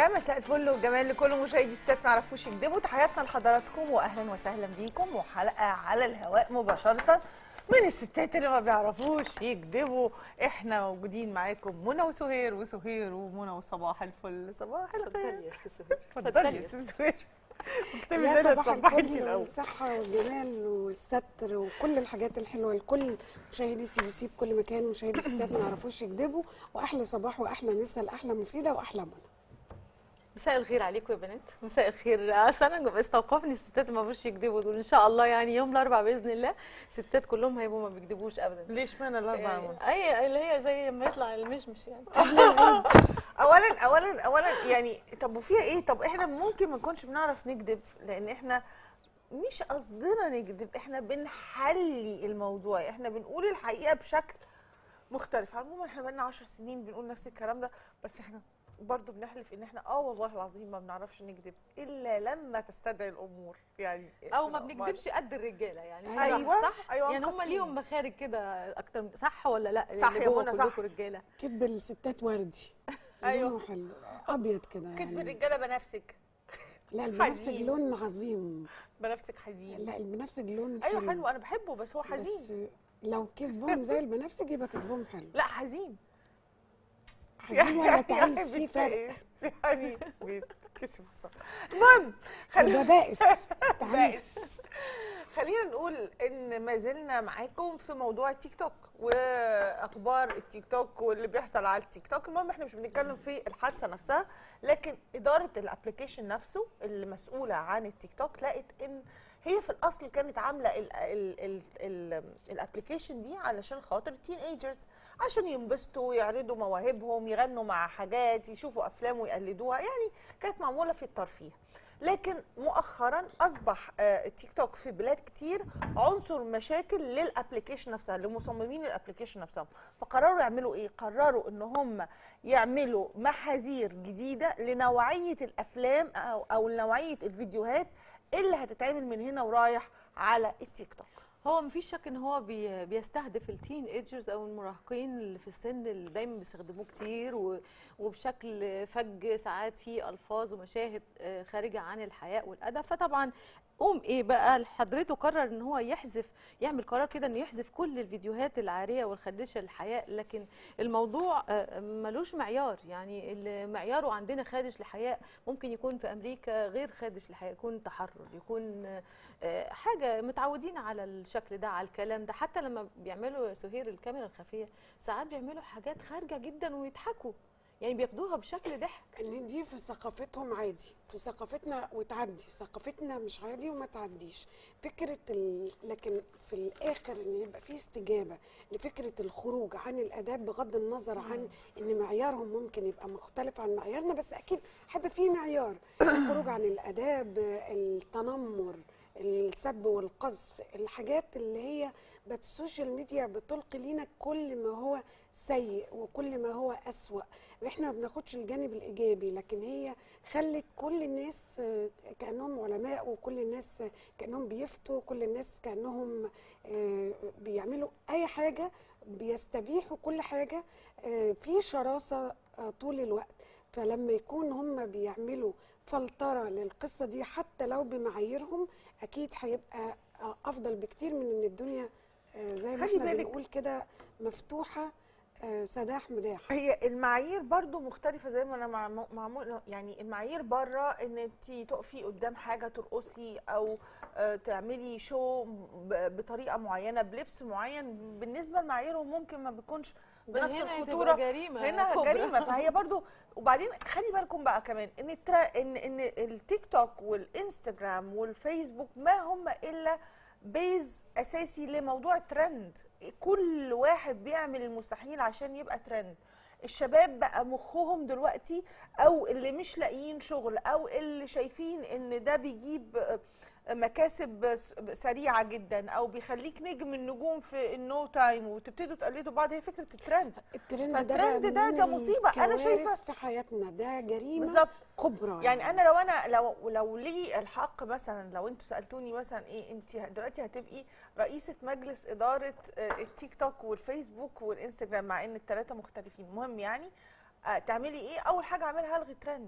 يا مساء الفل والجمال لكل مشاهدي ستات ما يعرفوش يكذبوا تحياتنا لحضراتكم واهلا وسهلا بيكم وحلقه على الهواء مباشره من الستات اللي ما بيعرفوش يكذبوا احنا موجودين معاكم منى وسهير وسهير ومنى وصباح الفل صباح الخير اتفضلي يا استاذ سهير اتفضلي يا استاذ سهير اكتبي يا لنا صباح تصبحي انت الفل الاول والصحة والجمال والستر وكل الحاجات الحلوة لكل مشاهدي سي بي سي في كل مكان مشاهدي ستات ما يعرفوش يكذبوا واحلى صباح واحلى مسا الاحلى مفيدة واحلى منى مساء الخير عليكم يا بنات مساء الخير اصل انا استوقفني الستات ما بيعرفوش يكذبوا دول ان شاء الله يعني يوم الاربعاء باذن الله الستات كلهم هيبقوا ما بيكذبوش ابدا ليش معنى الاربعه يعني منى؟ اي اللي هي زي ما يطلع المشمش يعني اولا اولا اولا يعني طب وفيها ايه طب احنا ممكن ما نكونش بنعرف نكذب لان احنا مش قصدنا نكذب احنا بنحلي الموضوع احنا بنقول الحقيقه بشكل مختلف عموما احنا بقالنا 10 سنين بنقول نفس الكلام ده بس احنا برضه بنحلف ان احنا اه والله العظيم ما بنعرفش نكذب الا لما تستدعي الامور يعني او ما إحنا بنكذبش قد الرجاله يعني أيوة، صراحة، صح أيوة، يعني هم مقصرين. ليهم مخارج كده اكتر من- صح ولا لا صح اللي يا جوه منى، صح. كلكم رجاله كذب الستات وردي أيوة. لونه حلو ابيض كده كذب يعني الرجاله بنفسك لا البنفسج حزين. لون عظيم بنفسك حزين لا البنفسج لون ايوه حلو انا بحبه بس هو حزين بس لو كذبهم زي البنفسج يبقى كذبهم حلو لا حزين حزين ولا تعيس في فرق بيتقيس. يعني بيتكشف صح المهم خلينا يبقى بائس تعيس بائس. خلينا نقول ان ما زلنا معاكم في موضوع التيك توك واخبار التيك توك واللي بيحصل على التيك توك المهم احنا مش بنتكلم في الحادثه نفسها لكن اداره الابلكيشن نفسه اللي مسؤوله عن التيك توك لقت ان هي في الاصل كانت عامله الابلكيشن دي علشان خاطر التين ايجرز عشان ينبسطوا ويعرضوا مواهبهم يغنوا مع حاجات يشوفوا افلام ويقلدوها يعني كانت معموله في الترفيه لكن مؤخرا اصبح آه، التيك توك في بلاد كتير عنصر مشاكل للابلكيشن نفسها لمصممين الابلكيشن نفسهم فقرروا يعملوا ايه قرروا ان هم يعملوا محاذير جديده لنوعيه الافلام او او نوعيه الفيديوهات اللي هتتعمل من هنا ورايح على التيك توك هو مفيش شك ان هو بي بيستهدف التين ايجرز او المراهقين اللي في السن اللي دايما بيستخدموه كتير و- وبشكل فج ساعات في الفاظ ومشاهد آه، خارجه عن الحياء والادب فطبعا قوم ايه بقى حضرته قرر ان هو يحذف يعمل قرار كده انه يحذف كل الفيديوهات العاريه والخادشه للحياء لكن الموضوع آه، ملوش معيار يعني اللي معياره عندنا خادش لحياء ممكن يكون في امريكا غير خادش لحياء يكون تحرر يكون آه، آه، حاجه متعودين على الشكل ده على الكلام ده حتى لما بيعملوا يا سهير الكاميرا الخفيه ساعات بيعملوا حاجات خارجه جدا ويضحكوا يعني بياخدوها بشكل ضحك ان دي في ثقافتهم عادي في ثقافتنا وتعدي ثقافتنا مش عادي وما تعديش فكره ال... لكن في الاخر ان يبقى في استجابه لفكره الخروج عن الاداب بغض النظر عن ان معيارهم ممكن يبقى مختلف عن معيارنا بس اكيد هيبقى في معيار الخروج عن الاداب التنمر السب والقذف الحاجات اللي هي بقت السوشيال ميديا بتلقي لينا كل ما هو سيء وكل ما هو أسوأ احنا ما بناخدش الجانب الايجابي لكن هي خلت كل الناس آه، كانهم علماء وكل الناس آه، كانهم بيفتوا كل الناس كانهم آه، بيعملوا اي حاجه بيستبيحوا كل حاجه آه، في شراسه آه، طول الوقت فلما يكون هم بيعملوا فلتره للقصه دي حتى لو بمعاييرهم اكيد هيبقى آه، افضل بكتير من ان الدنيا آه، زي ما خلي احنا بالك. بنقول كده مفتوحه آه، سداح مداح هي المعايير برضو مختلفة زي ما انا مع- معمول يعني المعايير بره ان انت تقفي قدام حاجة ترقصي او آه، تعملي شو ب- بطريقة معينة بلبس معين بالنسبة لمعاييرهم ممكن ما بيكونش ده بنفس هنا الخطورة تبقى جريمه هنا كبرى. جريمه فهي برضو وبعدين خلي بالكم بقى كمان ان الترا ان ان التيك توك والانستجرام والفيسبوك ما هم الا بيز اساسي لموضوع ترند كل واحد بيعمل المستحيل عشان يبقى ترند الشباب بقى مخهم دلوقتي او اللي مش لاقيين شغل او اللي شايفين ان ده بيجيب آه، مكاسب س- سريعه جدا او بيخليك نجم النجوم في النو تايم وتبتدوا تقلدوا بعض هي فكره الترند الترند ده فالترند بقى ده- ده من مصيبة. أنا شايفة- الكوارث في حياتنا ده جريمه بالظبط كبرى يعني انا لو انا لو لو لي الحق مثلا لو انتوا سالتوني مثلا ايه انت دلوقتي هتبقي رئيسه مجلس اداره آه، التيك توك والفيسبوك والانستجرام مع ان الثلاثه مختلفين المهم يعني آه، تعملي ايه اول حاجه اعملها هلغي ترند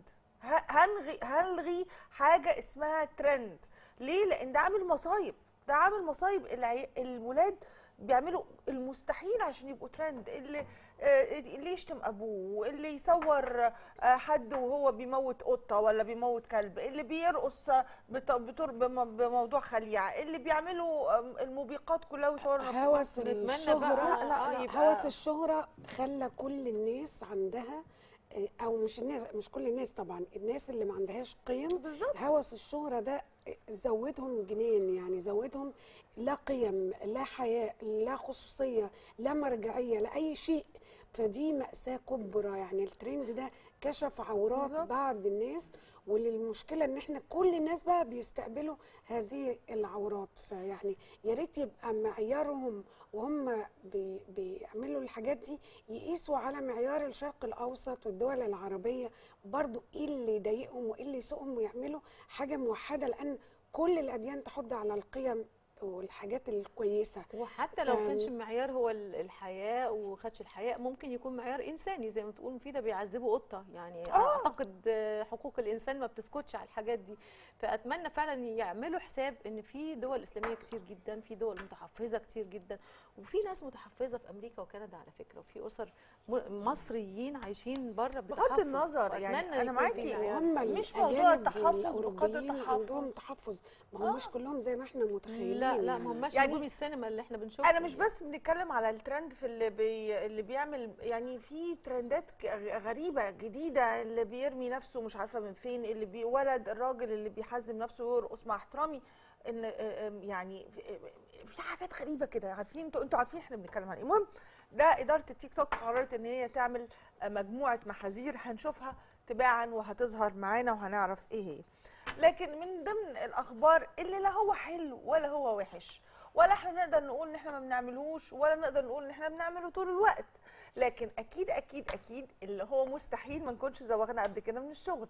ه- هنغي هلغي حاجه اسمها ترند ليه لان ده عامل مصايب ده عامل مصايب العي... الولاد بيعملوا المستحيل عشان يبقوا ترند اللي آه، اللي يشتم ابوه اللي يصور آه، حد وهو بيموت قطه ولا بيموت كلب اللي بيرقص آه، بت- بتر- بم- بموضوع خليعه اللي بيعملوا آم، الموبقات كلها ويصوروا نفسهم. هوس نتمنى الشهرة بقى لا لا, آه لا يبقى- هوس الشهرة خلى كل الناس عندها آه، او مش الناس مش كل الناس طبعا الناس اللي ما عندهاش قيم بالظبط هوس الشهرة ده زودهم جنان يعني زودهم لا قيم لا حياء لا خصوصية لا مرجعية لأي شيء فدي مأساة كبرى يعني الترند ده كشف عورات بالظبط. بعض الناس وللمشكلة ان احنا كل الناس بقى بيستقبلوا هذه العورات فيعني يا ريت يبقى معيارهم وهم بي بيعملوا الحاجات دي يقيسوا على معيار الشرق الاوسط والدول العربيه برضو ايه اللي يضايقهم وايه اللي يسوقهم ويعملوا حاجه موحده لان كل الاديان تحض على القيم والحاجات الكويسه وحتى لو ف- كانش المعيار هو ال- الحياء وخدش الحياء ممكن يكون معيار انساني زي ما تقول مفيده بيعذبوا قطه يعني آه. اعتقد آه، حقوق الانسان ما بتسكتش على الحاجات دي فاتمنى فعلا يعملوا حساب ان في دول اسلاميه كتير جدا في دول متحفظه كتير جدا وفي ناس متحفظه في امريكا وكندا على فكره وفي اسر م- مصريين عايشين بره بغض النظر يعني أنا معاكي. هم مش موضوع الأجانب التحفظ بقدر والأوروبيين التحفظ. عندهم تحفظ ما هم مش كلهم زي ما احنا متخيلين لا لا يعني. ما هماش يعني نجوم السينما اللي احنا بنشوفها انا مش بس بنتكلم على الترند في اللي بي اللي بيعمل يعني في ترندات ك- غريبه جديده اللي بيرمي نفسه مش عارفه من فين اللي بي ولد الراجل اللي بيحزم نفسه يرقص مع احترامي ان آم، يعني في- في حاجات غريبه كده عارفين انتوا انتوا عارفين احنا بنتكلم عن ايه المهم ده اداره التيك توك قررت ان هي تعمل مجموعه محاذير هنشوفها تباعا وهتظهر معانا وهنعرف ايه هي لكن من ضمن الاخبار اللي لا هو حلو ولا هو وحش ولا احنا نقدر نقول ان احنا ما بنعملوش ولا نقدر نقول ان احنا بنعمله طول الوقت لكن اكيد اكيد اكيد اللي هو مستحيل ما نكونش زوغنا قبل كده من الشغل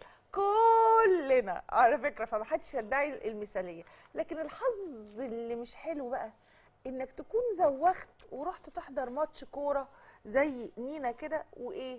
كلنا على فكره فمحدش يدعي المثاليه لكن الحظ اللي مش حلو بقى انك تكون زوغت ورحت تحضر ماتش كوره زي نينا كده وايه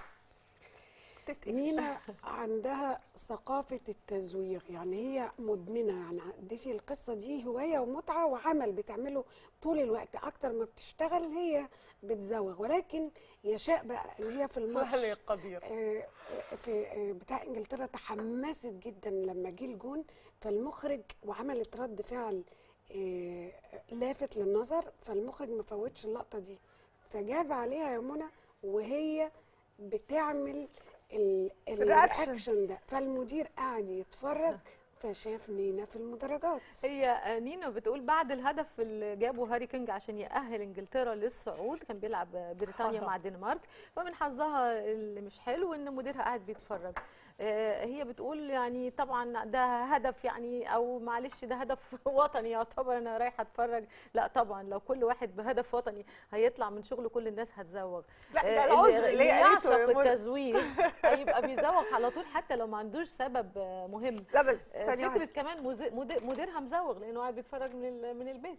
تتقفش. مينا عندها ثقافة التزويغ يعني هي مدمنة يعني دي القصة دي هواية ومتعة وعمل بتعمله طول الوقت أكتر ما بتشتغل هي بتزوغ ولكن يشاء بقى إن هي في الماتش وهل قدير آه، في آه، بتاع انجلترا تحمست جدا لما جه الجون فالمخرج وعملت رد فعل آه، لافت للنظر فالمخرج ما فوتش اللقطه دي فجاب عليها يا منى وهي بتعمل ال- الرياكشن. الرياكشن ده فالمدير قاعد يتفرج فشاف نينا في المدرجات هي نينا بتقول بعد الهدف اللي جابه هاري كينج عشان يأهل انجلترا للصعود كان بيلعب بريطانيا مع الدنمارك فمن حظها اللي مش حلو ان مديرها قاعد بيتفرج آه، هي بتقول يعني طبعا ده هدف يعني او معلش ده هدف وطني يعتبر انا رايحه اتفرج لا طبعا لو كل واحد بهدف وطني هيطلع من شغله كل الناس هتزوغ لا آه، ده العذر اللي اللي هي قالته يعشق يا منى. التزوير هيبقى بيزوغ على طول حتى لو ما عندوش سبب آه، مهم لا بس آه، ثانيه فكره واحده كمان مز- مدير- مديرها مزوغ لانه قاعد بيتفرج من ال- من البيت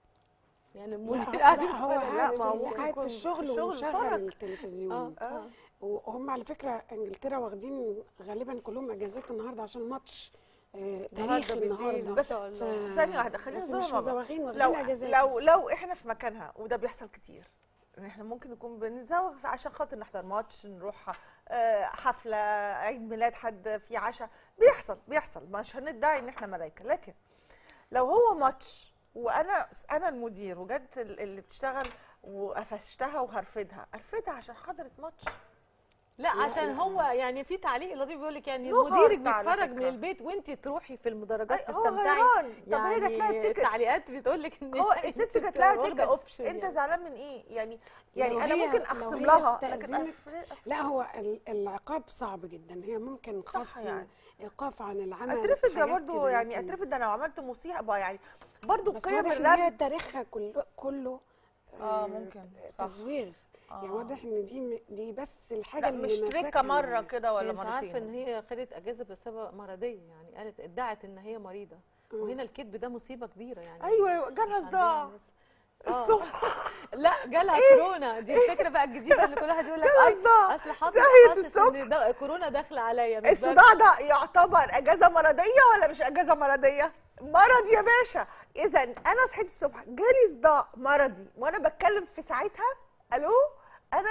يعني لا المدير لا قاعد هو يتفرج لا، قاعد ما هو في- ممكن قاعد يكون في في الشغل الشغل ومشغل اتفرج. التلفزيون اه آه. اه وهم على فكره انجلترا واخدين غالبا كلهم اجازات النهارده عشان ماتش آه، تاريخي بالليل النهارده ان شاء الله ف- ثانية واحدة، خلينا بس نزور مش مع بعض. مزوغين واخدين لو اجازات لو لو احنا في مكانها وده بيحصل كتير ان احنا ممكن نكون بنزوغ عشان خاطر نحضر ماتش نروح آه، حفله عيد ميلاد حد في عشاء بيحصل بيحصل مش هندعي ان احنا ملايكه لكن لو هو ماتش وانا انا المدير وجت ال- اللي بتشتغل وقفشتها وهرفدها ارفدها عشان حضرت ماتش لا لا، عشان لا. هو يعني في تعليق لطيف بيقول لك يعني له مديرك هارت على بيتفرج من فكرة. البيت وانت تروحي في المدرجات أي- هو تستمتعي غيران طب هي جات لها يعني التيكتس التعليقات بتقول لك ان هو أنت الست جات لها واخدة تيكتس option انت يعني. زعلان من ايه يعني لو يعني انا هي- ممكن لو اخصم هي لها لكن استأذنت- أفرق- لا هو ال- العقاب صعب جدا هي ممكن خصم يعني. ايقاف عن العمل اترفد ده حاجات برضو كده يعني لكن- اترفد ده انا لو عملت مصيبه يعني برضو بس قيم واضح ان هي الرفض تاريخها كله كله اه ممكن صح تزويغ يعني آه. واضح ان دي م- دي بس الحاجه لا اللي مش تركه ماسكها مره معاها. كده ولا انت عارفه ان مرتين هي خدت اجازه بسبب مرضيه يعني قالت ادعت ان هي مريضه مم. وهنا الكذب ده مصيبه كبيره يعني ايوه ايوه مش جالها عندنا صداع ناس- الصبح لا جالها كورونا دي الفكره بقى الجديده اللي كل واحد يقول لك جالها أي صداع. اصل حاطط صحيت حاسس الصبح. ان ده كورونا داخله عليا مش برد. الصداع ده يعتبر اجازه مرضيه ولا مش اجازه مرضيه مرض يا باشا اذا انا صحيت الصبح جالي صداع مرضي وانا بتكلم في ساعتها الو انا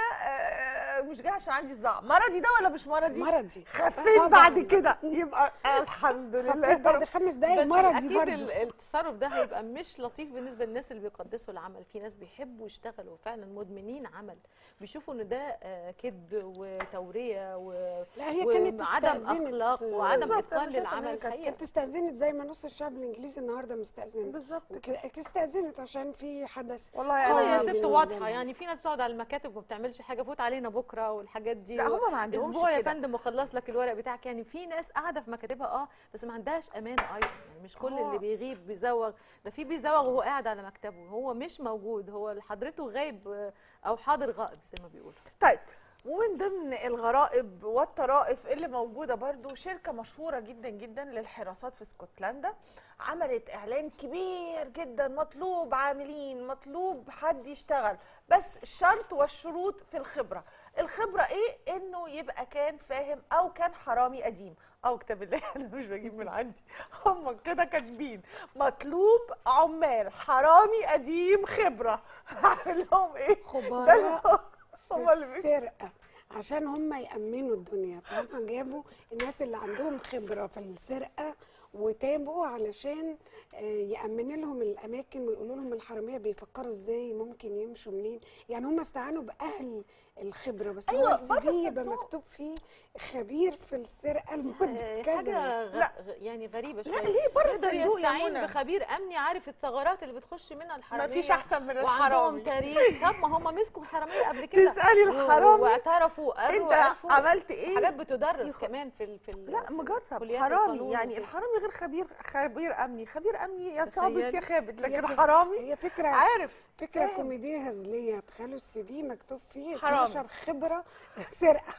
آه، مش جاي عشان عندي صداع مرضي ده ولا مش مرضي مرضي خفيت طبعاً. بعد كده يبقى الحمد خفيت لله بعد خمس دقايق بس مرضي اكيد برضه ال- التصرف ده هيبقى مش لطيف بالنسبه للناس اللي بيقدسوا العمل في ناس بيحبوا يشتغلوا فعلا مدمنين عمل بيشوفوا ان ده آه، كذب وتوريه و... لا هي كانت وعدم استأذنت اخلاق وعدم بالظبط، أنا اتقان شايفة إن هي للعمل كانت- الحقيقه كانت استأذنت زي ما نص الشعب الانجليزي النهارده مستأذن بالظبط وك- استأذنت عشان في حدث والله اه انا يا آه، ست بالنسبة واضحه لي. يعني في ناس بتقعد على المكاتب وما بتعملش حاجه فوت علينا بكره والحاجات دي لا هم ما عندهمش اسبوع يا كده. فندم وخلص لك الورق بتاعك يعني في ناس قاعده في مكاتبها اه بس ما عندهاش امانه ايضا يعني مش كل آه. اللي بيغيب بيزوغ ده في بيزوغ وهو قاعد على مكتبه هو مش موجود هو حضرته غايب آه، او حاضر غائب زي ما بيقولوا طيب ومن ضمن الغرائب والطرائف اللي موجوده برضو شركه مشهوره جدا جدا للحراسات في اسكتلندا عملت اعلان كبير جدا مطلوب عاملين مطلوب حد يشتغل بس الشرط والشروط في الخبره الخبره ايه انه يبقى كان فاهم او كان حرامي قديم او كتاب الله انا مش بجيب من عندي هم كده كاتبين مطلوب عمال حرامي قديم خبره هعمل لهم ايه ده خبراء اللي- هم في اللي بي- السرقه عشان هم يأمنوا الدنيا فهم جابوا الناس اللي عندهم خبرة في السرقة وتابوا علشان آه، يأمنوا لهم الأماكن ويقولوا لهم الحرامية بيفكروا ازاي ممكن يمشوا منين يعني هم استعانوا بأهل الخبرة بس أيوة، هو السي بره في يبقى الصندوق. مكتوب فيه خبير في السرقة لمدة آه، كذا حاجه غ... لا. غ- يعني غريبه لا، شويه ليه بره يقدر الصندوق يا يستعين منى؟ بخبير امني عارف الثغرات اللي بتخش منها الحراميه ما فيش احسن من وعندهم الحرامي تاريخ طب ما هم مسكوا حراميه قبل كده تسالي و- الحرامي واعترفوا قالوا انت وعرفوا عملت ايه حاجات بتدرس يخ- كمان في ال... في ال... لا مجرب كليات حرامي القانون يعني وكده. الحرامي غير خبير خبير امني خبير امني يا تخيلي. ثابت يا خابت لكن هي فك- حرامي هي فكرة عارف فكرة فاهم. كوميدية هزلية تخيلوا السي في مكتوب فيه حرامي. 12 خبرة سرقة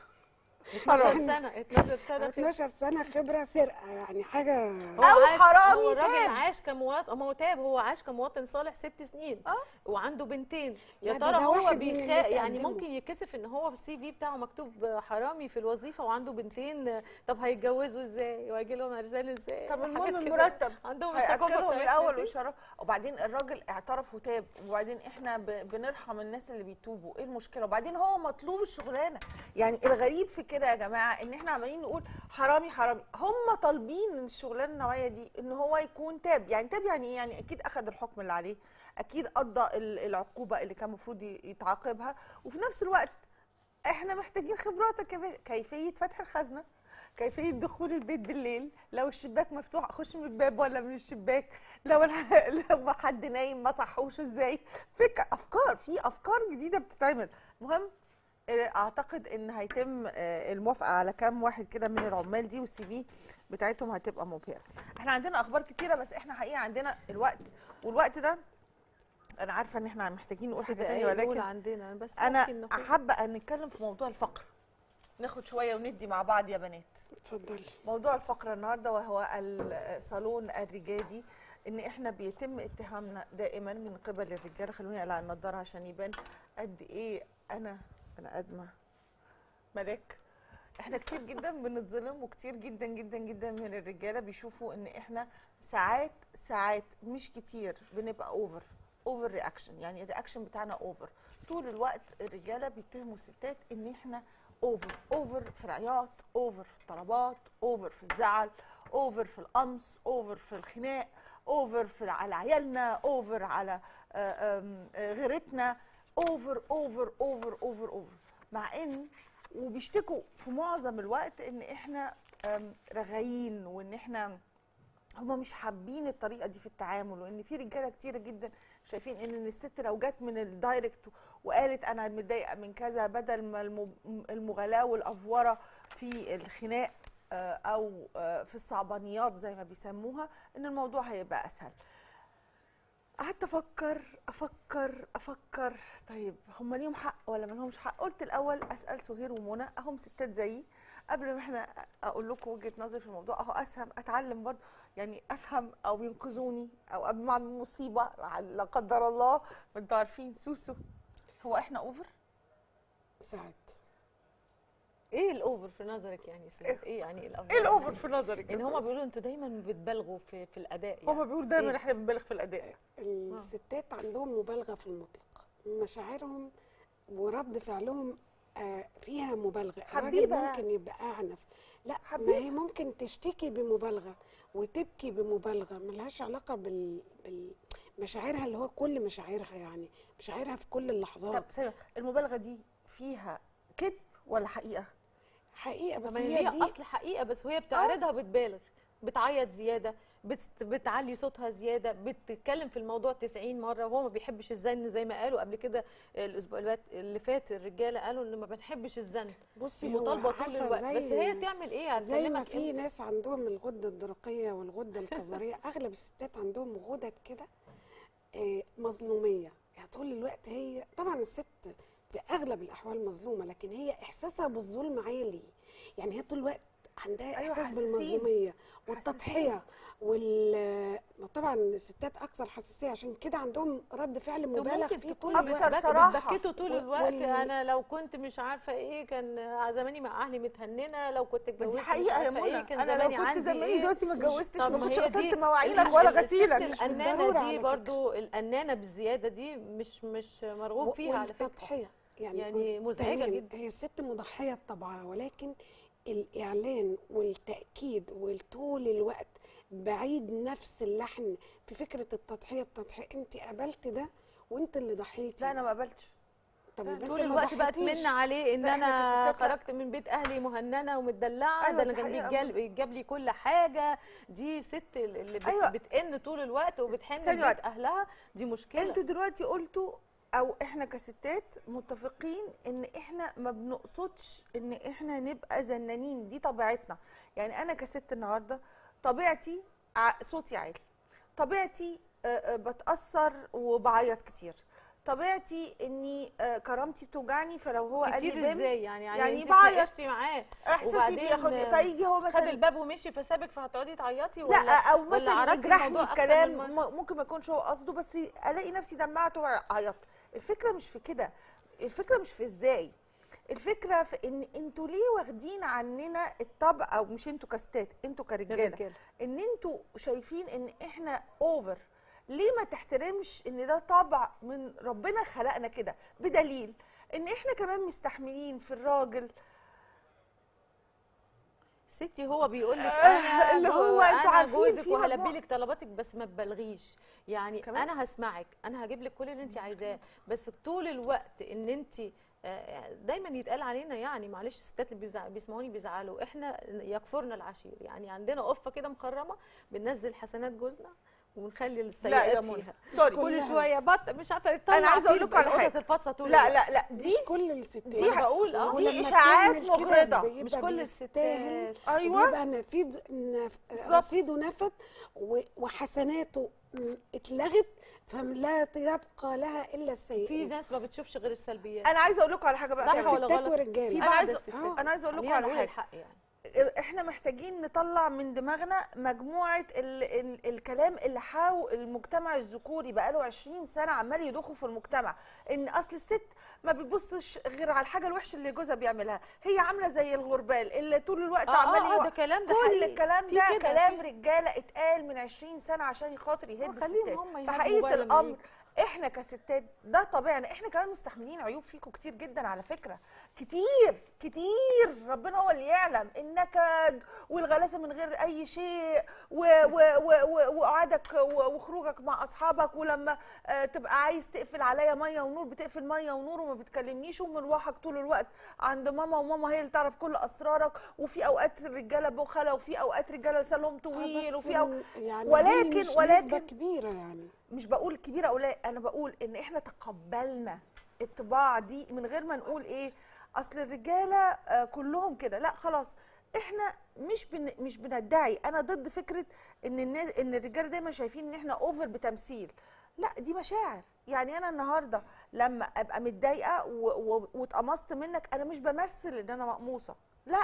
12 حرامي. سنه 12 سنه خبرة. 12 سنة خبرة سرقة يعني حاجة هو أو عاش- حرامي هو الراجل تاب. عاش كمواطن ما هو تاب هو عاش كمواطن صالح ست سنين اه وعنده بنتين يا لا، ده- ترى ده هو واحد من بيخ... اللي يعني تقدموا. ممكن يتكسف ان هو في السي في بتاعه مكتوب حرامي في الوظيفه وعنده بنتين طب هيتجوزوا ازاي وهيجي لهم ارزال ازاي طب وحاجات المهم كده. المرتب عندهم الثقافه هياكلهم بتاعتنا الاول دي. ويشرب وبعدين الراجل اعترف وتاب وبعدين احنا ب... بنرحم الناس اللي بيتوبوا ايه المشكله وبعدين هو مطلوب الشغلانه يعني الغريب في كده يا جماعه ان احنا عمالين نقول حرامي حرامي هم طالبين من الشغلانه النوعيه دي ان هو يكون تاب يعني تاب يعني ايه يعني اكيد اخذ الحكم اللي عليه اكيد قضى ال- العقوبه اللي كان المفروض ي- يتعاقبها وفي نفس الوقت احنا محتاجين خبراتك يا باشا كيفيه فتح الخزنه كيفيه دخول البيت بالليل لو الشباك مفتوح اخش من الباب ولا من الشباك لو الح- لو ما حد نايم ما صحوش ازاي فكر افكار في افكار جديده بتتعمل المهم آه، اعتقد ان هيتم آه، الموافقه على كام واحد كده من العمال دي والسي في بتاعتهم هتبقى مبهره احنا عندنا اخبار كتيره بس احنا حقيقه عندنا الوقت والوقت ده انا عارفه ان احنا محتاجين نقول حاجه تانية دقايق دول ولكن عندنا بس انا ممكن ناخد- حابه ان نتكلم في موضوع الفقر ناخد شويه وندي مع بعض يا بنات اتفضلي موضوع الفقر النهارده وهو الصالون الرجالي ان احنا بيتم اتهامنا دائما من قبل الرجاله خلوني اقلع النضاره عشان يبان قد ايه انا انا ادمى ملاك احنا كتير جدا بنتظلم وكتير جدا جدا جدا من الرجاله بيشوفوا ان احنا ساعات ساعات مش كتير بنبقى اوفر اوفر رياكشن يعني الرياكشن بتاعنا اوفر طول الوقت الرجاله بيتهموا الستات ان احنا اوفر اوفر في العياط اوفر في الطلبات اوفر في الزعل اوفر في القمص اوفر في الخناق اوفر في على عيالنا اوفر على آه، آم، آه، غيرتنا اوفر اوفر اوفر اوفر اوفر مع ان وبيشتكوا في معظم الوقت ان احنا آم، رغايين وان احنا هما مش حابين الطريقه دي في التعامل وان في رجاله كتيره جدا شايفين ان إن الست لو جت من الدايركت وقالت انا متضايقه من كذا بدل ما الم- المغالاه والافوره في الخناق آه، او آه، في الصعبانيات زي ما بيسموها ان الموضوع هيبقى اسهل قعدت افكر افكر افكر طيب هم ليهم حق ولا ما لهمش حق قلت الاول اسال سهير ومنى اهم ستات زيي قبل ما احنا اقول لكم وجهه نظري في الموضوع اهو اسهم اتعلم برضه يعني افهم او ينقذوني او قبل ما اعمل مصيبه لا قدر الله انتوا عارفين سوسو هو احنا اوفر ساعات ايه الاوفر في نظرك يعني يا سيدات؟ ايه يعني الافضل ايه الاوفر في نظرك ان هما بيقولوا انتوا دايما بتبالغوا في في الاداء يعني هما بيقولوا دايما إيه؟ احنا بنبالغ في الاداء الستات عندهم مبالغه في المطلق مشاعرهم ورد فعلهم آه، فيها مبالغه الراجل حبيبة. ممكن يبقى اعنف لا حبيبة. ما هي ممكن تشتكي بمبالغه وتبكي بمبالغه ملهاش علاقه بال... بالمشاعرها اللي هو كل مشاعرها يعني مشاعرها في كل اللحظات طب ثانية، المبالغه دي فيها كذب ولا حقيقه حقيقه بس بس هي هي دي اصل حقيقه بس وهي بتعرضها بتبالغ بتعيط زياده بت... بتعلي صوتها زياده بتتكلم في الموضوع 90 مره وهو ما بيحبش الزن زي ما قالوا قبل كده الاسبوع اللي فات- اللي فات الرجاله قالوا ان ما بنحبش الزن بصي هو مطالبه طول عارفة الوقت زي- بس هي تعمل ايه زي ما هتكلمك في إمتى؟ ناس عندهم الغده الدرقيه والغده الكظريه اغلب الستات عندهم غدد كده آه، مظلوميه يعني طول الوقت هي طبعا الست في اغلب الاحوال مظلومه لكن هي احساسها بالظلم عالي يعني هي طول الوقت عندها أيوة، احساس حساسين. بالمظلوميه والتضحيه وال طبعا الستات اكثر حساسيه عشان كده عندهم رد فعل طب مبالغ ممكن فيه تكون طول أكتر الوقت بت- صراحة. بتبكته طول و- الوقت وال- انا لو كنت مش عارفه ايه كان زماني مع اهلي متهننه لو كنت اتجوزت دي مش حقيقه يا عارفة منى إيه كان انا لو زماني كنت عندي زماني إيه. دلوقتي ما اتجوزتش طب ما ما كنتش هي غسلت دي- مواعينك ولا الست غسيلك الأنانة بالضرورة دي على برضو الأنانة بالزيادة دي مش مش مرغوب فيها على فكرة والتضحيه يعني يعني مزعجة تمام، جدا. هي الست مضحيه بطبعها ولكن الاعلان والتاكيد وطول الوقت بعيد نفس اللحن في فكره التضحيه التضحيه انت قبلت ده وانت اللي ضحيتي لا انا ما قبلتش طب لا، يبقى طول انت ما الوقت بقى ضحيتيش. تمن عليه ان لا، إحنا انا كستات لا. خرجت من بيت اهلي مهننه ومدلعه أيوة، ده انا دي كان حقيقة بيتجاب بيتجاب لي كل حاجه دي ست اللي بت أيوة. بتئن طول الوقت وبتحن ثانية لبيت واحدة. اهلها دي مشكله انتوا دلوقتي قلتوا او احنا كستات متفقين ان احنا ما بنقصدش ان احنا نبقى زنانين دي طبيعتنا يعني انا كست النهارده طبيعتي ع- صوتي عالي طبيعتي آه، آه، بتاثر وبعيط كتير طبيعتي اني آه، كرامتي بتوجعني فلو هو قال لي كتير بام ازاي يعني يعني, يعني انت بعيط. اتناقشتي معاه احساسي وبعدين، بياخد آه، فيجي هو خد مثلا الباب ومشي فسابك فهتقعدي تعيطي ولا لا او ولا مثلا عرضتي يجرحني الموضوع أكتر من بكلام مرة؟ م- ممكن ما يكونش هو قصده بس الاقي نفسي دمعت وعيطت الفكره مش في كده الفكره مش في ازاي الفكره في ان انتوا ليه واخدين عننا الطبع او مش انتوا كستات انتوا كرجاله الرجالة. ان انتوا شايفين ان احنا اوفر ليه ما تحترمش ان ده طبع من ربنا خلقنا كده بدليل ان احنا كمان مستحملين في الراجل ستي هو بيقول لك آه، انا اللي جو- هو انتوا انا عارفين جوزك في وهلبي مجموعة- لك طلباتك بس ما تبالغيش يعني كمان؟ انا هسمعك انا هجيب لك كل اللي انت عايزاه بس طول الوقت ان انت آه، دايما يتقال علينا يعني معلش الستات اللي بيزع- بيسمعوني بيزعلوا احنا يكفرنا العشير يعني عندنا قفه كده مخرمه بننزل حسنات جوزنا ونخلي لا يا السيئات منى فيها سوري كل كلها. شويه بط مش عارفه يطلع أنا عايزة أقول فيه لكم على القطط حاجة. الفاصه طول لا الوقت. لا لا مش دي كل الستات دي أنا بقول اه دي ولما إشاعات بتعمل كده مغرضة. بيبقى مش كل بيستاهل الستات ايوه ويبقى نفيد نف... بالظبط. رصيده نفد و... وحسناته م- اتلغت فلا يبقى لها الا السيئات في ناس ما بتشوفش غير السلبيات انا عايزه اقول لكم على حاجه بقى صح كمان. ولا ستات غلط؟ ورجاله في أنا بعض عايزة- الستات أنا عايزة أقول لكم خلينا على نقول حاجة. الحق يعني احنا محتاجين نطلع من دماغنا مجموعه ال ال الكلام اللي حاو المجتمع الذكوري بقاله 20 سنه عمال يضخه في المجتمع ان اصل الست ما بتبصش غير على الحاجه الوحشه اللي جوزها بيعملها هي عامله زي الغربال اللي طول الوقت اه عمال اه, آه يوقع ده كلام ده كل حقيقي. الكلام في ده كده، كلام في- رجاله اتقال من 20 سنه عشان خاطر آه، يهد خليهم الستات هم يهاجموا فحقيقه بقى لما الامر يجي. احنا كستات ده طبيعنا احنا كمان مستحملين عيوب فيكم كتير جدا على فكره كتير كتير ربنا هو اللي يعلم النكد والغلاسه من غير اي شيء و- و- و- و- وقعدك و- وخروجك مع اصحابك ولما آه، تبقى عايز تقفل عليا ميه ونور بتقفل ميه ونور وما بتكلمنيش ومروحك طول الوقت عند ماما وماما هي اللي تعرف كل اسرارك وفي اوقات الرجاله بخله وفي اوقات رجاله لسانهم طويل وفي أو... يعني ولكن- دي مش ولكن- نسبة كبيره يعني مش بقول كبيره او لا انا بقول ان احنا تقبلنا الطباع دي من غير ما نقول ايه اصل الرجاله آه، كلهم كده لا خلاص احنا مش بن مش بندعي انا ضد فكره ان الناس ان الرجاله دايما شايفين ان احنا اوفر بتمثيل لا دي مشاعر يعني انا النهارده لما ابقى متضايقه و- و- واتقمصت منك انا مش بمثل ان انا مقموصه لا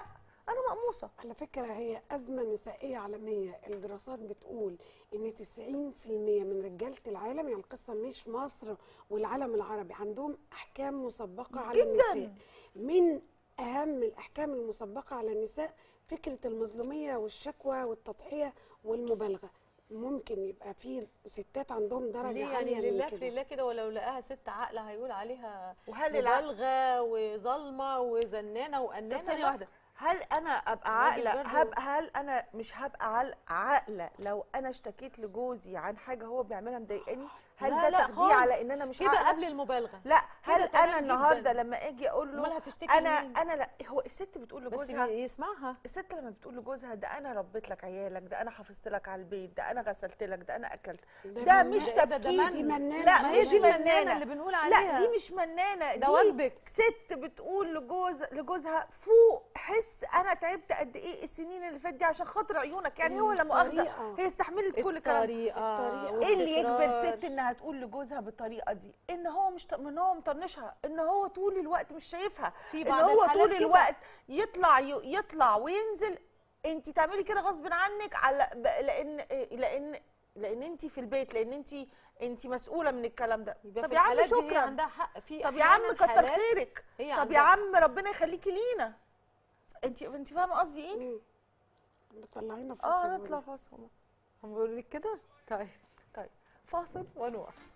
انا مقموصه على فكرة هي أزمة نسائية عالمية الدراسات بتقول إن 90% من رجالة العالم يعني القصة مش مصر والعالم العربي عندهم أحكام مسبقة على جداً. النساء من أهم الأحكام المسبقة على النساء فكرة المظلومية والشكوى والتضحية والمبالغة ممكن يبقى في ستات عندهم درجة ليه عالية يعني من لله في كده لله كده ولو لقاها ست عاقله هيقول عليها وهل الع... مبالغه وظالمه وزنانه وقنانه طب ثانيه لا. واحده هل انا ابقى الراجل عاقله برضو- هبقى هل انا مش هبقى عال- عاقله لو انا اشتكيت لجوزي عن حاجه هو بيعملها مضايقاني هل لا، ده لا تخديع خالص. على ان انا مش كده عاقله قبل المبالغه لا هل تمام انا النهارده جداً. لما اجي اقول امال له هتشتكي انا لمين؟ انا لا هو الست بتقول بس لجوزها يسمعها الست لما بتقول لجوزها ده انا ربيت لك عيالك ده انا حافظت لك على البيت ده انا غسلت لك ده انا اكلت ده من- مش ده- ده تبكيت من- دي منانة لا ما هي مش دي المنانه منانه اللي بنقول عليها لا دي مش منانه ده دي واجبك. ست بتقول لجوز لجوزها فوق حس انا تعبت قد ايه السنين اللي فاتت دي عشان خاطر عيونك يعني هو لا مؤاخذه الطريقة. هي استحملت كل الكلام ده. الطريقه الطريقة. ايه اللي يجبر والتكرار. ست انها تقول لجوزها بالطريقه دي ان هو مش ان هو مطنشها ان هو طول الوقت مش شايفها في ان بعض هو الحالات طول كده. الوقت يطلع ي- يطلع وينزل انت تعملي كده غصب عنك على ب- لان لان لان انت في البيت لان انت انت مسؤوله من الكلام ده يبقى طب في يا عم الحالات دي هي شكرا عندها حق في طب يا عم أحياناً كتر حالات خيرك هي طب عندها يا عم ربنا يخليكي لينا انت انت فاهمه قصدي ايه مم. بتطلعينا في اه نطلع فاصل هم بيقولوا لك كده طيب طيب فاصل ونواصل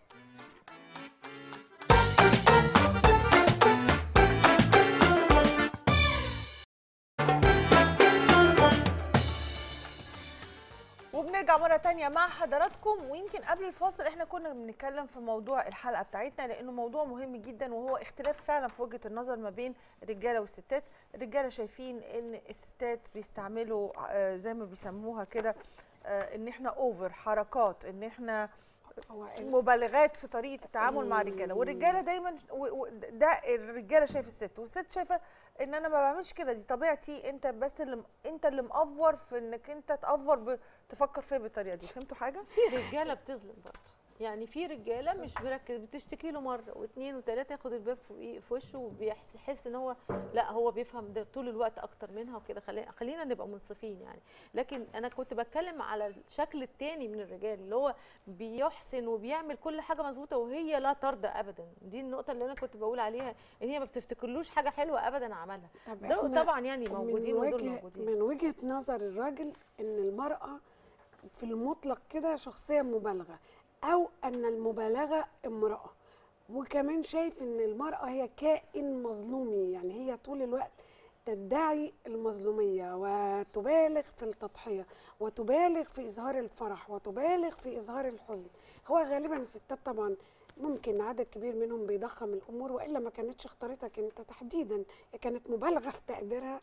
وبنرجع مرة تانية مع حضراتكم ويمكن قبل الفاصل احنا كنا بنتكلم في موضوع الحلقة بتاعتنا لأنه موضوع مهم جدا وهو اختلاف فعلا في وجهة النظر ما بين الرجالة والستات الرجالة شايفين ان الستات بيستعملوا آه، زي ما بيسموها كده آه، ان احنا اوفر حركات ان احنا هو ال- مبالغات في طريقه التعامل مع الرجاله مم. والرجاله دايما و- و- ده الرجاله شايف الست والست شايفه ان انا ما بعملش كده دي طبيعتي انت بس اللي م- انت اللي مأفور في انك انت تأفور ب- تفكر فيها بالطريقه دي فهمتوا حاجه في رجاله بتظلم برضه يعني في رجاله مش مركز بتشتكي له مره واثنين وثلاثه ياخد الباب في في وشه وبيحس يحس ان هو لا هو بيفهم ده طول الوقت اكتر منها وكده خلينا خلينا نبقى منصفين يعني لكن انا كنت بتكلم على الشكل التاني من الرجال اللي هو بيحسن وبيعمل كل حاجه مظبوطه وهي لا ترضى ابدا دي النقطه اللي انا كنت بقول عليها ان هي ما بتفتكرلوش حاجه حلوه ابدا عملها طب ده إحنا طبعا يعني موجودين من ودول وجه موجودين من وجهه نظر الراجل ان المراه في المطلق كده شخصيه مبالغه او ان المبالغه امراه وكمان شايف ان المراه هي كائن مظلومي يعني هي طول الوقت تدعي المظلوميه وتبالغ في التضحيه وتبالغ في اظهار الفرح وتبالغ في اظهار الحزن هو غالبا الستات طبعا ممكن عدد كبير منهم بيضخم الامور والا ما كانتش اختارتك انت تحديدا هي كانت مبالغه في تقديرها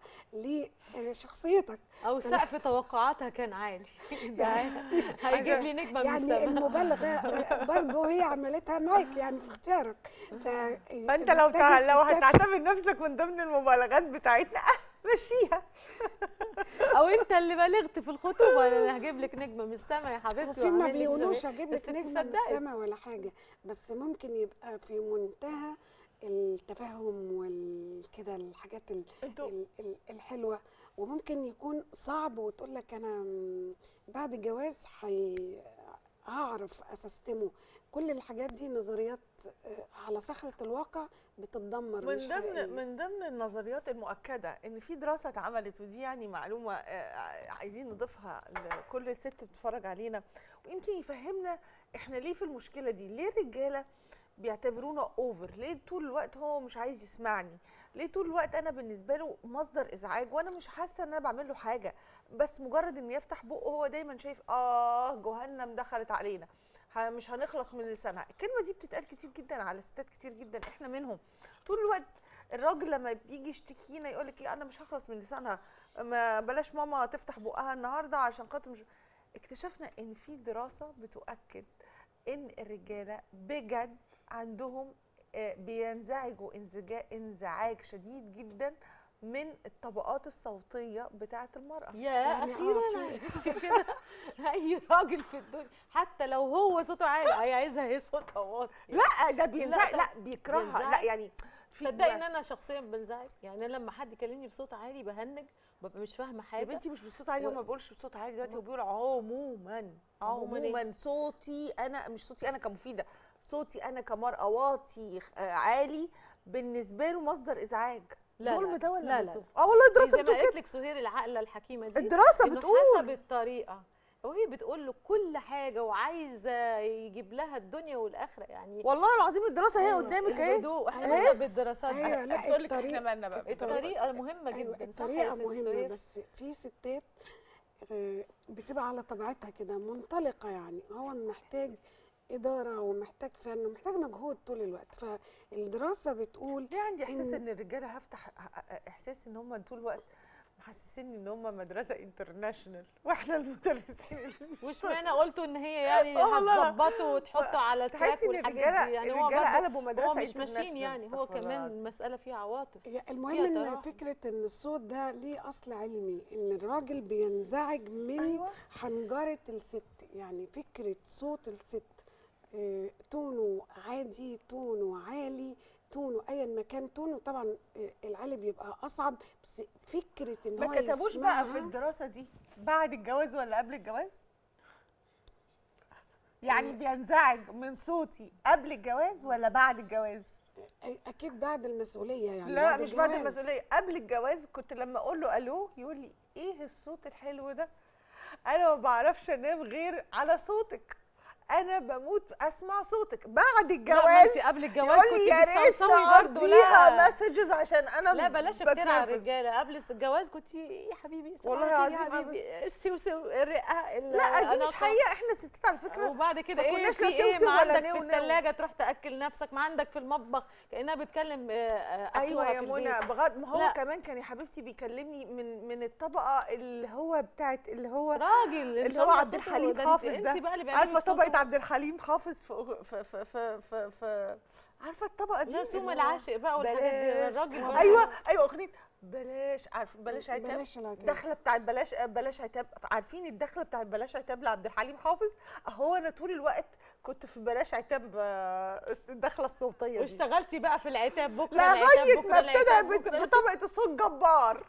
لشخصيتك او سقف توقعاتها كان عالي ده هيجيب لي نجمه من يعني السماء المبالغه برضه هي عملتها معاك يعني في اختيارك ف... فانت لو محتاج تع... لو الستات- هتعتبر نفسك من ضمن المبالغات بتاعتنا اه مشيها او انت اللي بالغت في الخطوبه انا هجيب لك نجمه من السماء يا حبيبتي في ما وأعمل لك بيقولوش زي- اجيب بس لك نجمه من تصدقي. السما ولا حاجه بس ممكن يبقى في منتهى التفاهم والكده الحاجات ال... انتوا ال- ال- الحلوه وممكن يكون صعب وتقول لك انا م- بعد الجواز حي... هعرف اسستمه كل الحاجات دي نظريات آه، على صخره الواقع بتتدمر من مش حقيقية. ضمن من ضمن النظريات المؤكده ان في دراسه اتعملت ودي يعني معلومه آه، عايزين نضيفها لكل ست بتتفرج علينا ويمكن يفهمنا احنا ليه في المشكله دي ليه الرجاله بيعتبرونا اوفر ليه طول الوقت هو مش عايز يسمعني ليه طول الوقت انا بالنسبه له مصدر ازعاج وانا مش حاسه ان انا بعمل له حاجه بس مجرد ان يفتح بقه هو دايما شايف اه جهنم دخلت علينا ه- مش هنخلص من لسانها الكلمه دي بتتقال كتير جدا على ستات كتير جدا احنا منهم طول الوقت الراجل لما بيجي يشتكينا يقول لك ايه انا مش هخلص من لسانها ما بلاش ماما تفتح بقها النهارده عشان خاطر مش اكتشفنا ان في دراسه بتؤكد ان الرجاله بجد عندهم آه، بينزعجوا انزجا- انزعاج شديد جدا من الطبقات الصوتيه بتاعه المراه يا يعني اخيرا آه، في- عرفتي كده اي راجل في الدنيا حتى لو هو صوته عالي هي عايزها هي صوتها واطي لا ده بينزعج طب لا بيكرهها لا بينزعج. يعني في تصدقي ان انا شخصيا بنزعج يعني انا لما حد يكلمني بصوت عالي بهنج ببقى مش فاهمه يا حاجه بنتي مش بصوت عالي و- هو ما بيقولش بصوت عالي دلوقتي هو هو- بيقول عموما عموماً إيه؟ عموما صوتي انا مش صوتي انا كمفيده صوتي انا كمرأة واطي آه، عالي بالنسبه له مصدر ازعاج لا، ظلم لا، ده ولا لا، مش لا. ظلم اه والله الدراسه زي ما بتقول قالت كده لك سهير العقله الحكيمه دي الدراسه إنه بتقول حسب الطريقه وهي بتقول له كل حاجه وعايزه يجيب لها الدنيا والاخره يعني والله العظيم الدراسه هي أيوة، قدامك اهي الهدوء احنا أهي. مالنا بالدراسات دي أيوة، لا، بتقول لك الطريق- احنا مالنا بقى الطريقه مهمه أيوة جدا صح يا الطريقة ست مهمة سهير؟ بس في ستات آه، بتبقى على طبيعتها كده منطلقة يعني هو محتاج إدارة ومحتاج فن ومحتاج مجهود طول الوقت فالدراسة بتقول ليه عندي احساس إن- ان الرجاله هفتح احساس ان هم طول الوقت محسسيني ان هم مدرسه انترناشونال واحنا المدرسين اللي وش معنى قلتوا ان هي يعني آه والله لا. هتظبطوا وتحطوا على التراك تحسي ان والحاجات الرجاله دي يعني هو الرجاله برضه قلبوا مدرسه هو مش ماشيين international. يعني هو استغفر الله كمان العظيم. المساله فيها عواطف هي المهم فيها ان تراحم. فكرة ان الصوت ده ليه اصل علمي ان الراجل بينزعج من ايوه حنجرة الست يعني فكرة صوت الست آه، تونه عادي تونه عالي تونه ايا ما كان تونه طبعا آه، العالي بيبقى اصعب بس فكرة ان ما هو كتبوش بقى في يسمعها- الدراسه دي بعد الجواز ولا قبل الجواز يعني بينزعج من صوتي قبل الجواز ولا بعد الجواز أي- اكيد بعد المسؤولية يعني لا مش بعد الجواز. المسؤوليه قبل الجواز كنت لما اقول له الو يقول لي ايه الصوت الحلو ده انا ما بعرفش انام غير على صوتك انا بموت اسمع صوتك بعد لا ما الجواز انت قبل الجواز يقول لي يا كنت ريت بتصوصوي برضه نقضيها لا مسجز عشان انا لا بلاش افترى على بتنرفز. الرجاله قبل الجواز كنت يا حبيبي صباح والله الخير العظيم يا حبيبي السوسو الرئه ال- لا دي مش الأناقة. حقيقه احنا ستات على فكره وبعد كده ما ايه كناش في لا ايه سوسو ما ولا عندك نيو في نيو. الثلاجه تروح تاكل نفسك ما عندك في المطبخ كانها بتكلم آه، آه، ايوه أخوها يا في منى البيت. بغض ما هو لا. كمان كان يا حبيبتي بيكلمني من من الطبقه اللي هو بتاعت اللي هو راجل إن اللي شاء هو الله عبد صوته- الحليم ده حافظ انت ده انت بقى اللي بيعملي عارفه صوته. طبقه عبد الحليم حافظ في في في في في, في عارفه الطبقه دي لا سوم اللي هو العاشق بقى والحاجات دي بلاش. الراجل برضه. ايوه ايوه اغنيه بلاش عارف بلاش عتاب بلاش العتاب الدخله بتاعت بلاش بلاش عتاب عارفين الدخله بتاعت بلاش عتاب لعبد الحليم حافظ اهو انا طول الوقت كنت في بلاش عتاب آه، الدخله الصوتيه دي واشتغلتي بقى في العتاب بكره لغايه العتاب ما بكره ابتدى العتاب بت- بكره بطبقه الصوت جبار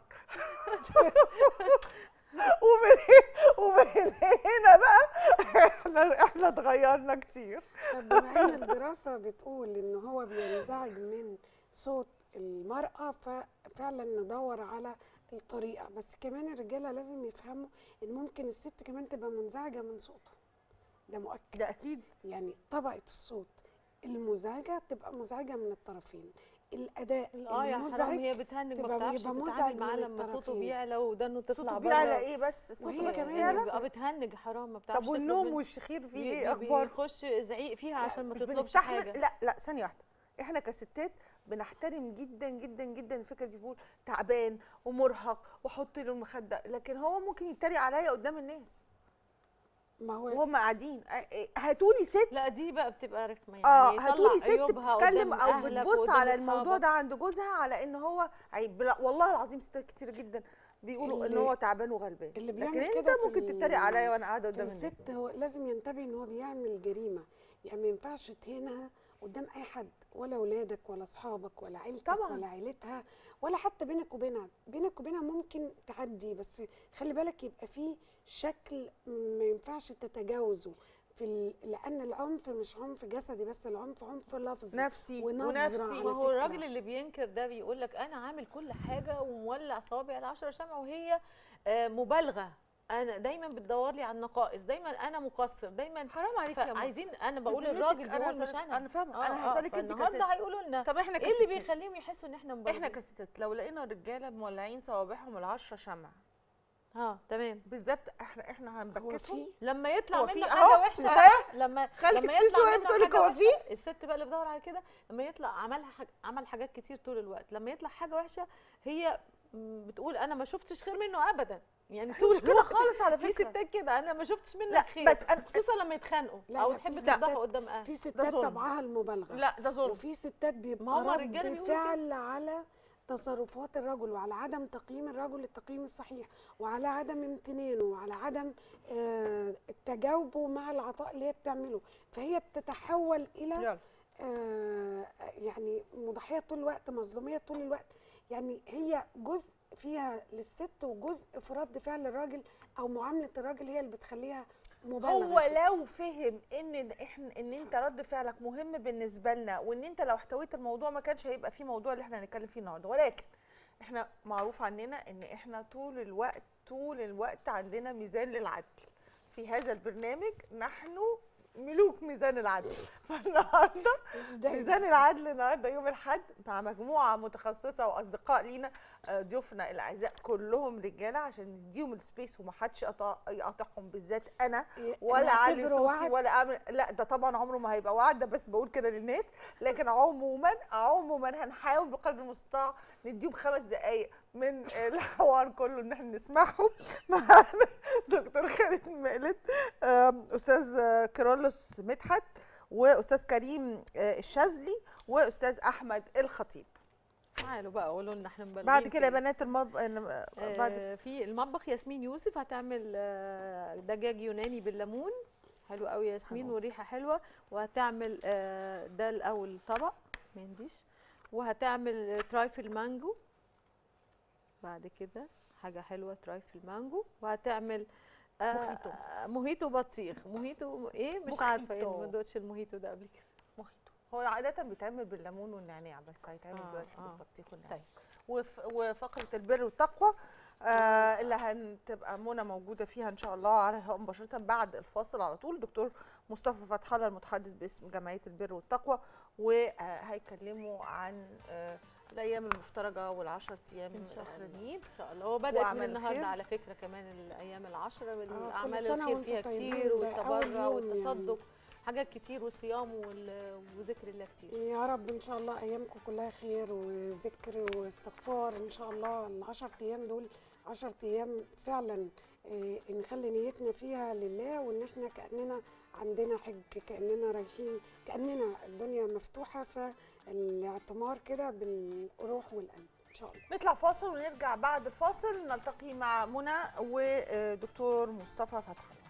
ومن ومن هنا بقى احنا احنا اتغيرنا كتير طب بما ان الدراسه بتقول ان هو بينزعج من صوت المراه ففعلا ندور على الطريقه بس كمان الرجاله لازم يفهموا ان ممكن الست كمان تبقى منزعجه من صوته ده مؤكد ده اكيد يعني طبقه الصوت المزعجه تبقى مزعجه من الطرفين الاداء اه يا حرام المزعج هي بتهنج ما تبقى- بتعرفش يبقى مزعج تتعامل معاه من لما صوته الطرفين. بيعلى ودانه تطلع صوته بره بيعلى ايه بس صوته وهي بس كمان بيعلى بيبقى بتهنج حرام ما بتعرفش طب تطلب والنوم منه. والشخير فيه بي- ايه بي- اخبار بيخش زعيق فيها عشان ما مش تطلبش بنستحمل حاجه لا لا ثانيه واحده احنا كستات بنحترم جدا جدا جدا الفكره دي بيقول تعبان ومرهق واحط له المخده لكن هو ممكن يتريق عليا قدام الناس ما هو وهم قاعدين هاتولي ست لا دي بقى بتبقى رخمه يعني اه يطلع هاتولي ست عيوبها بتتكلم قدام او أهلك بتبص وقدام على الموضوع أصحابك. ده عند جوزها على ان هو عيب لا والله العظيم ستات كتير جدا بيقولوا ان اللي- هو تعبان وغلبان اللي لكن بيعمل انت كده في ممكن ال- تتريق عليا وانا قاعده قدام الناس الست هو لازم ينتبه ان هو بيعمل جريمه يعني ما ينفعش تهينها قدام اي حد ولا اولادك ولا اصحابك ولا عيلتك طبعاً. ولا عيلتها ولا حتى بينك وبينها بينك وبينها ممكن تعدي بس خلي بالك يبقى فيه شكل ما ينفعش تتجاوزه في ال... لان العنف مش عنف جسدي بس العنف عنف لفظي نفسي ونظرة ونفسي على ما هو فكرة. الراجل اللي بينكر ده بيقول لك انا عامل كل حاجه ومولع صوابعي على 10 شمعه وهي آه، مبالغه انا دايما بتدور لي على النقائص دايما انا مقصر دايما حرام عليك يا ماما فعايزين انا بقول بذمتك الراجل أنا بيقول مش هسألك- انا انا فاهمه آه، انا آه، هسالك انت فالنهارده كست هيقولوا لنا طب احنا ايه اللي كستات بيخليهم يحسوا ان احنا مبالغين احنا كستات لو لقينا رجاله مولعين صوابعهم العشرة شمع اه تمام بالذات احنا احنا هو هنبكتهم في لما يطلع هو منه في حاجه أهو، وحشه أهو. بقى لما خالتك لما في يطلع سؤال منه بتقولك حاجه هو في؟ وحشه الست بقى اللي بتدور على كده لما يطلع عملها حاجة عمل حاجات كتير طول الوقت لما يطلع حاجه وحشه هي م، بتقول انا ما شفتش خير منه ابدا يعني طول مش كده الوقت خالص على في فكره ستات كده انا ما شفتش منك لا، خير بس أنا- خصوصا لما يتخانقوا لا، او لا، تحب في تفضحوا ستات- قدام اهل في ستات ظلم. طبعها المبالغه لا ده ظلم وفي ستات بيبقى ما هو الرجالة رد بيقولوا كده. فعل على تصرفات الرجل وعلى عدم تقييم الرجل التقييم الصحيح وعلى عدم امتنانه وعلى عدم آه، تجاوبه مع العطاء اللي هي بتعمله فهي بتتحول الى يلا آه، يعني مضحيه طول الوقت مظلوميه طول الوقت يعني هي جزء فيها للست وجزء في رد فعل الراجل او معامله الراجل هي اللي بتخليها مبالغه هو كده. لو فهم ان احنا ان انت رد فعلك مهم بالنسبه لنا وان انت لو احتويت الموضوع ما كانش هيبقى فيه موضوع اللي احنا هنتكلم فيه النهارده ولكن احنا معروف عننا ان احنا طول الوقت طول الوقت عندنا ميزان للعدل في هذا البرنامج نحن ملوك ميزان العدل فالنهارده مش دايما. ميزان العدل النهارده يوم الاحد مع مجموعه متخصصه واصدقاء لينا آه، ضيوفنا الاعزاء كلهم رجاله عشان نديهم السبيس ومحدش يقطع- يقاطعهم بالذات انا ولا علي نعتبره صوتي وعد. ولا اعمل لا ده طبعا عمره ما هيبقى وعد ده بس بقول كده للناس لكن عموما عموما هنحاول بقدر المستطاع نديهم خمس دقائق من الحوار كله ان احنا نسمعهم معانا دكتور خالد مقلد آم، استاذ آه، كيرلس مدحت واستاذ كريم آه، الشاذلي واستاذ احمد الخطيب تعالوا بقى قولوا لنا احنا مبالغين بعد في كده يا إيه. بنات المطبخ بعد آه، في المطبخ ياسمين يوسف هتعمل آه، دجاج يوناني بالليمون حلو قوي يا ياسمين حلو. وريحه حلوه وهتعمل آه، ده الاول طبق منديش وهتعمل ترايفل مانجو بعد كده حاجه حلوه ترايفل مانجو وهتعمل آه، موخيتو. آه، موهيتو بطيخ موهيتو ايه مش عارفه ايه موخيتو. ما دوتش الموهيتو ده قبل كده موخيتو هو عادة بيتعمل بالليمون والنعناع بس هيتعمل آه، دلوقتي آه. بالبطيخ والنعناع طيب. وف وفقرة البر والتقوى آه اللي هتبقى منى موجودة فيها إن شاء الله على الهواء مباشرة بعد الفاصل على طول دكتور مصطفى فتح الله المتحدث باسم جمعية البر والتقوى وهيكلموا عن آه الأيام المفترجة والعشر أيام إن شاء الله. الأخرانيين ان شاء الله هو بدات من وأعمال النهارده الخير. على فكره كمان الايام العشره كل والاعمال سنة الخير وأنتم فيها طيبين، كتير ده أول والتبرع يوم والتصدق يعني. حاجات كتير والصيام وال- وذكر الله كتير يا رب ان شاء الله ايامكم كلها خير وذكر واستغفار ان شاء الله العشر ايام دول عشر ايام فعلا آه، نخلي نيتنا فيها لله وان احنا كاننا عندنا حج كاننا رايحين كاننا الدنيا مفتوحه فالاعتمار كده بالروح والقلب ان شاء الله نطلع فاصل ونرجع بعد الفاصل نلتقي مع منى ودكتور مصطفى فتح الله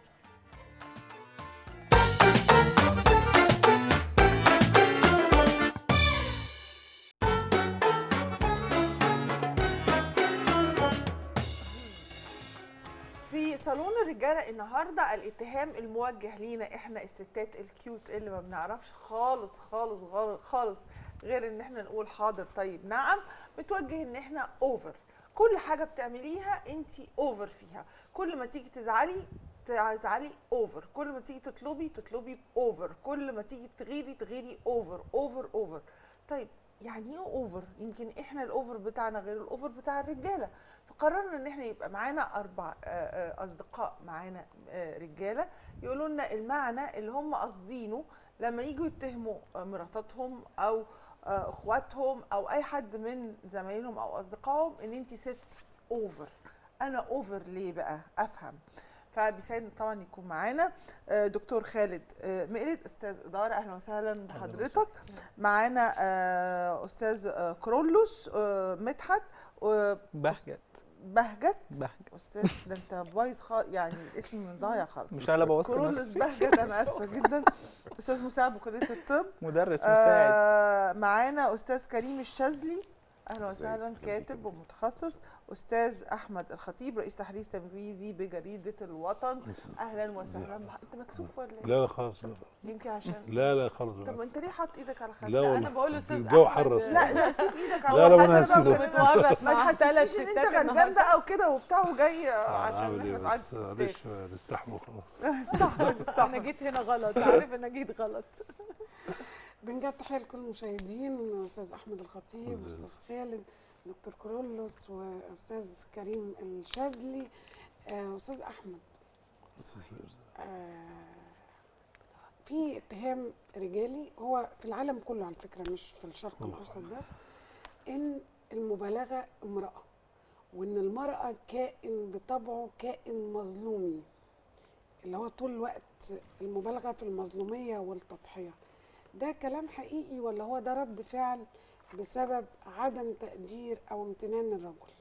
في صالون الرجاله النهارده الاتهام الموجه لينا احنا الستات الكيوت اللي ما بنعرفش خالص خالص غار- خالص غير ان احنا نقول حاضر طيب نعم بتوجه ان احنا اوفر كل حاجه بتعمليها انت اوفر فيها كل ما تيجي تزعلي تزعلي اوفر كل ما تيجي تطلبي تطلبي اوفر كل ما تيجي تغيري تغيري اوفر اوفر اوفر طيب يعني ايه اوفر يمكن احنا الاوفر بتاعنا غير الاوفر بتاع الرجاله فقررنا ان احنا يبقى معانا اربع آه، آه، اصدقاء معانا آه، رجاله يقولوا لنا المعنى اللي هم قاصدينه لما يجوا يتهموا آه، مراتاتهم او آه، اخواتهم او اي حد من زمايلهم او اصدقائهم ان انت ست اوفر انا اوفر ليه بقى افهم فبيسعدنا طبعا يكون معانا آه، دكتور خالد آه، مقلد استاذ اداره اهلا وسهلا بحضرتك معانا آه، استاذ آه، كرولوس آه، مدحت آه، بهجت بهجت بهجت استاذ ده انت بايظ خالص يعني الاسم ضايع خالص مش انا اللي بوظت كرولوس نفسي بهجت انا اسفه جدا استاذ مساعد بكليه الطب مدرس مساعد آه معانا استاذ كريم الشاذلي اهلا وسهلا كاتب ومتخصص استاذ احمد الخطيب رئيس تحرير تنفيذي بجريده الوطن اهلا وسهلا بح- انت مكسوف ولا ايه لا لا خالص لا يمكن عشان لا لا خالص طب بالعكس. انت ليه حاطط ايدك على خدك لا انا والله بقول استاذ الجو أحمد، حر أصلاً. لا لا سيب ايدك على لا، لا، خدك. وأنا حاسة هسيبك. بقى متوافق ما مع ثلاث تحسسنيش ان ستات انت غلبان النهارده بقى وكده وبتاع وجاي عشان عامل ايه احنا في عدد بس معلش ستات نستحمل خلاص استحمل انا استحمل جيت هنا غلط عارف انا جيت غلط بنجد تحيه لكل المشاهدين استاذ احمد الخطيب أستاذ. استاذ خالد دكتور كرولوس واستاذ كريم الشاذلي آه، استاذ احمد آه، في اتهام رجالي هو في العالم كله على فكره مش في الشرق الله الاوسط صحيح. بس ان المبالغه امراه وان المراه كائن بطبعه كائن مظلومي اللي هو طول الوقت المبالغه في المظلوميه والتضحيه ده كلام حقيقي ولا هو ده رد فعل بسبب عدم تقدير او امتنان الرجل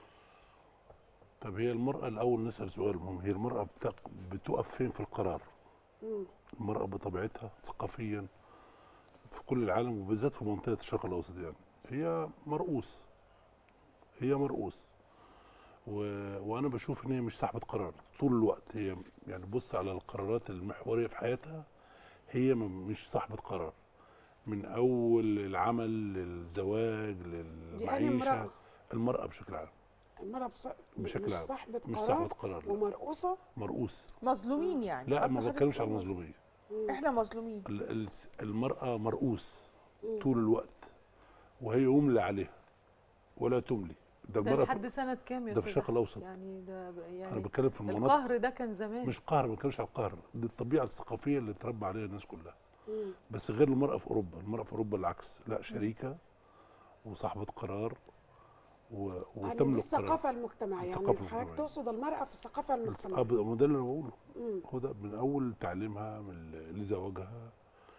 طب هي المرأة الأول نسأل سؤال مهم هي المرأة بتق... بتقف فين في القرار؟ مم. المرأة بطبيعتها ثقافيا في كل العالم وبالذات في منطقة الشرق الأوسط يعني هي مرؤوس هي مرؤوس و... وانا بشوف ان هي مش صاحبه قرار طول الوقت هي يعني بص على القرارات المحوريه في حياتها هي م- مش صاحبه قرار من اول العمل للزواج دي أنا للمعيشه امرأة المراه بشكل عام المرأة بص... بشكل مش عام. صاحبة مش قرار صاحبه قرار لا. ومرقوصة مرؤوس مظلومين يعني لا قصد ما حضرتك بتكلمش على تقول المظلوميه مم. احنا مظلومين ال- ال- المراه مرؤوس مم. طول الوقت وهي يملى عليها ولا تملي ده ده المراه لحد في- سنه كام يا ده في أستاذ الشرق الاوسط يعني ده ب- انا يعني بتكلم في المناطق القهر ده كان زمان مش قهر ما بتكلمش على القهر دي الطبيعه الثقافيه اللي اتربى عليها الناس كلها مم. بس غير المراه في اوروبا المراه في اوروبا العكس لا شريكه وصاحبه قرار و... يعني دي وتملك قرار الثقافة المجتمعية يعني الثقافة حضرتك المجتمعية. تقصد المرأة في الثقافة الس- المجتمعية آه، ما ده اللي انا بقوله مم. هو ده من اول تعليمها من ل- لزواجها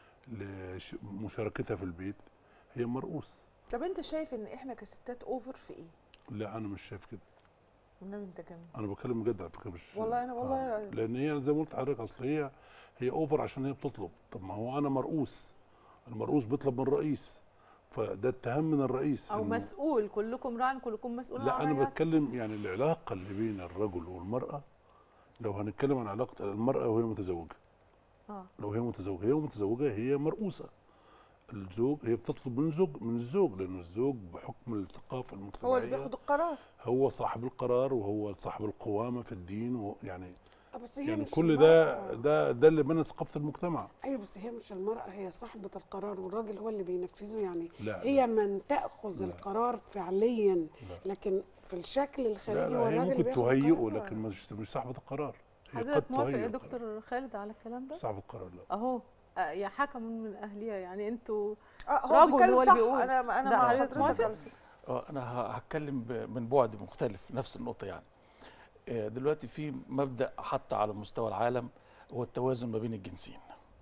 لمشاركتها في البيت هي مرؤوس طب انت شايف ان احنا كستات اوفر في ايه؟ لا انا مش شايف كده والنبي انت كمان انا بتكلم بجد على فكره مش والله أنا- والله- آه. لان هي زي ما قلت لحضرتك اصل هي هي اوفر عشان هي بتطلب طب ما هو انا مرؤوس المرؤوس بيطلب من الرئيس فده اتهام من الرئيس او إنه- مسؤول كلكم راع كلكم مسؤول لا عن انا رعيته. بتكلم يعني العلاقه اللي بين الرجل والمراه لو هنتكلم عن علاقه المراه وهي متزوجه اه لو هي متزوجه هي متزوجه هي مرؤوسه الزوج هي بتطلب من زوج من الزوج لان الزوج بحكم الثقافه هو اللي المجتمعيه بياخد القرار هو صاحب القرار وهو صاحب القوامه في الدين ويعني آه، بس هي يعني مش كل ده المرأة. ده ده اللي بنى ثقافه المجتمع ايوه بس هي مش المرأة هي صاحبة القرار والراجل هو اللي بينفذه يعني لا هي من تأخذ لا. القرار فعليا لا. لكن في الشكل لا, الخارجي لا هو هي الراجل ممكن بياخد تهيئه القرار. لكن مش مش صاحبه القرار هي قد حضرتك موافق تهيئ يا القرار. دكتور خالد على الكلام ده صاحب القرار لا اهو آه، يا حكم من اهليها يعني انتوا اه هو رجل بيتكلم هو صح اللي بيقول. انا انا ده مع حضرتك حضرتك موافق؟ على فكرة. اه انا ه- هتكلم ب- من بعد مختلف نفس النقطه يعني آه، دلوقتي في مبدا حتى على مستوى العالم هو التوازن ما بين الجنسين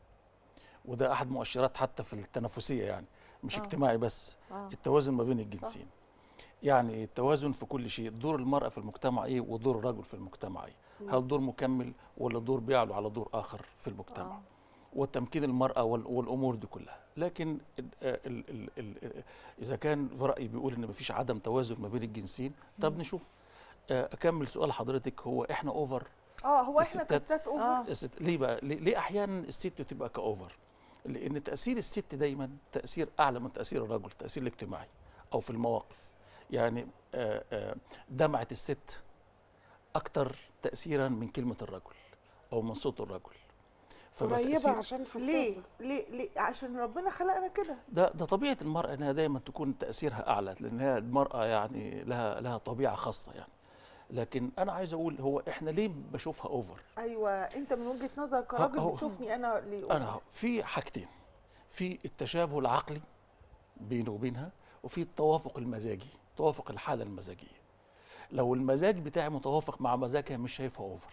وده احد مؤشرات حتى في التنافسيه يعني مش آه. اجتماعي بس اه التوازن ما بين الجنسين يعني التوازن في كل شيء دور المرأة في المجتمع ايه ودور الرجل في المجتمع ايه هل دور مكمل ولا دور بيعلو على دور اخر في المجتمع آه. وتمكين المرأة وال- والأمور دي كلها لكن ال ال ال ال إذا كان في رأيي بيقول إن مفيش عدم توازن ما بين الجنسين طب نشوف آه، أكمل سؤال حضرتك هو إحنا أوفر اه هو احنا الستات- كستات اوفر آه. الست- ليه بقى ليه, ليه أحيانا الست تبقى كأوفر لأن تأثير الست دايما تأثير أعلى من تأثير الرجل التأثير الاجتماعي أو في المواقف يعني آه، آه، دمعة الست أكتر تأثيرا من كلمة الرجل أو من صوت الرجل فبقى قريبة تأثير- عشان ليه حساسة ليه ليه عشان ربنا خلقنا كده ده ده طبيعه المراه انها دايما تكون تاثيرها اعلى لان هي المراه يعني لها لها طبيعه خاصه يعني لكن انا عايز اقول هو احنا ليه بشوفها اوفر ايوه انت من وجهه نظرك كراجل هو- بتشوفني انا ليه انا over. في حاجتين في التشابه العقلي بينه وبينها وفي التوافق المزاجي توافق الحاله المزاجيه لو المزاج بتاعي متوافق مع مزاجها مش شايفها اوفر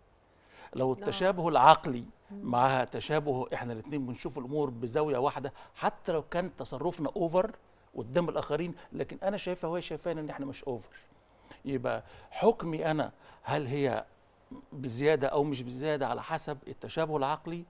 لو التشابه العقلي معها تشابه احنا الاثنين بنشوف الامور بزاويه واحده حتى لو كان تصرفنا اوفر قدام الاخرين لكن انا شايفها وهي شايفانا ان احنا مش اوفر يبقى حكمي انا هل هي بزياده او مش بزياده على حسب التشابه العقلي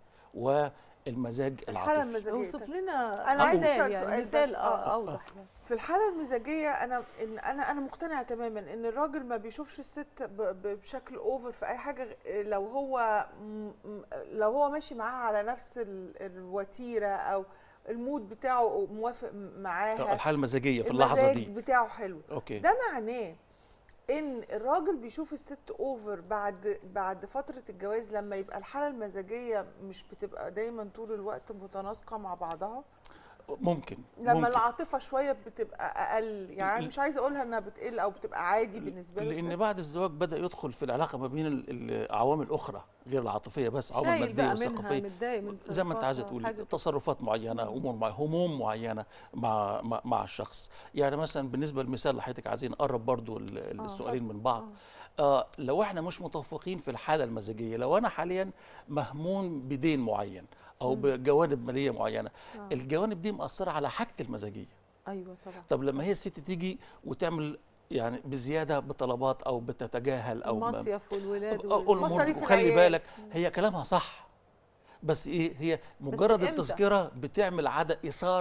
والمزاج الحاله العاطفي المزاجيه اوصف لنا أنا عايزة مثال أسأل يعني سؤال مثال بس. آه، آه. اوضح يعني. في الحاله المزاجيه انا إن انا انا مقتنعه تماما ان الراجل ما بيشوفش الست ب- ب- بشكل اوفر في اي حاجه غ- لو هو م- م- لو هو ماشي معاها على نفس ال- الوتيره او المود بتاعه موافق معاها الحاله المزاجيه في اللحظه المزاج دي بتاعه حلو اوكي ده معناه ان الراجل بيشوف الست اوفر بعد بعد فتره الجواز لما يبقى الحاله المزاجيه مش بتبقى دايما طول الوقت متناسقه مع بعضها ممكن لما ممكن. العاطفه شويه بتبقى اقل يعني ل- مش عايزه اقولها انها بتقل او بتبقى عادي بالنسبه له لان بعد الزواج بدا يدخل في العلاقه ما بين ال- العوامل الاخرى غير العاطفيه بس عوامل شايل ماديه بقى منها وثقافيه متضايق من زي ما انت عايزه تصرفاتها، تقولي حاجة تصرفات معينه امور معينه هموم معينه مع مع, مع الشخص يعني مثلا بالنسبه للمثال اللي حضرتك عايزين نقرب برضو ال- ال- آه، السؤالين اتفضل. من بعض آه لو احنا مش متفقين في الحاله المزاجيه لو انا حاليا مهموم بدين معين او بجوانب ماليه معينه آه. الجوانب دي مأثره على حاجتي المزاجيه ايوه طبعا طب لما هي الست تيجي وتعمل يعني بزياده بطلبات او بتتجاهل او ما- المصيف والولاد أو- وال- أو الأمور- مصاريف وخلي العيال. بالك هي كلامها صح بس ايه هي مجرد إمتى؟ التذكره بتعمل عدم اثاره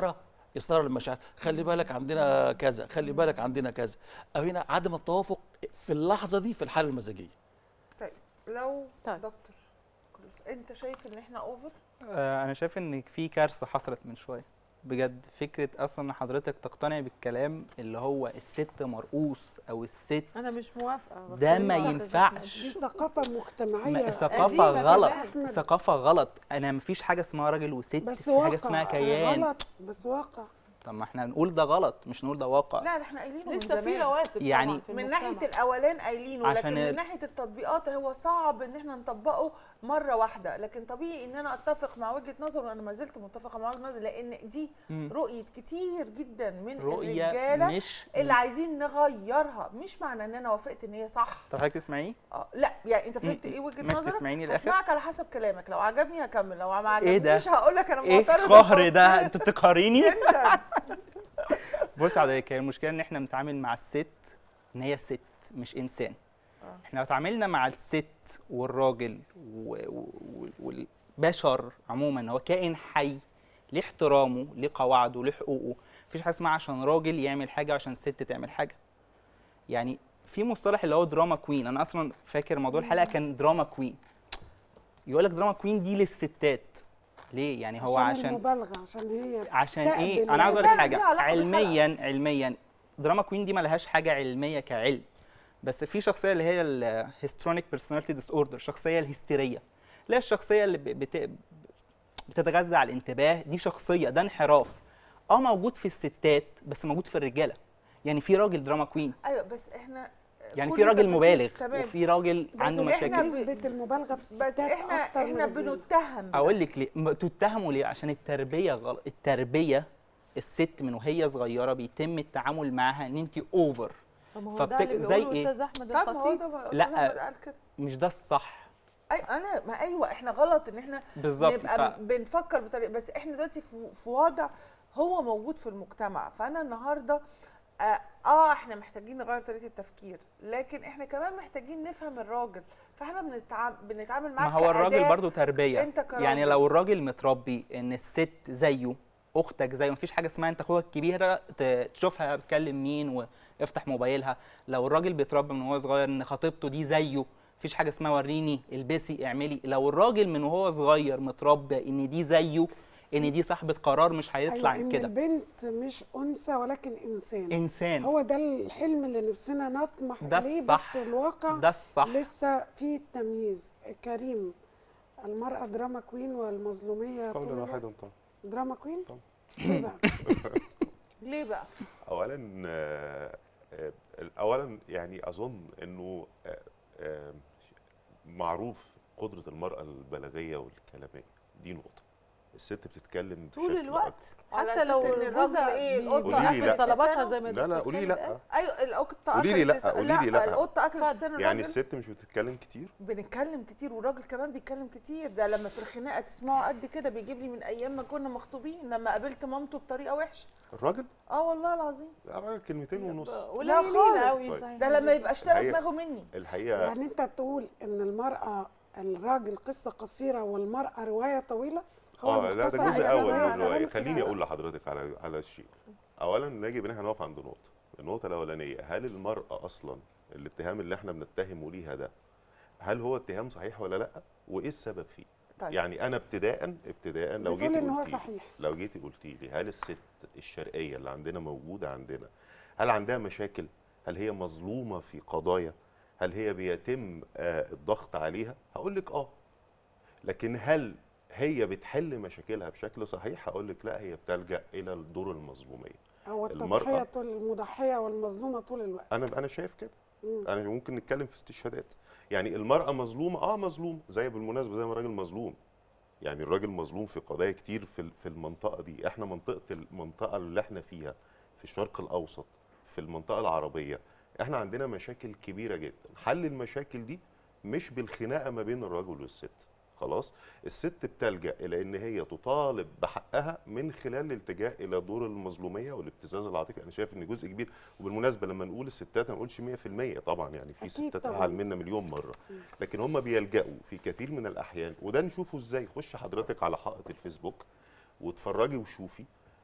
اصرار المشاعر خلي بالك عندنا كذا خلي بالك عندنا كذا او هنا عدم التوافق في اللحظه دي في الحاله المزاجيه طيب لو طيب. دكتور كلوس، انت شايف ان احنا اوفر آه، انا شايف ان في كارثه حصلت من شويه بجد فكره اصلا ان حضرتك تقتنع بالكلام اللي هو الست مرؤوس او الست انا مش موافقه ده بختلف ما مع ينفعش دي ثقافه ما- مجتمعيه ثقافه قديمة غلط أحمد. ثقافه غلط انا مفيش حاجه اسمها راجل وست بس في واقع حاجه اسمها كيان غلط بس واقع طب ما احنا نقول ده غلط مش نقول ده واقع لا ده احنا قايلينه من لسه في زمان رواسب يعني طبعاً في من المجتمع. ناحيه الاولان قايلينه عشان لكن من ال- ناحيه التطبيقات هو صعب ان احنا نطبقه مره واحده لكن طبيعي ان انا اتفق مع وجهه نظر وانا ما زلت متفقه مع وجهه نظر لان دي مم. رؤيه كتير جدا من رؤيه الرجاله مش اللي عايزين نغيرها مش معنى ان انا وافقت ان هي صح طب حضرتك تسمعيه اه لا يعني انت فهمت مم. ايه وجهه مش نظرك تسمعيني للاخر هسمعك على حسب كلامك لو عجبني هكمل لو ما إيه ده؟ عجبنيش هقول لك انا ايه معترضه القهر ده انت بتقهريني جدا بص يا حضرتك هي المشكله ان احنا بنتعامل مع الست ان هي ست مش انسان آه. احنا لو اتعاملنا مع الست والراجل و- و- والبشر عموما هو كائن حي ليه احترامه ليه قواعده ليه حقوقه مفيش حاجه اسمها عشان راجل يعمل حاجه عشان ست تعمل حاجه يعني في مصطلح اللي هو دراما كوين انا اصلا فاكر موضوع الحلقه كان دراما كوين يقول لك دراما كوين دي للستات ليه يعني هو عشان المبالغه عشان هي عشان تستقبل ايه انا عاوز اقول لك فعلا ليها حاجه علاقة علميا علميا دراما كوين دي ملهاش حاجه علميه كعلم بس في شخصيه اللي هي الهيسترونيك بيرسوناليتي ديس اوردر الشخصيه الهستيريه اللي هي الشخصيه اللي ب- بت... بتتغذى على الانتباه دي شخصيه ده انحراف اه موجود في الستات بس موجود في الرجاله يعني في راجل دراما كوين ايوه بس احنا يعني كل في راجل تفاصيل مبالغ تمام. وفي راجل بس عنده إحنا مشاكل ب- نسبه المبالغه في الستات بس احنا أكتر من احنا الرجالة. بنتهم بده. اقول لك ليه م- تتهموا ليه عشان التربيه غلط التربيه الست من وهي صغيره بيتم التعامل معاها ان انت اوفر طب ما هو فبت- ده اللي زي بيقوله إيه؟ استاذ احمد طب ما هو الخطيب ده بقى لا. أستاذ أحمد قال كده مش ده الصح اي انا ما ايوه احنا غلط ان احنا بالظبط نبقى ف... بنفكر بطريقه بس احنا دلوقتي في, في وضع هو موجود في المجتمع فانا النهارده آه, اه احنا محتاجين نغير طريقه التفكير لكن احنا كمان محتاجين نفهم الراجل فاحنا بنتعامل بنتعامل معاه ما هو الراجل كأداة. برضو تربيه انت كراجل. يعني لو الراجل متربي ان الست زيه اختك زيه مفيش حاجه اسمها انت اخوك الكبيره ت- تشوفها بتكلم مين وافتح موبايلها لو الراجل بيتربى من وهو صغير ان خطيبته دي زيه مفيش حاجه اسمها وريني البسي اعملي لو الراجل من وهو صغير متربى ان دي زيه ان دي صاحبه قرار مش هيطلع أيوة إن كده البنت مش انثى ولكن انسان انسان هو ده الحلم اللي نفسنا نطمح ده اليه الصح. بس الواقع ده الصح لسه في تمييز كريم المرأة دراما كوين والمظلومية طول قولا الوقت. واحدا طبعا دراما كوين؟ طبعا. ليه بقى؟ ليه بقى اولا آه، آه، اولا يعني اظن انه آه، آه، معروف قدره المراه البلاغيه والكلاميه دي نقطه الست بتتكلم طول بشكل الوقت على حتى أساس لو إن الراجل جوزها إيه، بي- القطة قولي لي بينفذ لا. طلباتها زي ما لا لا الدكتور قولي خالد لا قال. ايوه القطه قولي لي اكلت لا، لسان- قولي لي لا. القطه اكلت اتفضل. لسان يعني الراجل الست مش بتتكلم كتير بنتكلم كتير والراجل كمان بيتكلم كتير ده لما في الخناقه تسمعه قد كده بيجيب لي من ايام ما كنا مخطوبين لما قابلت مامته بطريقه وحشه الراجل اه والله العظيم لا، الراجل كلمتين ونص قليلين خالص. قوي طيب. صحيح ده لما يبقى اشترى الحقيقة- دماغه مني الحقيقه يعني انت تقول ان المرأة الراجل قصة قصيرة والمرأة رواية طويلة هو اه لا المختصر ده جزء على اول كلامك من الروايه كده. خليني اقول لحضرتك على على الشيء اولا يجب ان احنا نقف عند نقطه النقطه الاولانيه هل المراه اصلا الاتهام اللي احنا بنتهمه ليها ده هل هو اتهام صحيح ولا لا وايه السبب فيه طيب يعني انا ابتداء ابتداء لو بتقول جيتي ان هو قلتي لي- صحيح لو جيتي قلتي لي هل الست الشرقيه اللي عندنا موجوده عندنا هل عندها مشاكل هل هي مظلومه في قضايا هل هي بيتم آه الضغط عليها هقول لك اه لكن هل هي بتحل مشاكلها بشكل صحيح هقول لك لا هي بتلجا الى الدور المظلوميه هو المرأة- التضحية طول المضحية والمظلومة طول الوقت انا انا شايف كده مم. انا ممكن نتكلم في استشهادات يعني المراه مظلومه اه مظلوم زي بالمناسبه زي ما الراجل مظلوم يعني الراجل مظلوم في قضايا كتير في ال- في المنطقه دي احنا منطقه المنطقه اللي احنا فيها في الشرق الاوسط في المنطقه العربيه احنا عندنا مشاكل كبيره جدا حل المشاكل دي مش بالخناقه ما بين الرجل والست خلاص الست بتلجا الى ان هي تطالب بحقها من خلال الالتجاء الى دور المظلوميه والابتزاز العاطفي انا شايف ان جزء كبير وبالمناسبه لما نقول الستات ما نقولش 100% طبعا يعني في أكيد ستات طبعاً. اعلى منا مليون مره لكن هم بيلجأوا في كثير من الاحيان وده نشوفه ازاي خش حضرتك على حائط الفيسبوك واتفرجي وشوفي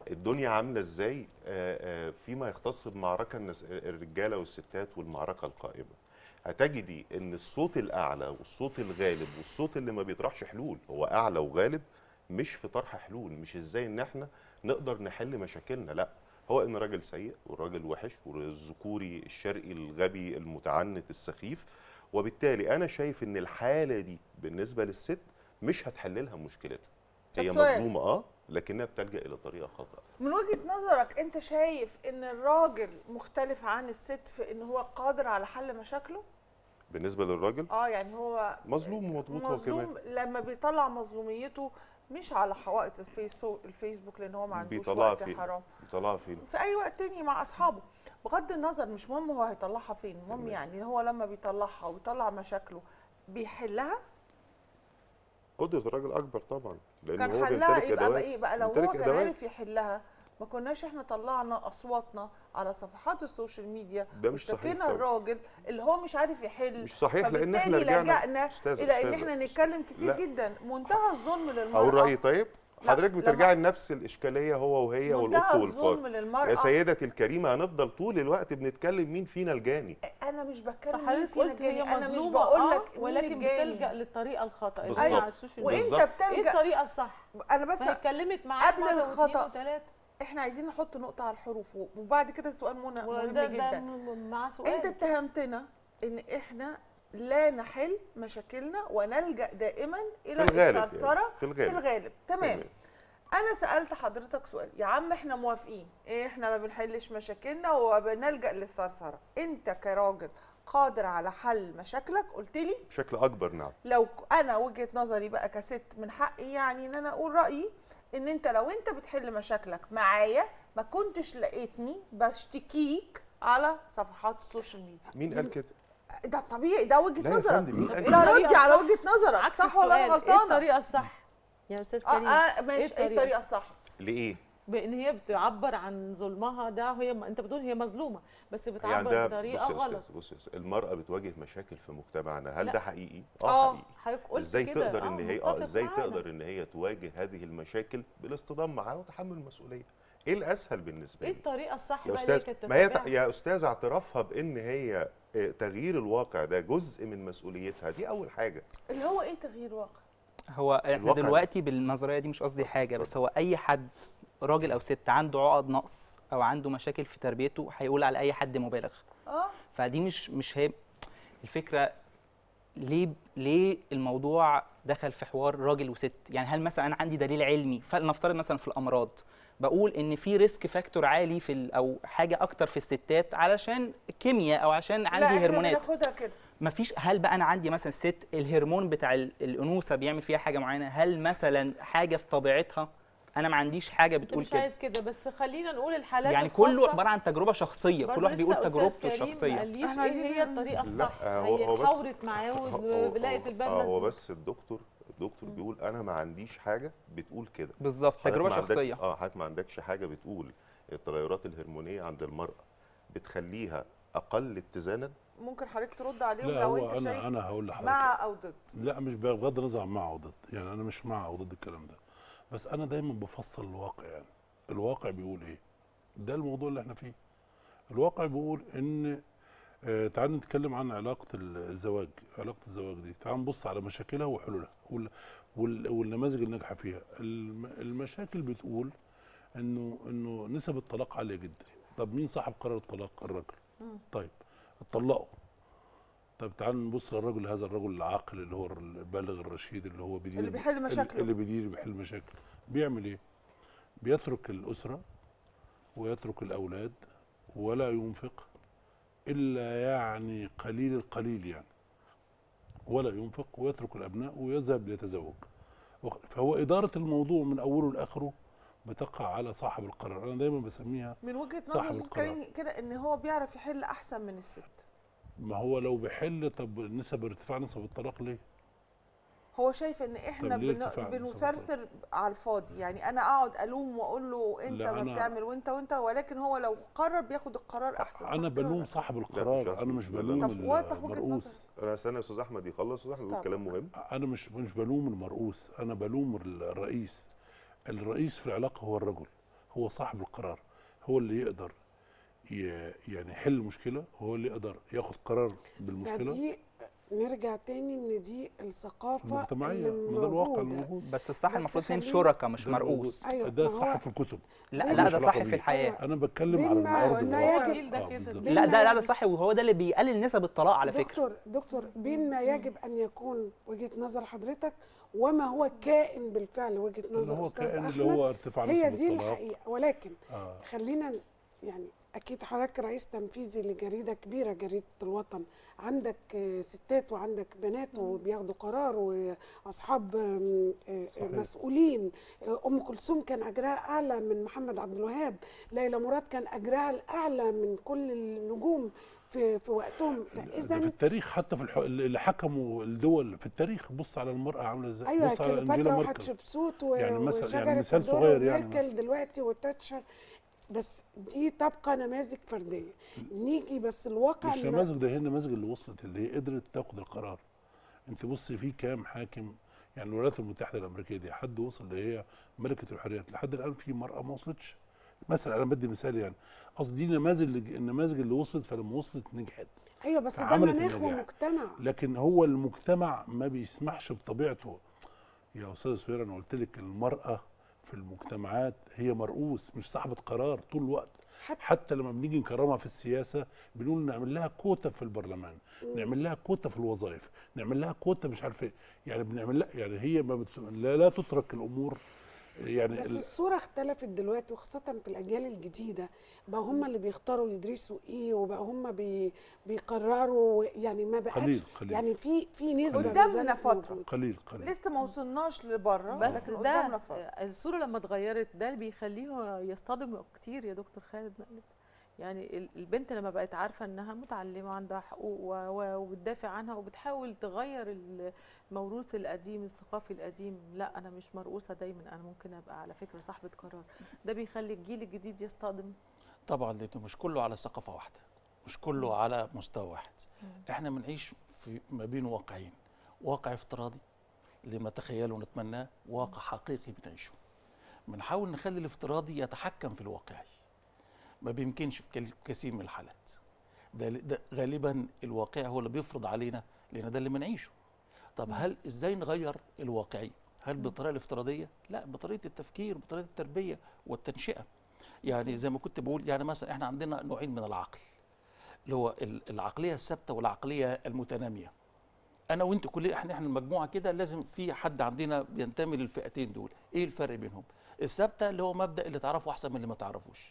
الدنيا عامله ازاي آه، آه، فيما يختص بمعركه النس- الرجاله والستات والمعركه القائمه هتجدي ان الصوت الاعلى والصوت الغالب والصوت اللي ما بيطرحش حلول هو اعلى وغالب مش في طرح حلول مش ازاي ان احنا نقدر نحل مشاكلنا لا هو ان راجل سيء والراجل وحش والذكوري الشرقي الغبي المتعنت السخيف وبالتالي انا شايف ان الحاله دي بالنسبه للست مش هتحللها مشكلتها طب هي سؤال. مظلومه اه لكنها بتلجا الى طريقه خطا من وجهه نظرك انت شايف ان الراجل مختلف عن الست في ان هو قادر على حل مشاكله بالنسبه للراجل اه يعني هو مظلوم ومضغوط هو كمان مظلوم لما بيطلع مظلوميته مش على حوائط الفيسبوك الفيسبوك لان هو ما عندوش بيطلعها وقت فين حرام بيطلعها فين في اي وقت تاني مع اصحابه بغض النظر مش مهم هو هيطلعها فين المهم تمام. يعني هو لما بيطلعها ويطلع مشاكله بيحلها قدره الراجل اكبر طبعا لان كان هو حلها بيمتلك يبقى بقى ادوات ايه بقى لو هو بيمتلك كان أدوات. عارف يحلها ما كناش احنا طلعنا اصواتنا على صفحات السوشيال ميديا ده مش صحيح واشتكينا طبعا. الراجل اللي هو مش عارف يحل مش صحيح لان احنا فبالتالي رجعنا لجأنا أستاذة- الى ان أستاذة، احنا نتكلم كتير لا. جدا منتهى الظلم للمرأة اقول رايي طيب لا، حضرتك لما- بترجعي لنفس الاشكاليه هو وهي والقط منتهى والفار الظلم للمرأة يا سيدتي الكريمه هنفضل طول الوقت بنتكلم مين فينا الجاني انا مش بتكلم مين فحضرتك فينا قلت هي جاني انا مش مظلومه بقول اه لك مين ولكن الجاني بتلجا للطريقه الخطا اللي بالظبط. هي على السوشيال وانت ميديا بالظبط. ايه بتلجأ الطريقه الصح؟ انا بس ما هي اتكلمت معاك قبل مره واثنين الخطأ. وثلاثه احنا عايزين نحط نقطة على الحروف وبعد كده سؤال منى مهم وده ده جدا م- مع سؤال انت اتهمتنا ان احنا لا نحل مشاكلنا ونلجأ دائما الى في الغالب الثرثرة يعني. في في الغالب الغالب تمام تمام. انا سالت حضرتك سؤال يا عم احنا موافقين إيه احنا ما بنحلش مشاكلنا وبنلجا للثرثره انت كراجل قادر على حل مشاكلك قلت لي بشكل اكبر نعم لو ك- انا وجهه نظري بقى كست من حقي يعني ان انا اقول رايي ان انت لو انت بتحل مشاكلك معايا ما كنتش لقيتني بشتكيك على صفحات السوشيال ميديا مين قال كده ده طبيعي ده وجهه لا يا نظرك فندم مين طب قال إيه ده كده الطريقة ردي على الصح؟ وجهه نظرك عكس صح ولا انا السؤال، ايه غلطانه الطريقه الصح يا استاذ اه, كريم آه ماشي ايه الطريقة؟ الطريقه الصح لايه بان هي بتعبر عن ظلمها ده هي انت بتقول هي مظلومه بس يعني بتعبر ده بطريقه بص يا غلط استاذ بص يا أستاذ، المراه بتواجه مشاكل في مجتمعنا هل لا. ده حقيقي آه. اه حقيقي حضرتك قلت ازاي كده تقدر ان هي متفق اه ازاي معانا. تقدر ان هي تواجه هذه المشاكل بالاصطدام معاها وتحمل المسؤوليه ايه الاسهل بالنسبه ايه لي الطريقه الصح يا بقى اللي هي استاذ كانت ما هي تتبعها؟ يا استاذ اعترافها بان هي آه، تغيير الواقع ده جزء من مسؤوليتها دي اول حاجه اللي هو ايه تغيير واقع هو احنا الواقع دلوقتي بالنظريه دي مش قصدي حاجه بس هو اي حد راجل او ست عنده عقد نقص او عنده مشاكل في تربيته هيقول على اي حد مبالغ اه فدي مش مش هي الفكره ليه ليه الموضوع دخل في حوار راجل وست يعني هل مثلا انا عندي دليل علمي فلنفترض مثلا في الامراض بقول ان في ريسك فاكتور عالي في ال- او حاجه اكتر في الستات علشان كيمياء او عشان لا عندي احنا هرمونات بناخدها كده مفيش هل بقى انا عندي مثلا ست الهرمون بتاع ال- الانوثه بيعمل فيها حاجه معينه هل مثلا حاجه في طبيعتها انا ما عنديش حاجه انت بتقول مش كده عايز كده بس خلينا نقول الحالات يعني كله الخاصة. عباره عن تجربه شخصيه برضه كل واحد بيقول لسه أستاذ تجربته كريم ما الشخصيه قاليش احنا ايه عايزين هي الطريقه لا، الصح هو- هو هي بس- اتحاورت معاه هو- ولقيت هو- الباب آه، هو مسدود. بس الدكتور الدكتور بيقول انا ما عنديش حاجه بتقول كده بالظبط حضرتك تجربه ما عندك- شخصيه اه حضرتك ما عندكش حاجه بتقول التغيرات الهرمونيه عند المراه بتخليها اقل اتزانا ممكن حضرتك ترد عليهم لا لو هو انت شايف انا انا هقول لحضرتك مع او ضد لا مش بغض النظر عن مع او ضد يعني انا مش مع او ضد الكلام ده بس انا دايما بفصل الواقع يعني الواقع بيقول ايه ده الموضوع اللي احنا فيه الواقع بيقول ان آه تعال نتكلم عن علاقه الزواج علاقه الزواج دي تعال نبص على مشاكلها وحلولها وال وال والنماذج الناجحه فيها الم المشاكل بتقول انه انه نسب الطلاق عاليه جدا طب مين صاحب قرار الطلاق الراجل طيب اتطلقوا طب تعال نبص للرجل هذا الرجل العاقل اللي هو البالغ الرشيد اللي هو بيدير اللي بيحل مشاكله. اللي بيدير بيحل مشاكل بيعمل ايه بيترك الاسره ويترك الاولاد ولا ينفق الا يعني قليل القليل يعني ولا ينفق ويترك الابناء ويذهب ليتزوج وخ- فهو اداره الموضوع من اوله لاخره بتقع على صاحب القرار انا دايما بسميها من وجهه صاحب نظر استاذ القرار. كريم كده ان هو بيعرف يحل احسن من الست ما هو لو بيحل طب نسب ارتفاع نسب الطلاق ليه هو شايف ان احنا طب ليه بن... ارتفاع نسب بنثرثر على الفاضي يعني انا اقعد الوم واقول له انت لا، ما أنا- بتعمل وانت وانت ولكن هو لو قرر بياخد القرار احسن صح انا كده ولا بلوم لا؟ صاحب مش القرار انا مش هسمع. بلوم طب وضح وجهة المرؤوس انا استنى يا استاذ احمد يخلص استاذ احمد طب. بيقول كلام مهم انا مش مش بلوم المرؤوس انا بلوم الرئيس الرئيس في العلاقه هو الرجل هو صاحب القرار هو اللي يقدر ي- يعني يحل المشكله هو اللي يقدر ياخد قرار بالمشكله فدي نرجع تاني ان دي الثقافه المجتمعيه اللي ما ده الواقع موجودة. الموجود بس الصح بس المفروض اتنين خلينا- شركاء مش ده الموجود. مرؤوس أيوة، ده ما صح هو- في الكتب لا ملوش لا ده علاقة صح بيه. في الحياه أيوة. انا بتكلم بما على الارض لا الواقع. يجب- ده آه، كده. بالظبط. لا ده لا ده صح وهو ده اللي بيقلل نسب الطلاق على فكره دكتور دكتور بين ما يجب ان يكون وجهه نظر حضرتك وما هو كائن بالفعل وجهه اللي نظر هو استاذ كائن احمد اللي هو ارتفاع هي نسب دي الطلاق الحقيقه ولكن آه. خلينا يعني اكيد حضرتك رئيس تنفيذي لجريده كبيره جريده الوطن عندك آه، ستات وعندك بنات وبياخدوا قرار واصحاب آم، آه، صحيح. مسؤولين آه، ام كلثوم كان اجرها اعلى من محمد عبد الوهاب ليلى مراد كان اجرها الاعلى من كل النجوم في في وقتهم ده في فاذا التاريخ حتى في الح... اللي حكموا الدول في التاريخ بص على المرأة عاملة ازاي ايوه بص على انجيلا كليوباترا ميركل وحتشبسوت و- يعني مثل- يعني وشجرة مثال الدور صغير يعني وميركل مثلا. دلوقتي وتاتشر بس دي تبقى نماذج فرديه نيجي بس الواقع مش إن- نماذج ده هي النماذج اللي وصلت اللي هي قدرت تاخد القرار انت بصي في كام حاكم يعني الولايات المتحده الامريكيه دي حد وصل اللي هي ملكه الحريات لحد الان في مراه ما وصلتش مثلا انا بدي مثال يعني قصدي دي نماذج النماذج اللي وصلت فلما وصلت نجحت ايوه بس ده عملت مناخ النجاح. ومجتمع لكن هو المجتمع ما بيسمحش بطبيعته يا استاذ سهير انا قلت لك المراه في المجتمعات هي مرؤوس مش صاحبه قرار طول الوقت حتى حتى لما بنيجي نكرمها في السياسه بنقول نعمل لها كوتا في البرلمان نعمل لها كوتا في الوظائف نعمل لها كوتا مش عارف ايه يعني بنعمل لها يعني هي ما بت... لا, لا تترك الامور يعني بس ال- الصورة اختلفت دلوقتي وخاصة في الأجيال الجديدة بقى هم اللي بيختاروا يدرسوا إيه وبقى هم بي بيقرروا يعني ما بقاش قليل قليل يعني في في نسبة قدامنا ما زالت فترة. موجودة. قليل قليل لسه ما وصلناش لبره بس لكن ده قدامنا فترة. الصوره لما اتغيرت ده اللي بيخليه يصطدم كتير يا دكتور خالد مقلب يعني ال- البنت لما بقت عارفه انها متعلمه عندها حقوق و- و- وبتدافع عنها وبتحاول تغير ال- الموروث القديم الثقافي القديم لا انا مش مرؤوسه دايما انا ممكن ابقى على فكره صاحبه قرار ده بيخلي الجيل الجديد يصطدم طبعا لانه مش كله على ثقافه واحده مش كله على مستوى واحد احنا بنعيش في ما بين واقعين واقع افتراضي اللي بنتخيله ونتمناه واقع حقيقي بنعيشه بنحاول نخلي الافتراضي يتحكم في الواقعي ما بيمكنش في كل- كثير من الحالات ده, ده غالبا الواقع هو اللي بيفرض علينا لان ده اللي بنعيشه طب هل ازاي نغير الواقعي هل بالطريقه الافتراضيه لا بطريقه التفكير بطريقه التربيه والتنشئه يعني زي ما كنت بقول يعني مثلا احنا عندنا نوعين من العقل اللي هو ال- العقليه الثابته والعقليه المتناميه انا وانت كلنا احنا احنا المجموعه كده لازم في حد عندنا بينتمي للفئتين دول ايه الفرق بينهم الثابته اللي هو مبدا اللي تعرفه احسن من اللي ما تعرفوش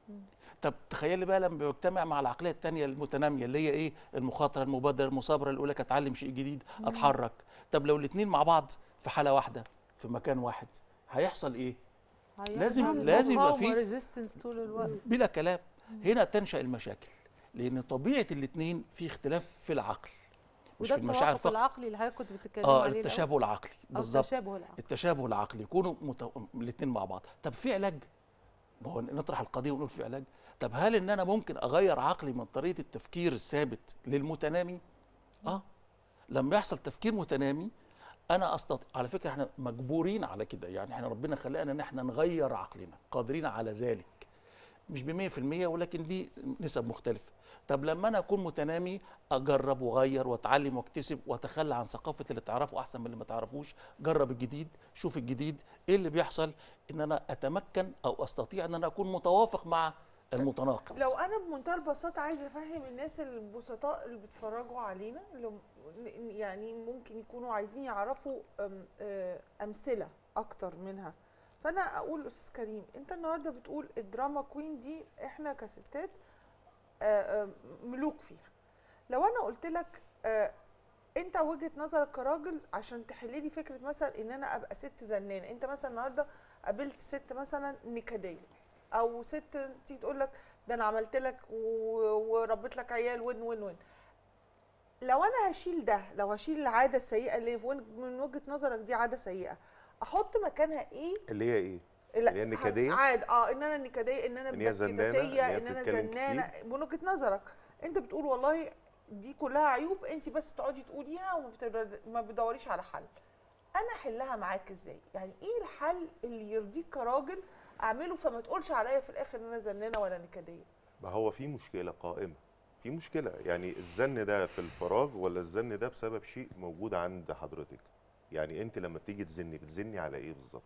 طب تخيلي بقى لما بيجتمع مع العقليه الثانيه المتناميه اللي هي ايه المخاطره المبادره المثابره اللي يقول لك اتعلم شيء جديد اتحرك طب لو الاثنين مع بعض في حاله واحده في مكان واحد هيحصل ايه لازم- هيحصل لازم يبقى في- مقاومة resistance طول الوقت بلا كلام هنا تنشا المشاكل لان طبيعه الاثنين في اختلاف في العقل مش وده في المشاعر التوافق فقط العقلي اللي حضرتك كنت بتتكلم اه عليه التشابه العقلي بالظبط التشابه العقلي التشابه العقلي يكونوا مت... الاثنين مع بعض طب في علاج ما هو نطرح القضيه ونقول في علاج طب هل ان انا ممكن اغير عقلي من طريقه التفكير الثابت للمتنامي اه لما يحصل تفكير متنامي انا استطيع على فكره احنا مجبورين على كده يعني احنا ربنا خلقنا ان احنا نغير عقلنا قادرين على ذلك مش ب 100% ولكن دي نسب مختلفه طب لما انا اكون متنامي اجرب واغير واتعلم واكتسب واتخلى عن ثقافه اللي تعرفه احسن من اللي ما تعرفوش جرب الجديد شوف الجديد ايه اللي بيحصل ان انا اتمكن او استطيع ان انا اكون متوافق مع المتناقض لو انا بمنتهى البساطه عايزه افهم الناس البسطاء اللي بيتفرجوا علينا اللي م- يعني ممكن يكونوا عايزين يعرفوا أم- آه، امثله اكتر منها فانا اقول استاذ كريم انت النهارده بتقول الدراما كوين دي احنا كستات آه، آه، ملوك فيها لو انا قلت لك آه، انت وجهه نظرك كراجل عشان تحل لي فكره مثلا ان انا ابقى ست زنانه انت مثلا النهارده قابلت ست مثلا نكديه او ست تيجي تقول لك ده انا عملت لك و- وربيت لك عيال وين وين وين لو انا هشيل ده لو هشيل العاده السيئه اللي في وين- من وجهه نظرك دي عاده سيئه احط مكانها ايه اللي هي ايه؟ لا اللي هي النكدية؟ عاد اه ان انا نكديه ان انا إن هي زنانة، إن بكتاتيه هي ان انا بتتكلم زنانه من وجهه نظرك انت بتقول والله دي كلها عيوب انت بس بتقعدي تقوليها وما بتدور- ما بتدوريش على حل انا احلها معاك ازاي يعني ايه الحل اللي يرضيك كراجل اعمله فما تقولش عليا في الاخر ان انا زنانه ولا نكديه ما هو في مشكله قائمه في مشكله يعني الزن ده في الفراغ ولا الزن ده بسبب شيء موجود عند حضرتك يعني انت لما بتيجي تزني بتزني على ايه بالظبط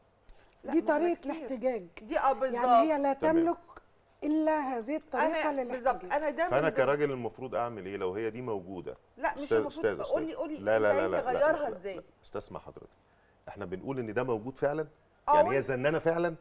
لا، دي ما هو طريقه كتير. الاحتجاج دي اه بالظبط يعني هي لا تمام. تملك الا هذه الطريقه انا بالظبط للاحتجاج انا ده فانا من ضمن- كراجل المفروض اعمل ايه لو هي دي موجوده لا مش أستاذ- المفروض أستاذ- قول لي أستاذ. قول لي لا انت لا عايز لا لا لا تغيرها لا لا. ازاي استسمع حضرتك احنا بنقول ان ده موجود فعلا اه يعني هي وأنت- زنانه فعلا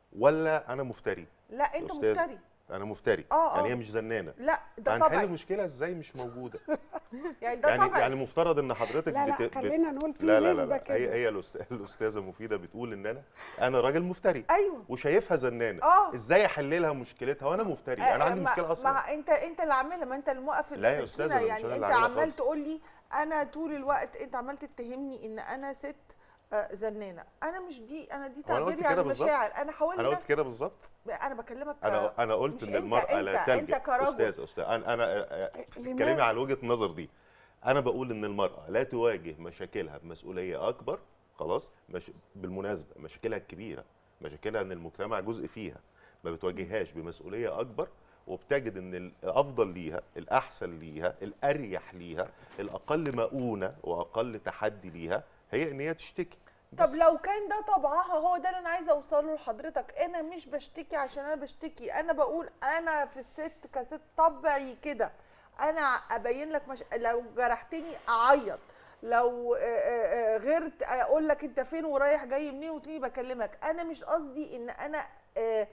ولا انا مفتري لا انت أستاذ. مفتري انا مفتري آه، يعني آه. هي مش زنانه لا ده هنحل طبعا مشكله ازاي مش موجوده يعني ده يعني طبعا يعني مفترض ان حضرتك لا لا بت- بت- خلينا نقول في لا لا لا, نسبه لا. هي كده هي الأست- الاستاذه مفيده بتقول ان انا انا راجل مفتري ايوه وشايفها زنانه اه ازاي احل لها مشكلتها وانا مفتري انا عندي ما- مشكله اصلا ما انت انت اللي عاملها ما انت اللي موقف لا يا السكينه أستاذة، أنا مش يعني أنا انت اللي عاملها عمال خالص. تقول لي انا طول الوقت انت عمال تتهمني ان انا ست آه، زنانه انا مش دي انا دي هو أنا قلت تعبيري عن كده بالظبط؟ المشاعر انا حاولت انا قلت كده بالظبط انا بكلمك ك- انا انا قلت مش ان أنت، المراه لا أنت- تلجا أنت كرجل. استاذ استاذ انا انا بتتكلمي لماذا؟ على وجهه النظر دي انا بقول ان المراه لا تواجه مشاكلها بمسؤوليه اكبر خلاص مش بالمناسبه مشاكلها الكبيره مشاكلها ان المجتمع جزء فيها ما بتواجههاش بمسؤوليه اكبر وبتجد ان الافضل ليها الاحسن ليها الاريح ليها الاقل مؤونه واقل تحدي ليها هي ان هي تشتكي طب لو كان ده طبعها هو ده اللي انا عايزه اوصله لحضرتك انا مش بشتكي عشان انا بشتكي انا بقول انا في الست كست طبعي كده انا ابين لك مش... لو جرحتني اعيط لو آه، آه، آه، غيرت اقول لك انت فين ورايح جاي منين وتيجي بكلمك انا مش قصدي ان انا آه،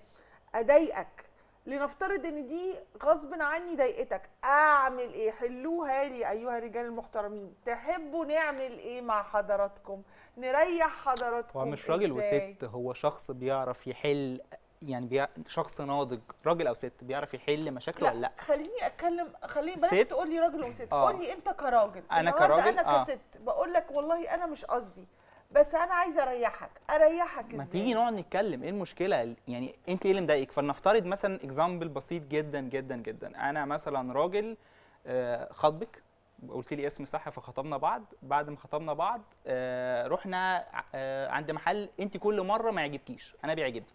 اضايقك لنفترض ان دي غصب عني ضايقتك اعمل ايه حلوها لي ايها الرجال المحترمين تحبوا نعمل ايه مع حضراتكم نريح حضراتكم هو مش راجل إزاي؟ وست هو شخص بيعرف يحل يعني بيع... شخص ناضج راجل او ست بيعرف يحل مشاكله ولا لا خليني اتكلم خليني بلاش ست؟ تقول لي راجل وست آه. قول لي انت كراجل أنا النهاردة كراجل؟ انا آه. كست بقول لك والله انا مش قصدي بس انا عايزه اريحك اريحك ما ازاي تيجي نقعد نتكلم ايه المشكله يعني انت ايه اللي مضايقك فلنفترض مثلا اكزامبل بسيط جدا جدا جدا انا مثلا راجل آه، خاطبك قلت لي اسم صح فخطبنا بعض بعد ما خطبنا بعض آه، رحنا آه، عند محل انت كل مره ما يعجبكيش انا بيعجبني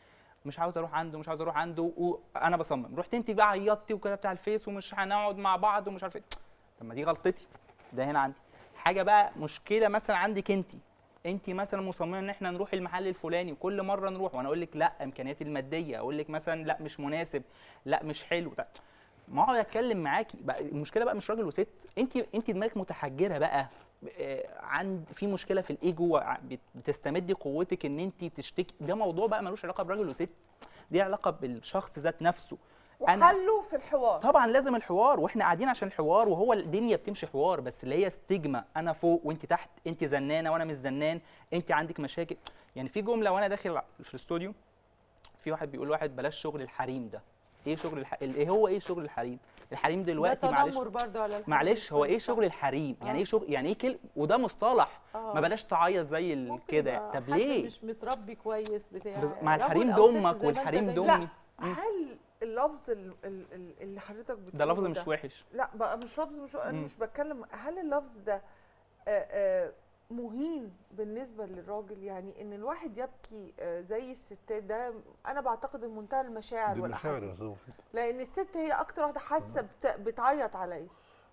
مش عاوز اروح عنده مش عاوز اروح عنده وانا بصمم رحت انت بقى عيطتي وكده بتاع الفيس ومش هنقعد مع بعض ومش عارف ايه طب ما دي غلطتي ده هنا عندي حاجه بقى مشكله مثلا عندك انت انت مثلا مصممه ان احنا نروح المحل الفلاني وكل مره نروح وانا اقول لك لا امكانياتي الماديه اقول لك مثلا لا مش مناسب لا مش حلو طيب ما اقعد اتكلم معاكي بقى المشكله بقى مش راجل وست انت انت دماغك متحجره بقى آه، عند في مشكله في الايجو ع- بت- بتستمدي قوتك ان انت تشتكي ده موضوع بقى ملوش علاقه براجل وست دي علاقه بالشخص ذات نفسه انا وحلوا في الحوار طبعا لازم الحوار واحنا قاعدين عشان الحوار وهو الدنيا بتمشي حوار بس اللي هي ستيجما انا فوق وانت تحت انت زنانه وانا مش زنان انت عندك مشاكل يعني في جمله وانا داخل في الاستوديو في واحد بيقول واحد بلاش شغل الحريم ده ايه شغل الح... ايه هو ايه شغل الحريم الحريم دلوقتي ده معلش تنمر برضه على الحريم. معلش هو ايه صح. شغل الحريم يعني آه. ايه شغل يعني ايه كل وده مصطلح آه. ما بلاش تعيط زي ال- ممكن كده يبقى طب حد ليه مش متربي كويس بتاع بز- مع رجل الحريم أو ست دمك زي ما أنت والحريم دايما- دمي لا هل اللفظ ال- ال- ال- اللي حضرتك بتقوله ده لفظ مش وحش لا بقى مش لفظ مش انا مم. مش بتكلم هل اللفظ ده آه، آه، مهين بالنسبه للراجل يعني ان الواحد يبكي آه، زي الستات ده انا بعتقد ان منتهى المشاعر دي مشاعر يا والاحاسيس أستاذ مفيد. لان الست هي اكتر واحده حاسه بت- بتعيط عليا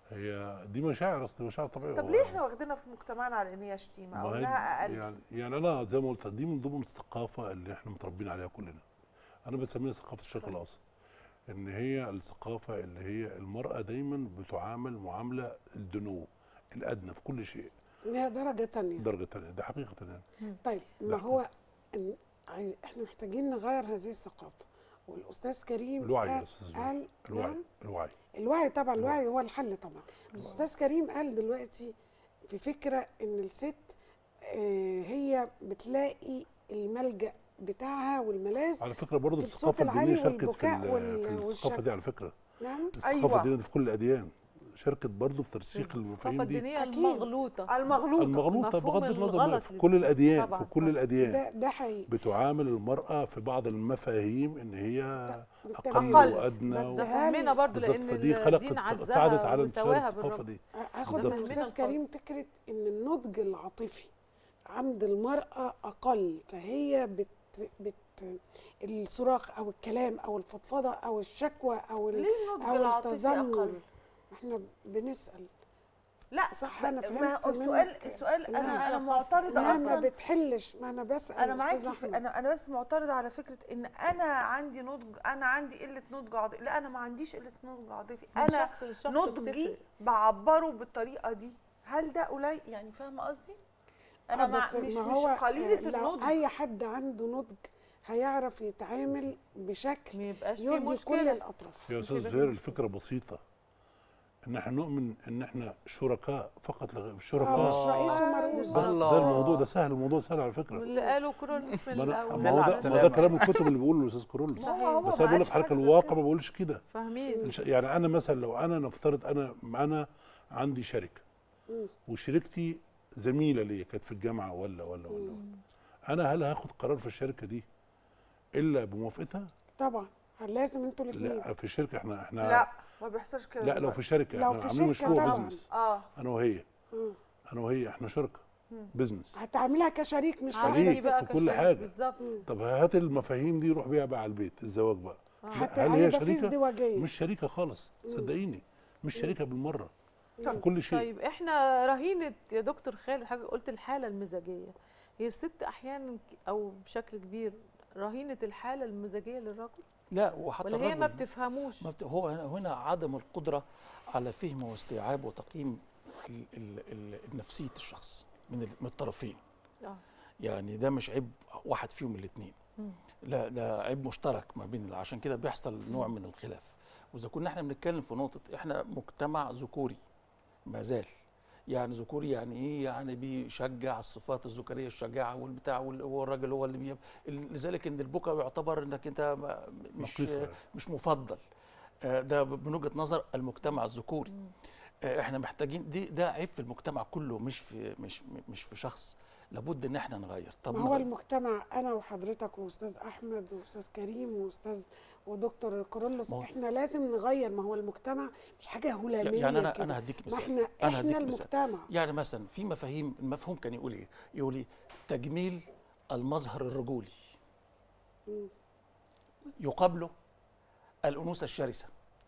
هي دي مشاعر اصل دي مشاعر طبيعيه طب هو- ليه احنا واخدينها في مجتمعنا على ان هي شتيمه او ما هي انها اقل يعني يعني انا زي ما قلت دي من ضمن الثقافه اللي احنا متربيين عليها كلنا انا بسميها ثقافه الشرق الاوسط ان هي الثقافه اللي هي المراه دايما بتعامل معامله الدنو الادنى في كل شيء ليها درجه تانية درجه تانية ده حقيقه يعني طيب ما لا. هو إن عايز احنا محتاجين نغير هذه الثقافه والاستاذ كريم الوعي يا قال- استاذ قال الوعي نعم الوعي الوعي طبعا الوعي. الوعي هو الحل طبعا الاستاذ كريم قال دلوقتي في فكره ان الست آه، هي بتلاقي الملجا بتاعها والملاذ على فكره برضه في الصوت الثقافه الدينيه العالي شاركت في, والبكاء ال- وال- في الثقافه والشك. دي على فكره نعم الثقافه أيوة. الدينيه دي في كل الاديان شاركت برضه في ترسيخ الثقافه المفاهيم دي الدينيه أكيد. المغلوطه المغلوطه المغلوطه المفهوم بغض النظر الغلط في كل الاديان طبعاً، في كل طبعاً. الاديان ده ده حقيقي بتعامل المرأة في بعض المفاهيم إن هي بالتمام. أقل أقل. وأدنى بس و- ده فهمنا برضه بالظبط لان فدي الدين خلقت عزها ساعدت على انتشار وسواها الثقافة بالرب دي هاخد بالظبط. من الاستاذ فهمنا كريم فكره ان النضج العاطفي عند المراه اقل فهي بت بت الصراخ او الكلام او الفضفضه او الشكوى او ال- ليه النضج او العاطفي التذمر اقل احنا بنسال لا صح، أنا ما فهمت هو السؤال منك. السؤال لا، انا انا أنا معترضه لا ما اصلا بتحلش ما انا بسال انا يا معاكي أستاذ في أحمد. انا انا بس معترضه على فكره ان انا عندي نضج انا عندي قله نضج عاطفي لا انا ما عنديش قله نضج عاطفي من انا شخص لشخص نضجي بتفرق. بعبره بالطريقه دي هل ده قليل يعني فاهمه قصدي انا آه، مع بس مش ما مش هو قليله آه، لو النضج اي حد عنده نضج هيعرف يتعامل بشكل ما يبقاش في يرضي كل مشكله الاطراف يا استاذ زهير الفكره بسيطه ان احنا نؤمن ان احنا شركاء فقط لا غير آه، شركاء مش رئيس ومرؤوس بس ده الموضوع ده سهل الموضوع سهل على فكره واللي قالوا كرولوس من ما أنا- الاول ما هو ده على ما هو ده السلامة. كلام الكتب اللي بيقوله الاستاذ كورولوس ما هو هو بس ما انا بقول لك قالش حضرتك حاجة غير الواقع كده. ما بقولش كده فاهمين الش- يعني انا مثلا لو انا نفترض انا انا عندي شركه وشركتي زميله ليا كانت في الجامعه ولا ولا ولا, ولا. انا هل هاخد قرار في الشركه دي الا بموافقتها؟ طبعا لازم انتوا الاثنين لا في الشركه احنا احنا لا ما بيحصلش كده لا لو دلوقتي. في شركه لو احنا في عاملين شركة مشروع طبعاً. بزنس اه انا وهي مم. انا وهي احنا شركه بزنس هتعمليها كشريك مش عادي عادي شريك بقى في كل كشريك حاجة. بالظبط طب هات المفاهيم دي روح بيها بقى على البيت الزواج بقى لا، هت- هل هي هيبقى في شريكه؟ ازدواجيه مش شريكه خالص صدقيني مش شريكه بالمره في كل شيء طيب احنا رهينه يا دكتور خالد حاجه قلت الحاله المزاجيه هي الست احيانا ك- او بشكل كبير رهينه الحاله المزاجيه للرجل لا وحتى ولا هي ما الرجل بتفهموش ما بت... هو هنا- هنا عدم القدره على فهم واستيعاب وتقييم ال... ال... ال... نفسيه الشخص من, ال... من الطرفين آه. يعني ده مش عيب واحد فيهم الاثنين لا ده عيب مشترك ما بين عشان كده بيحصل نوع من الخلاف واذا كنا احنا بنتكلم في نقطه احنا مجتمع ذكوري ما زال يعني ذكوري يعني ايه يعني بيشجع الصفات الذكوريه الشجاعه والبتاع وال- هو الراجل هو اللي بي... لذلك ان البكا يعتبر انك انت ما- مش نقيصة. مش مفضل آه، ده من وجهه نظر المجتمع الذكوري آه، احنا محتاجين دي ده عيب في المجتمع كله مش في مش مش في شخص لابد ان احنا نغير طب ما هو نغير. المجتمع انا وحضرتك واستاذ احمد واستاذ كريم واستاذ ودكتور كورولوس ما هو- احنا لازم نغير ما هو المجتمع مش حاجه هلاميه يعني انا كده. انا هديك ما مثال احنا انا احنا هديك مثال المجتمع يعني مثلا في مفاهيم المفهوم كان يقول ايه يقول ايه تجميل المظهر الرجولي يقابله الانوثه الشرسه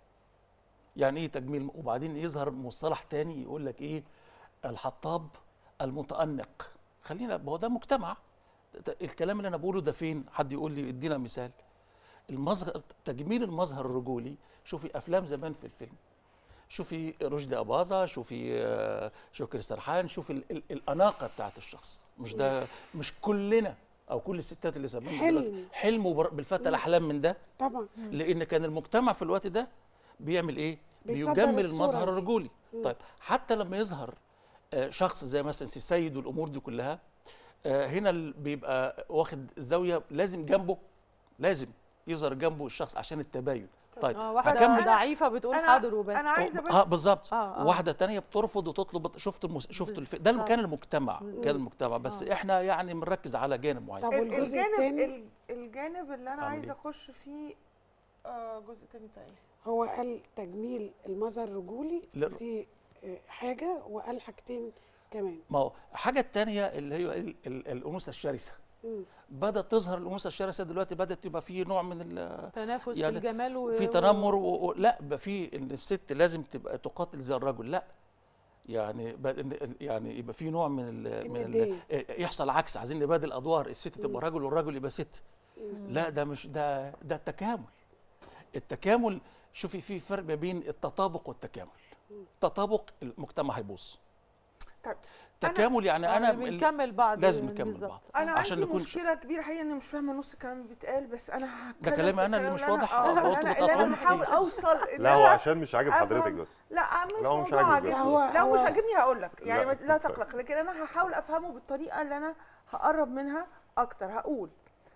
يعني ايه تجميل وبعدين يظهر مصطلح تاني يقول لك ايه الحطاب المتأنق خلينا ما هو ده مجتمع ت- الكلام اللي انا بقوله ده فين حد يقول لي ادينا مثال المظهر تجميل المظهر الرجولي شوفي افلام زمان في الفيلم شوفي رشدي اباظه شوفي آه، شكري سرحان شوفي ال- ال- الاناقه بتاعت الشخص مش ده مش كلنا او كل الستات اللي سمعنا حلم. دلوقتي حلموا بر- بالفتى الاحلام من ده طبعا لان كان المجتمع في الوقت ده بيعمل ايه بيصدر بيجمل الصورة المظهر دي. الرجولي طيب حتى لما يظهر آه، شخص زي مثلا سي السيد والامور دي كلها آه، هنا ال- بيبقى واخد الزاويه لازم جنبه لازم يظهر جنبه الشخص عشان التباين طيب اه واحده هكمل أنا- ضعيفه بتقول أنا- حاضر وبس أنا عايزة بس- اه بالظبط آه، آه. واحده تانية بترفض وتطلب شفت المس... شفت الف... ده بالظبط. كان المجتمع كان المجتمع بس آه. احنا يعني بنركز على جانب معين طب ال- والجزء الجانب الثاني ال- الجانب اللي انا أعمل عايزه إيه؟ اخش فيه آه جزء تاني بتاعي هو قال تجميل المظهر الرجولي لا. دي آه، حاجه وقال حاجتين كمان ما هو الحاجه الثانيه اللي هي ال... ال... الانوثه الشرسه مم. بدات تظهر الانوثه الشرسه دلوقتي بدات تبقى في نوع من ال... تنافس في يعني الجمال و... في تنمر و... و... لا بقى في ان الست لازم تبقى تقاتل زي الرجل لا يعني بد... يعني يبقى في نوع من ال... من ال... الندية. يحصل عكس عايزين نبادل ادوار الست تبقى راجل والراجل يبقى ست لا ده مش ده ده التكامل التكامل شوفي في فرق ما بين التطابق والتكامل التطابق المجتمع هيبوظ طيب تكامل يعني انا آه، بنكمل بعض لازم نكمل بالظبط. بعض انا عشان عندي نكون مشكله كبيره حقيقه اني مش فاهمه نص الكلام اللي بيتقال بس انا ده هتكلم كلامي في أنا اللي الكلام مش أنا- واضح. اه أنا قلت اللي انا اللي انا بتقطعوني بحاول كتير. اوصل إن لا هو أنا عشان مش عاجب أفهم. حضرتك بس لا مش لا، هو مش موضوع عاجبك عاجبني بس. هو- لا مش هو- عاجبني هقول لك يعني لا، ما- لا اتفضل. تقلق لكن انا هحاول افهمه بالطريقه اللي انا هقرب منها اكتر هقول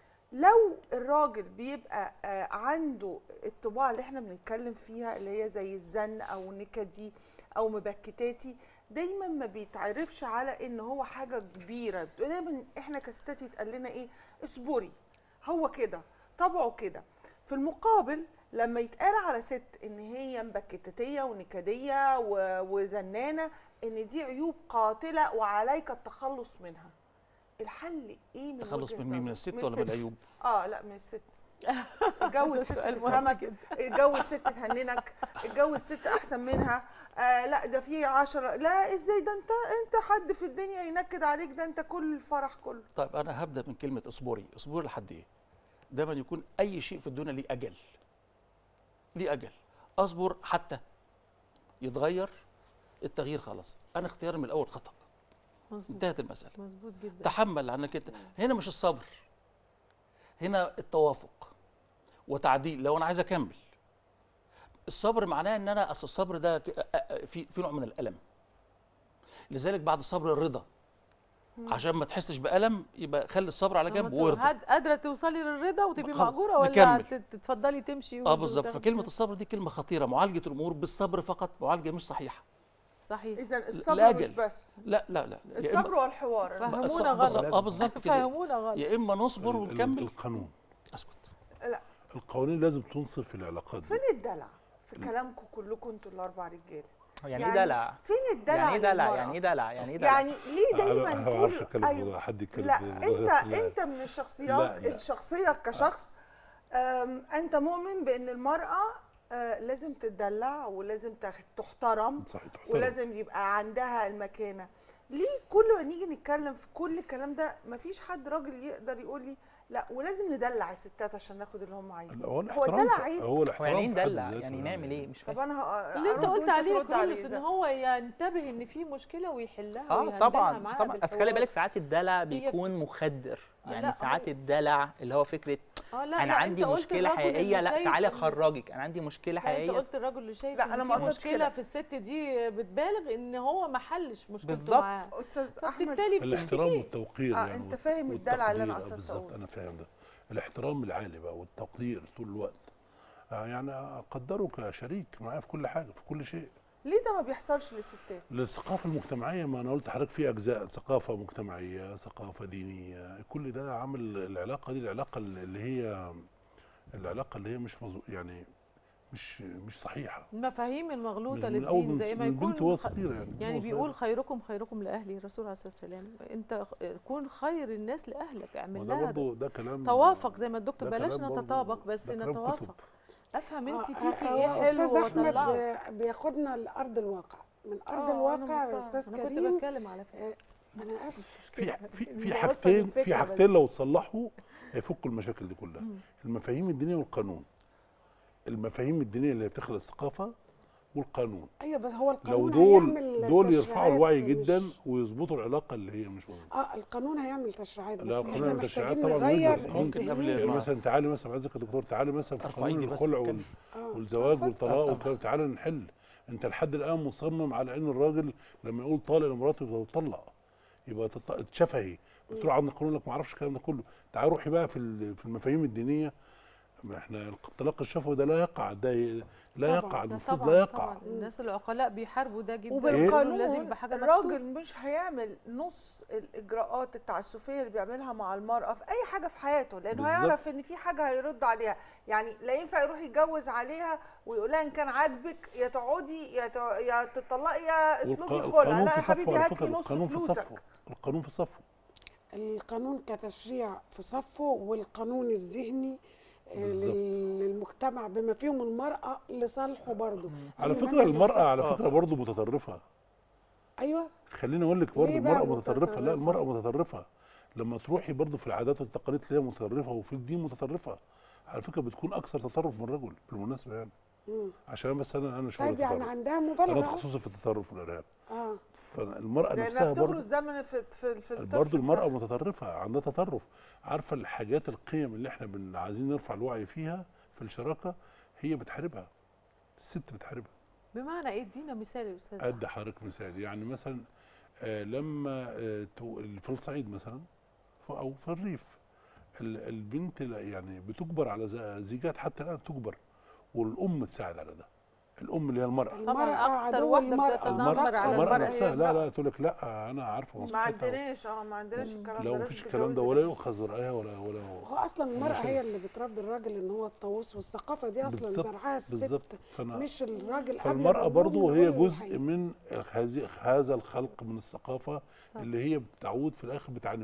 لو الراجل بيبقى آه، عنده الطباع اللي احنا بنتكلم فيها اللي هي زي الزن او نكدي او مبكتاتي دايما ما بيتعرفش على ان هو حاجه كبيره دايما احنا كستات يتقال لنا ايه اصبري هو كده طبعه كده في المقابل لما يتقال على ست ان هي مبكتاتيه ونكديه و- وزنانه ان دي عيوب قاتله وعليك التخلص منها الحل ايه من تخلص وجهة من مين من نظرك؟ الست ولا من العيوب اه لا من الست الجو ده الست سؤال مهم تفهمك جدا. الجو الست تهننك الجو الست احسن منها آه لا ده في عشرة لا ازاي ده انت انت حد في الدنيا ينكد عليك ده انت كل الفرح كله طيب انا هبدا من كلمه اصبري اصبري لحد ايه دايما يكون اي شيء في الدنيا ليه اجل ليه اجل اصبر حتى يتغير التغيير خلاص انا اختياري من الاول خطا مظبوط انتهت المساله مظبوط جدا تحمل عنك انت هنا مش الصبر هنا التوافق وتعديل لو انا عايز اكمل الصبر معناه ان انا اصل الصبر ده ك- أ- أ- في في نوع من الالم لذلك بعد الصبر الرضا عشان ما تحسش بالم يبقى خلي الصبر على جنب لما وارضى هاد- قادره توصلي للرضا وتبقي خلاص، مأجوره ولا نكمل. تت- تتفضلي تمشي اه بالظبط وتاخدي- فكلمه الصبر دي كلمه خطيره معالجه الامور بالصبر فقط معالجه مش صحيحه صحيح اذا الصبر الأجل. مش بس لا لا لا يا إما- الصبر والحوار فهمونا الص- غلط. بالظبط- اه بالظبط كده فهمونا غلط يا اما نصبر ال- ال- ونكمل القانون اسكت القوانين لازم تنصف في العلاقات دي فين الدلع في كلامكم كلكم انتوا الاربع رجاله يعني يعني ايه دلع فين الدلع يعني ايه دلع للمرأة؟ يعني ايه دلع يعني ايه دلع يعني ليه دايما انا ما بعرفش طول اتكلم في أيوة. ده، حد يتكلم لا في انت ده. لا. انت من الشخصيات لا، لا. الشخصيه كشخص أم، انت مؤمن بان المراه آه، لازم تدلع ولازم تخ- تحترم صحيح تحترم. ولازم يبقى عندها المكانه ليه كل ما نيجي نتكلم في كل الكلام ده مفيش حد راجل يقدر يقول لي لا ولازم ندلع الستات عشان ناخد اللي هم عايزينه هو هو الاحترام الدلع ف- عيب هو هو الاحترام يعني ايه في حد ندلع ذاته يعني نعمل ايه مش طب فاهم انا ه- اللي انت أرجو قلت أنت عليه ترد عليه كرولوس ان إذا- هو ينتبه ان في مشكله ويحلها اه ويهندلها طبعا معاها طبعا بس خلي بالحوار. بالك ساعات الدلع بيكون مخدر لا، يعني هو- ساعات الدلع اللي هو فكره اه لا انا لا عندي انت قلت مشكله الرجل اللي حقيقيه لا شايف تعالى إن- اخرجك انا عندي مشكله لا انت حقيقيه قلت الراجل اللي شايف لا، ان أنا في ما أقصدش مشكله كده. في الست دي بتبالغ ان هو ما حلش مشكلته بالظبط. معاه استاذ احمد فبالتالي الاحترام بتشتكيه. والتوقير آه، يعني أنت والت- فاهم الدلع اللي أنا والتقدير. آه، قصدت بالظبط أقوله. انا فاهم ده الاحترام العالي بقى والتقدير طول الوقت آه، يعني اقدره كشريك معايا في كل حاجه في كل شيء ليه ده ما بيحصلش للستات الثقافه المجتمعيه ما انا قلت لحضرتك في اجزاء ثقافه مجتمعيه ثقافه دينيه كل ده عامل العلاقه دي العلاقه اللي هي العلاقه اللي هي مش مظبوط يعني مش مش صحيحه المفاهيم المغلوطه من اول للدين من زي ما من يكون بنت وهو خ- صغير يعني يعني وهو بيقول صغير. خيركم خيركم لاهلي الرسول عليه الصلاه والسلام انت خ- كون خير الناس لاهلك اعمل وده لها برضه ده كلام توافق زي ما الدكتور ده بلاش كلام برضه- نتطابق بس ده كلام نتوافق كتب. افهم انت آه، فيكي هو ايه حلو استاذ احمد واطلعه آه، بياخدنا لارض الواقع من ارض آه، أنا الواقع مقتنعة. يا استاذ انا كنت كريم بتكلم على فكره آه، انا اسف في في في بوصل حاجتين الفكرة في بس. حاجتين لو تصلحوا هيفكوا المشاكل دي كلها المفاهيم الدينيه والقانون المفاهيم الدينيه اللي بتخلق الثقافه والقانون ايوه بس هو لو القانون دول هيعمل دول يرفعوا تشريعات الوعي مش- جدا ويظبطوا العلاقه اللي هي مش مظبوطه اه القانون هيعمل تشريعات بس لا، القانون احنا هيعمل تشريعات محتاجين طبعاً نغير جداً. ممكن قبل الذهنية. يعني ما- مثلا تعالي مثلا عايزك يا دكتور تعالي مثلا في ارفع قانون ايدي بس الخلع اتكلم. وال- آه. والزواج والطلاق طبعاً. والكلام تعالى نحل انت لحد الان مصمم على ان الراجل لما يقول طالق لمراته يبقى يطلق يبقى تط- شفهي بتروح عند القانون لك ما اعرفش الكلام ده كله تعالى روحي بقى في ال- في المفاهيم الدينيه ما احنا الطلاق الشفوي ده لا يقع ده ي- لا طبعاً. يقع ده المفروض طبعا لا يقع طبعا الناس العقلاء بيحاربوا ده جدا وبالقانون لازم بحاجه الراجل مكتوبة. مش هيعمل نص الاجراءات التعسفيه اللي بيعملها مع المراه في اي حاجه في حياته لانه بالظبط. هيعرف ان في حاجه هيرد عليها يعني لا ينفع يروح يتجوز عليها ويقول لها ان كان عاجبك يا تقعدي يا ت- يا تطلقي يا والق- اطلبي خلع القانون لا في يا صفه حبيبي على هات فكره لي نص القانون في فلوسك صفه القانون في صفه القانون كتشريع في صفه والقانون الذهني آه، بالظبط. لل- للمجتمع بما فيهم المرأة لصالحه برضه على قبل ما فكره أنا المراه على آه. فكره برضه متطرفه ايوه خليني اقول لك برضه ليه بقى المراه متطرفه لا متطرفة؟ المراه متطرفه لما تروحي برضه في العادات والتقاليد تلاقيها متطرفه وفي الدين متطرفه على فكره بتكون اكثر تطرف من الرجل بالمناسبه يعني مم. عشان بس انا انا شغل طيب يعني تطرف عندها انا مبالغة تخصصي في التطرف والارهاب اه فالمراه لانها نفسها برضه بتغرس ده من في في, في الطفل برضه المرأة بتاعها. متطرفة عندها تطرف عارفة الحاجات القيم اللي احنا بن عايزين نرفع الوعي فيها في الشراكة هي بتحاربها الست بتحاربها بمعنى ايه ادينا مثال يا استاذ أدي حضرتك مثال يعني مثلا آه لما آه تو- في الصعيد مثلا ف- أو في الريف ال- البنت لا- يعني بتجبر على ز- زيجات حتى الآن تجبر والأم تساعد على ده الأم اللي هي المرأة طبعا المرأة اكتر عدو واحده المرأة بتتنمر على المرأة المرأة نفسها هي لا المرأة. لا تقول لك لا أنا عارفة ما مصلحتها عندناش اه ما عندناش الكلام لو ده مفيش لازم الكلام ده تتجوزي ولا بنت. يؤخذ رأيها ولا ولا هو اصلا المرأة ماشي. هي اللي بتربي الراجل ان هو الطاووس والثقافة دي اصلا بالظبط، زرعها الست بالظبط فأنا مش الراجل قبل فالمرأة الأمور برضو هي والرجل جزء الحقيقي. من هذه هذا الخلق من الثقافة صح. اللي هي بتعود في الآخر بتعاني منها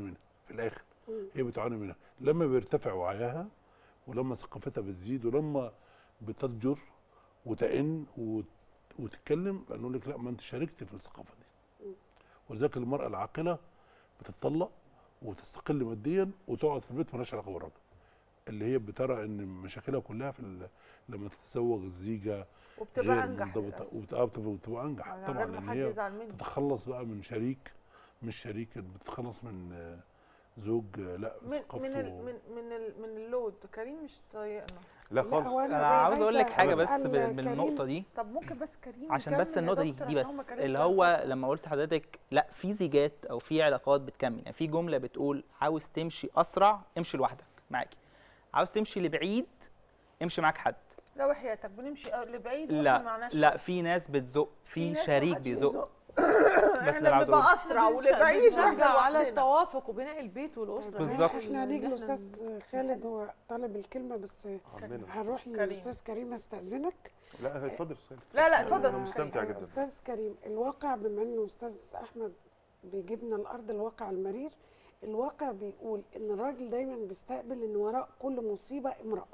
في الاخر هي بتعاني منها لما بيرتفع وعيها ولما ثقافتها بتزيد ولما بتضجر وتئن وت- وتتكلم نقول لك لا ما انت شاركت في الثقافه دي ولذلك المراه العاقله بتتطلق وتستقل ماديا وتقعد في البيت مالهاش علاقه بالراجل اللي هي بترى ان مشاكلها كلها في ال- لما تتزوج الزيجه وبتبقى غير انجح منضبطه للأسف. وبتبقى بتبقى, بتبقى انجح يعني طبعا غير ما لان حد هي يزعل مني بتتخلص بقى من شريك مش شريك بتتخلص من آه، زوج آه، لا من من ثقافته ال من من ال من اللود كريم مش طايقنا لا لا، خالص هو انا عاوز اقول لك حاجه عايزة بس أسأل بال- كريم. بالنقطه دي طب ممكن بس كريم عشان يكمل بس يا النقطه دي دكتور دي عشان هما بس كريم اللي سؤال هو فاضي. لما قلت لحضرتك لا في زيجات او في علاقات بتكمل يعني في جمله بتقول عاوز تمشي اسرع امشي لوحدك معاكي عاوز تمشي لبعيد امشي معاك حد لا وحياتك بنمشي لبعيد وإحنا لا معناش لا في ناس بتزق في ناس شريك محدش بيزق بس احنا اللي عاوز بنبقى اقوله اسرع بنش- ولبعيد بنشجع واحنا على لوحدنا التوافق وبناء البيت والاسره بالظبط. احنا هنيجي لاستاذ خالد هو طالب الكلمه بس عمنا هروح كريم. للاستاذ كريم استاذنك لا اتفضل استاذ لا لا اتفضل انا مستمتع جدا استاذ كريم الواقع بما انه استاذ احمد بيجيبنا الارض الواقع المرير الواقع بيقول ان الراجل دايما بيستقبل ان وراء كل مصيبه امراه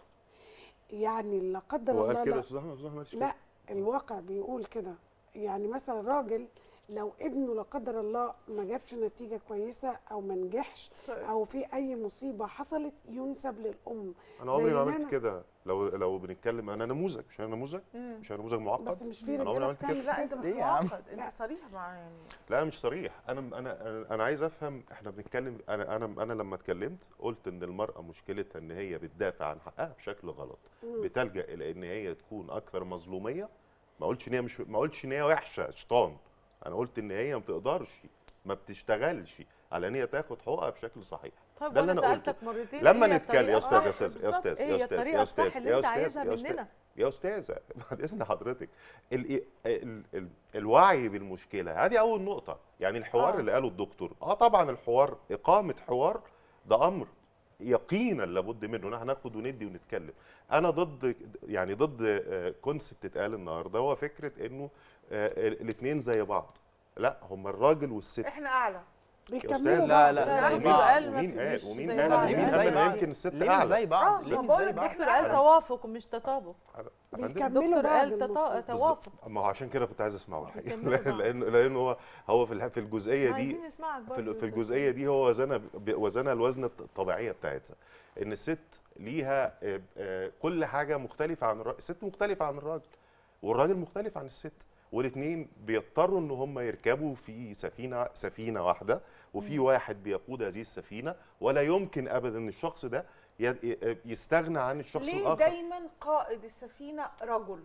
يعني لا قدر هو الله قال كده لا, استاذ احمد استاذ احمد لا الواقع بيقول كده يعني مثلا راجل لو ابنه لا قدر الله ما جابش نتيجه كويسه او ما نجحش او في اي مصيبه حصلت ينسب للام انا عمري ما بينما- عملت كده لو لو بنتكلم انا نموذج مش انا نموذج مم. مش انا نموذج معقد بس مش في انا عمري رجاله ما عملت كده بتعمل لا انت مش ليه يا عم؟ معقد لا. انت صريح مع يعني لا أنا مش صريح انا انا أنا- انا عايز افهم احنا بنتكلم انا انا انا لما اتكلمت قلت ان المراه مشكلتها ان هي بتدافع عن حقها بشكل غلط بتلجا الى ان هي تكون اكثر مظلوميه ما قلتش ان هي مش ما قلتش ان هي وحشه شيطان انا قلت ان هي ما بتقدرش ما بتشتغلش على ان هي تاخد حقوقها بشكل صحيح طيب ده اللي وانا أنا قلته. سالتك مرتين لما إيه هي نتكلم يا الطريقة استاذ يا الصح؟ استاذ يا بالظبط. استاذ ايه يا هي استاذ الطريقه يا الصح استاذ اللي يا انت استاذ عايزها يا استاذ مننا يا استاذه بعد اذن حضرتك ال ال ال الوعي بالمشكله هذه اول نقطه يعني الحوار آه. اللي قاله الدكتور اه طبعا الحوار اقامه حوار ده امر يقينا لابد منه نحن هناخد وندي ونتكلم انا ضد يعني ضد كونسبت اتقال النهارده هو فكره انه الاثنين زي بعض لا هم الراجل والست احنا اعلى بيكملوا أستاذ، لا بعض. لا لا، زي مش بعض قال ما ومين في- قال مش ومين زي قال بعض. ومين ليه مش قال زي إن بعض؟ يمكن الست ليه مش اعلى زي بعض آه، ليه ما مش بقول زي لك بعض الدكتور قال توافق مش تطابق بيكملوا الدكتور بعض قال تطا- المفروض. توافق ما هو عشان كده كنت عايز اسمعه الحقيقه بيكملوا بعض. لان لان هو هو في الح- في الجزئيه دي عايزين نسمعك في برضه ال- في الجزئيه دي هو وزنها ب- وزنها الوزنه الطبيعيه بتاعتها ان الست ليها آه، آه، كل حاجه مختلفه عن الراجل الست مختلفه عن الراجل والراجل مختلف عن الست والاثنين بيضطروا ان هم يركبوا في سفينه سفينه واحده وفي واحد بيقود هذه السفينه ولا يمكن ابدا ان الشخص ده ي- ي- يستغنى عن الشخص ليه الاخر دايما قائد السفينه رجل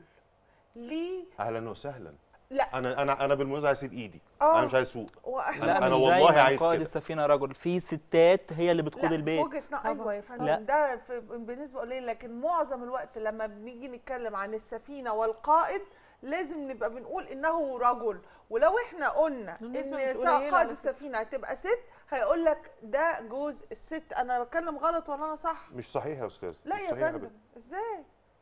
ليه اهلا وسهلا لا انا انا انا بالمناسبه عايز اسيب ايدي آه. انا مش عايز اسوق واحنا لا أنا مش والله دايما عايز قائد كده. السفينه رجل في ستات هي اللي بتقود لا، في البيت وجهه نظر ايوه يا فندم لا. ده في بنسبه قليله لكن معظم الوقت لما بنيجي نتكلم عن السفينه والقائد لازم نبقى بنقول انه رجل ولو احنا قلنا بالنسبة ان مش سواء قليلة قائد على فكرة. السفينه هتبقى ست هيقول لك ده جوز الست انا بتكلم غلط ولا انا صح مش صحيح يا استاذ لا مش يا صحيح فندم أبداً. ازاي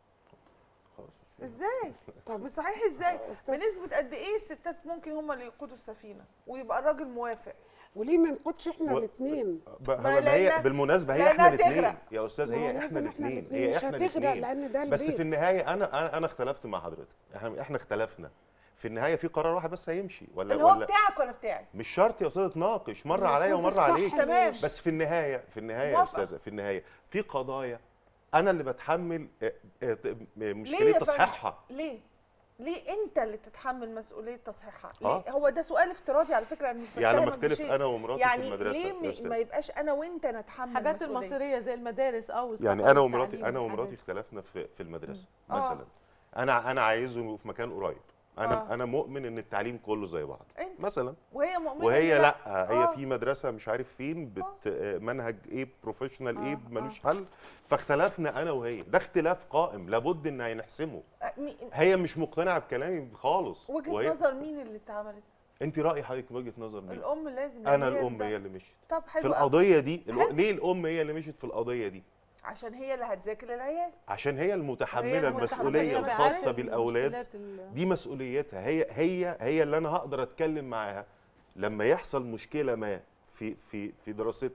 خلاص. ازاي طب مش صحيح ازاي أستاذ- بنسبه قد ايه الستات ممكن هم اللي يقودوا السفينه ويبقى الراجل موافق وليه ما نقودش احنا و- الاثنين ب- ما ما هي لأن- بالمناسبه هي لأنها احنا الاثنين تغرق. يا استاذ ما هو هي لازم احنا الاثنين الاتنين. هي مش احنا هتغرق الاثنين لان ده بس البيت في النهايه انا انا انا اختلفت مع حضرتك احنا احنا اختلفنا في النهايه في قرار واحد بس هيمشي ولا اللي هو ولا بتاعك ولا بتاعي مش شرط يا استاذ تناقش مره عليا المفروض ومره الصح عليك تمام. بس في النهايه في النهايه يا موافقة. استاذه في النهايه في قضايا انا اللي بتحمل آه، آه، ليه مشكله يا فندم؟ تصحيحها ليه؟ ليه انت اللي تتحمل مسؤوليه تصحيحها؟ آه. ليه؟ هو ده سؤال افتراضي على فكره انا مش يعني لما بتهمك اختلف بشيء. انا ومراتي يعني في المدرسه ليه يا م- أستاذ. ما يبقاش انا وانت نتحمل الحاجات مسؤولية؟ المصيريه زي المدارس او السفر يعني انا ومراتي والتعليم انا والحاجات ومراتي دي. اختلفنا في في المدرسه آه. مثلا انا انا عايزه في مكان قريب انا آه. انا مؤمن ان التعليم كله زي بعض انت مثلا وهي مؤمنه وهي إن لا هي آه. في مدرسه مش عارف فين بت منهج ايه بروفيشنال ايه آه، ملوش حل فاختلفنا انا وهي ده اختلاف قائم لابد ان نحسمه آه، مي- هي مش مقتنعه بكلامي خالص وجهه وهي نظر مين اللي اتعملت؟ انت راي حضرتك وجهه نظر مين الام لازم انا يعني هي الام ده. هي اللي مشيت طب حلو في أوي. القضيه دي حلو. الأ- ليه الام هي اللي مشيت في القضيه دي عشان هي اللي هتذاكر العيال عشان هي المتحمله هي المسؤوليه المتحملة. الخاصه عارف بالاولاد المشكلات ال- دي مسؤوليتها هي هي هي اللي انا هقدر اتكلم معاها لما يحصل مشكله ما في في في دراستهم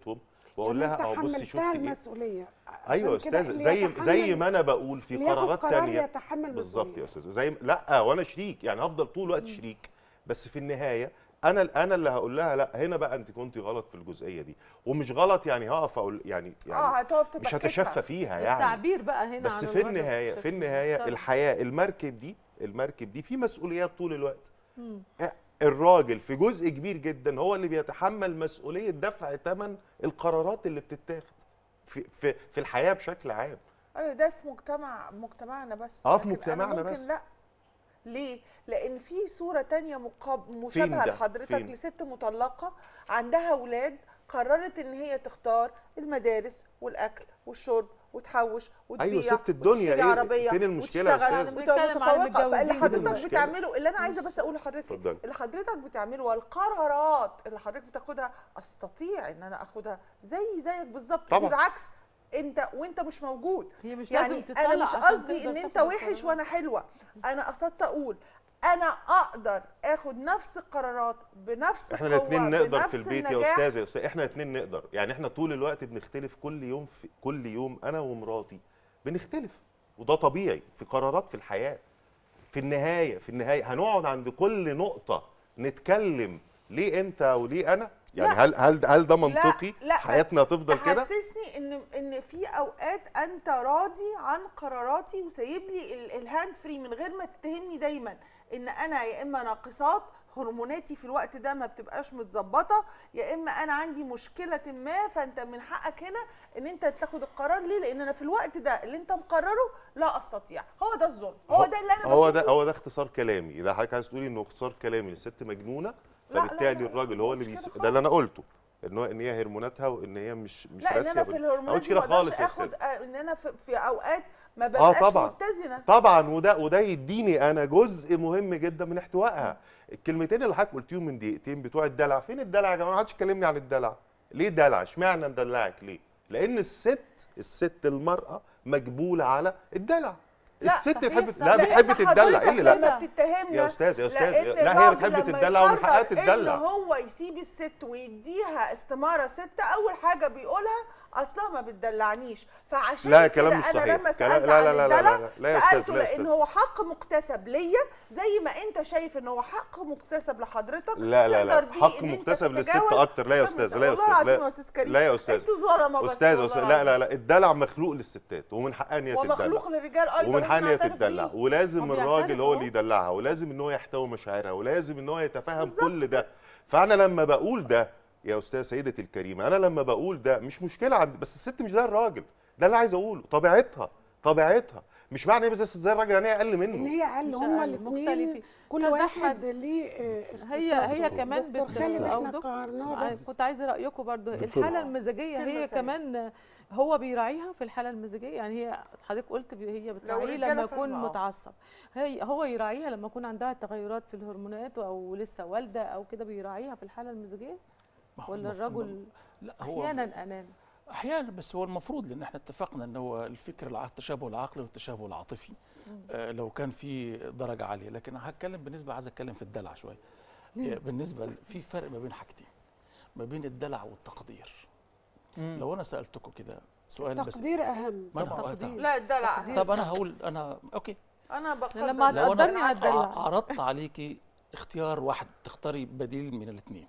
واقول لها يعني اه انت بصي حملتها شفتي ايه المسؤوليه ايوه يا عشان كده استاذه اللي زي يتحمل- زي ما انا بقول في اللي ياخد قرارات قرار تانية يتحمل بالظبط يا مسؤولية. استاذ زي لا وانا شريك يعني هفضل طول الوقت شريك بس في النهايه انا انا اللي هقول لها لا هنا بقى انت كنتي غلط في الجزئيه دي ومش غلط يعني هقف اقول يعني اه يعني هتقف تبقى مش هتشفى فيها يعني التعبير بقى هنا بس عن في الغضب النهايه بشكل في النهايه محترم. الحياه المركب دي المركب دي في مسؤوليات طول الوقت مم. الراجل في جزء كبير جدا هو اللي بيتحمل مسؤوليه دفع ثمن القرارات اللي بتتاخد في في في الحياه بشكل عام ايوه ده في مجتمع مجتمعنا بس آه، في لكن أنا مجتمعنا ممكن بس. لا ليه؟ لأن في صورة تانية مقاب... مشابهة ده؟ لحضرتك فين؟ لست مطلقة عندها أولاد قررت إن هي تختار المدارس والأكل والشرب وتحوش وتبيع أيوة، ست الدنيا، وتشتري إيه- عربية فين المشكلة يا وتشتغل أستاذة؟ وت- بنتكلم عن متفوقة فاللي المتجوزين حضرتك دلوقتي. بتعمله اللي أنا عايزة بس أقوله لحضرتك اتفضلي. اللي حضرتك بتعمله والقرارات اللي حضرتك بتاخدها أستطيع إن أنا آخدها زي زيك بالظبط طبعا. بالعكس انت وانت مش موجود هي مش يعني لازم انا تطلع مش عشان قصدي تقدر ان انت تاخد وحش القرار. وانا حلوه انا قصدت اقول انا اقدر اخد نفس القرارات بنفس احنا القوه الاثنين نقدر بنفس في البيت يا النجاح. استاذ يا استاذ احنا الاثنين نقدر يعني احنا طول الوقت بنختلف كل يوم في كل يوم انا ومراتي بنختلف وده طبيعي في قرارات في الحياه في النهايه في النهايه هنقعد عند كل نقطه نتكلم ليه انت وليه انا يعني لا. هل هل هل ده منطقي لا، بس حياتنا تفضل كده تحسسني ان ان في اوقات انت راضي عن قراراتي وسايب لي ال- الهاند فري من غير ما تتهمني دايما ان انا يا اما ناقصات هرموناتي في الوقت ده ما بتبقاش متظبطه يا اما انا عندي مشكله ما فانت من حقك هنا ان انت تاخد القرار ليه لان انا في الوقت ده اللي انت مقرره لا استطيع هو ده الظلم هو ده اللي انا هو بشوفه. ده هو ده اختصار كلامي اذا حضرتك عايز تقولي انه اختصار كلامي للست مجنونه لا، لا، فبالتالي لا، الراجل هو مش اللي كده بيس... خالص. ده اللي انا قلته ان هو ان هي هرموناتها وان هي مش مش لا ان راسيه انا في بال- الهرمونات مش دي كده ما اقدرش خالص يا اخد أستاذ. آه، ان انا في, في اوقات ما اه ببقاش طبعا متزنه طبعا وده وده يديني انا جزء مهم جدا من احتوائها الكلمتين اللي حضرتك قلتيهم من دقيقتين بتوع الدلع فين الدلع يا جماعه ما حدش كلمني عن الدلع ليه دلع اشمعنى ندلعك ليه لان الست الست المراه مجبوله على الدلع لا، الست صحيح، بتحب صحيح. لا لأن بتحب تتدلع حضرتك ايه اللي لا لما بتتهمنا يا استاذ يا استاذ لأن لا هي الراجل بتحب لما تتدلع ومن حقها يقرر تتدلع ان هو يسيب الست ويديها استماره ست اول حاجه بيقولها اصلها ما بتدلعنيش فعشان لا، كده كلام مش انا صحيح. لما كلام- سالت لا، عن لا، لا، لا، الدلع لا، لا يا أستاذ، سالته لا يا لان أستاذ. هو حق مكتسب ليا زي ما انت شايف ان هو حق مكتسب لحضرتك لا لا لا تقدر بيه حق إن أنت مكتسب للست تتجاوز. اكتر لا يا كمل. استاذ لا يا والله استاذ العظيم يا لا استاذ كريم لا يا استاذ انتوا ظلمه بس استاذ والله استاذ لا العظيم. لا لا الدلع مخلوق للستات ومن حقها ان هي تتدلع ومخلوق للرجال ايضا ومن حقها ان هي ونعترف تتدلع بيه. ولازم هو الراجل بيعترف هو أهو. اللي يدلعها ولازم ان هو يحتوي مشاعرها ولازم ان هو يتفهم بالظبط كل ده فانا لما بقول ده يا استاذ سيدتي الكريمه انا لما بقول ده مش مشكله عند بس الست مش زي الراجل ده اللي عايز اقوله طبيعتها طبيعتها مش معنى هي بس زي الراجل يعني هي اقل ان منه هي اقل مش هما أقل، الاثنين مختلفين. كل أستاذ واحد أحمد، ليه آه، هي اختصاصه. هي كمان دكتور بت خالد أو احنا دك- قهرناه بس كنت عايزه رايكم برضو دكتور. الحاله المزاجيه كلمة هي سريعة. كمان هو بيراعيها في الحاله المزاجيه يعني هي حضرتك قلت بي- هي بتراعيه الرجالة لما يكون فاهمة، آه. متعصب هي هو يراعيها لما يكون عندها تغيرات في الهرمونات او لسه والده او كده بيراعيها في الحاله المزاجيه ما هو ولا المفروض- الرجل لا هو احيانا اناني احيانا بس هو المفروض لان احنا اتفقنا ان هو الفكر الع- التشابه العقلي والتشابه العاطفي آه لو كان في درجه عاليه لكن هتكلم بالنسبه عايز اتكلم في الدلع شويه آه، بالنسبه ل- في فرق ما بين حاجتين ما بين الدلع والتقدير مم. لو انا سالتكم كده سؤال بس تقدير اهم ما أنا التقدير. هقطع. لا الدلع تقدير. طب انا هقول انا اوكي انا بقدر لما لو هتقدرني انا هتدلع. ع- عرضت عليكي اختيار واحد تختاري بديل من الاثنين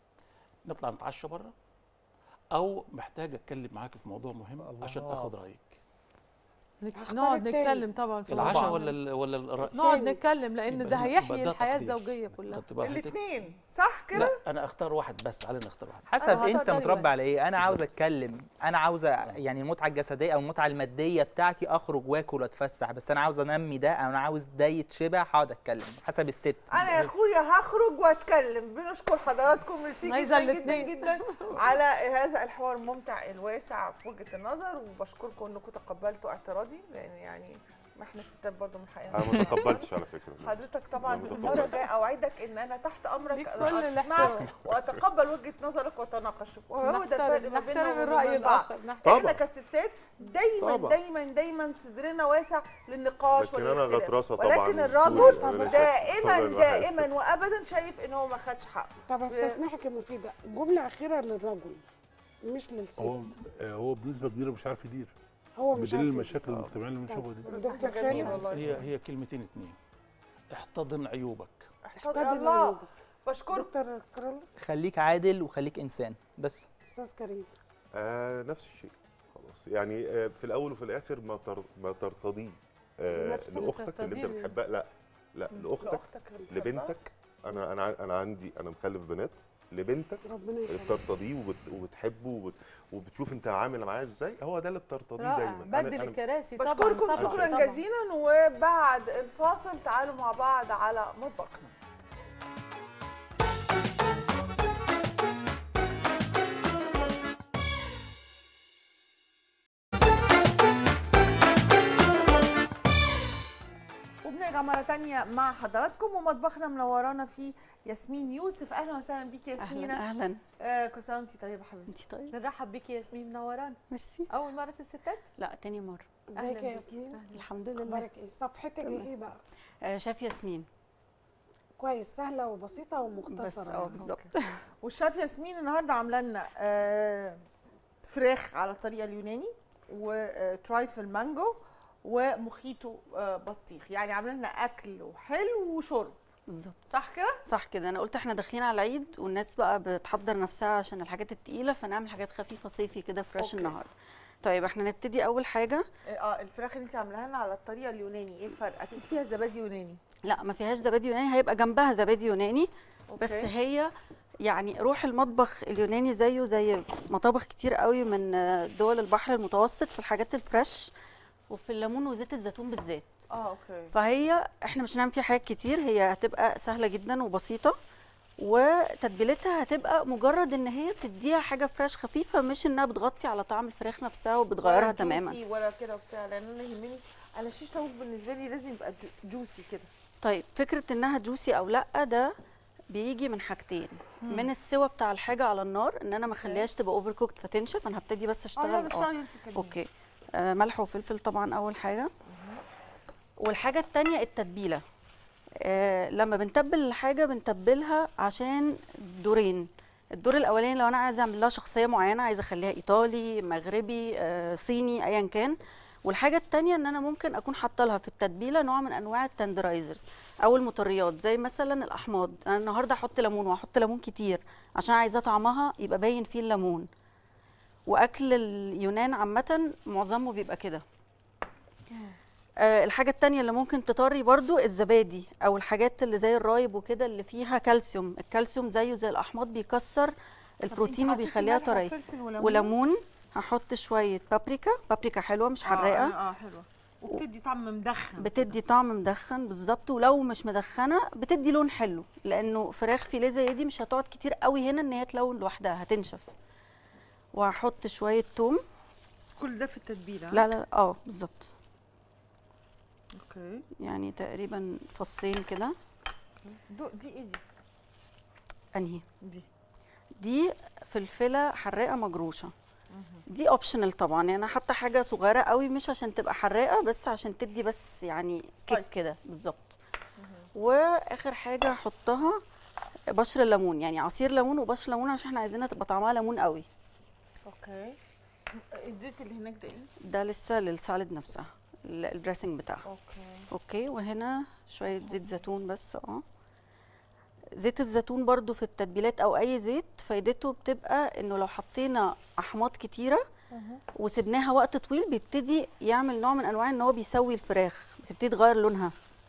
نطلع نتعشى بره او محتاج اتكلم معاكي في موضوع مهم عشان اخد رايك نك- هختار نقعد التاني. نتكلم طبعا في العشاء الموضوع ولا ال ولا الراي نقعد التاني. نتكلم لان يبقى ده هنا- هيحيي يبقى ده الحياه تقدير. الزوجيه كلها خدت بالك؟ الاثنين صح كده لا انا اختار واحد بس علينا نختار واحد حسب أيوة، انت هتقدري متربي بقى. على ايه انا عاوز اتكلم انا عاوزه يعني المتعه الجسديه او المتعه الماديه بتاعتي اخرج واكل واتفسح بس انا عاوز انمي ده او انا عاوز ده يتشبع هقعد اتكلم حسب الست انا يا اخويا هخرج واتكلم بنشكر حضراتكم ميرسي عايزة جدا جدا الاتنين. جدا على هذا الحوار الممتع الواسع في وجهه النظر وبشكركم انكم تقبلتوا اعتراضي لان يعني ما احنا ستات برضه من حقنا انا ما تقبلتش على فكره حضرتك طبعا لا، ما المره تقبلش. الجايه اوعدك ان انا تحت امرك ليك أنا كل اسمعك الاحترام. واتقبل وجهه نظرك واتناقش وهو ده الفرق نحترم ما بيننا نحترم وما الراي بين بعض الاخر نحترم احنا طبعا. كستات دايما طبعا. دايما دايما صدرنا واسع للنقاش لكن انا والاختلاف. غطرسه طبعا ولكن مش الرجل طول- ولا شك. دائما طبعاً الواحد- دائما وابدا شايف ان هو ما خدش حقه طب استسمحك يا مفيده جمله اخيره للرجل مش للست هو آه، هو بنسبه كبيره مش عارف يدير هو مش بدليل عارف المشاكل المجتمعيه اللي بنشوفها دي دكتور جميل خالد والله. هي هي كلمتين اتنين احتضن عيوبك احتضن احتضن الله عيوبك. بشكرك دكتور كارلوس خليك عادل وخليك انسان بس استاذ كريم آه نفس الشيء خلاص يعني آه في الاول وفي الاخر ما تر... ما ترتضيه آه نفس اللي لاختك اللي انت ترتضيه. بتحبها لا لا لاختك لاختك اللي بتحبها. لبنتك انا انا ع- انا عندي انا مخلف بنات لبنتك ربنا اللي يخليك بترتضيه وبت... وبتحبه وبت... وبتشوف انت عامل معاه ازاي هو ده اللي بترتضيه رائع دايما بدل الكراسي طبعا بشكركم طبعاً، شكرا طبعاً. جزيلا وبعد الفاصل تعالوا مع بعض على مطبخنا وبنرجع مرة تانية مع حضراتكم ومطبخنا منورانا فيه ياسمين يوسف أهلا وسهلا بيكي يا اهلا ياسمينة اهلا آه كل سنة وأنت طيبة حبيبتي انت طيب نرحب بيكي يا ياسمين منورانا ميرسي اول مره في الستات لا تاني مره ازيك أهلاً يا بيكي. ياسمين أهلاً. الحمد لله اخبارك ايه صفحتك تمام. ايه بقى آه شاف ياسمين كويس سهله وبسيطه بس ومختصره اه يعني. بالظبط والشيف ياسمين النهارده عامله لنا آه، فراخ على الطريقه اليوناني وترايفل مانجو ومخيتو آه، بطيخ يعني عامله لنا اكل وحلو وشرب بالظبط صح كده صح كده انا قلت احنا داخلين على العيد والناس بقى بتحضر نفسها عشان الحاجات التقيله فنعمل حاجات خفيفه صيفي كده فريش أوكي. النهارده طيب احنا نبتدي اول حاجه اه الفراخ اللي انت عاملاها لنا على الطريقه اليوناني ايه الفرق اكيد فيها زبادي يوناني لا ما فيهاش زبادي يوناني هيبقى جنبها زبادي يوناني بس أوكي. هي يعني روح المطبخ اليوناني زيه زي مطابخ كتير قوي من دول البحر المتوسط في الحاجات الفريش وفي الليمون وزيت الزيتون بالذات اه اوكي فهي احنا مش هنعمل فيها حاجات كتير هي هتبقى سهله جدا وبسيطه وتتبيلتها هتبقى مجرد ان هي بتديها حاجه فريش خفيفه مش انها بتغطي على طعم الفراخ نفسها وبتغيرها ولا تماما جوسي ولا كده وبتاع لان انا يهمني انا شيش طاووق بالنسبه لي لازم يبقى جو- جوسي كده طيب فكره انها جوسي او لا ده بيجي من حاجتين من السوى بتاع الحاجه على النار ان انا ما اخليهاش تبقى اوفر كوكت فتنشف انا هبتدي بس اه اشتغل يلا اشتغلي انت كده اوكي آه ملح وفلفل طبعا اول حاجه والحاجه التانية التتبيله آه لما بنتبل الحاجه بنتبلها عشان دورين الدور الاولاني لو انا عايزه اعمل لها شخصيه معينه عايزه اخليها ايطالي مغربي آه صيني ايا كان والحاجه التانية ان انا ممكن اكون حاطه لها في التتبيله نوع من انواع التندرايزرز او المطريات زي مثلا الاحماض انا النهارده هحط ليمون وهحط ليمون كتير عشان عايزاه طعمها يبقى باين فيه الليمون واكل اليونان عامه معظمه بيبقى كده آه الحاجه التانية اللي ممكن تطري برضو الزبادي او الحاجات اللي زي الرايب وكده اللي فيها كالسيوم الكالسيوم زيه زي الاحماض بيكسر البروتين وبيخليها طريه وليمون هحط شويه بابريكا بابريكا حلوه مش حراقه اه, آه حلوه وبتدي طعم مدخن بتدي طعم مدخن بالظبط ولو مش مدخنه بتدي لون حلو لانه فراخ فيليه زي دي مش هتقعد كتير قوي هنا ان هي تلون لوحدها هتنشف وهحط شويه توم كل ده في التتبيله لا لا اه بالظبط اوكي يعني تقريبا فصين كده دو دي ايه دي انهي دي دي فلفله حراقه مجروشه دي اوبشنال طبعا يعني انا حاطه حاجه صغيره قوي مش عشان تبقى حراقه بس عشان تدي بس يعني كيك Spicy. كده بالظبط واخر حاجه هحطها بشر الليمون يعني عصير ليمون وبشر ليمون عشان احنا عايزينها تبقى طعمها ليمون قوي اوكي الزيت اللي هناك ده ايه ده لسه للسالد نفسها ال- الدريسنج بتاعها اوكي اوكي وهنا شويه زيت زيتون بس اه زيت الزيتون برضو في التتبيلات او اي زيت فايدته بتبقى انه لو حطينا احماض كتيره وسبناها وقت طويل بيبتدي يعمل نوع من انواع ان هو بيسوي الفراخ بتبتدي تغير لونها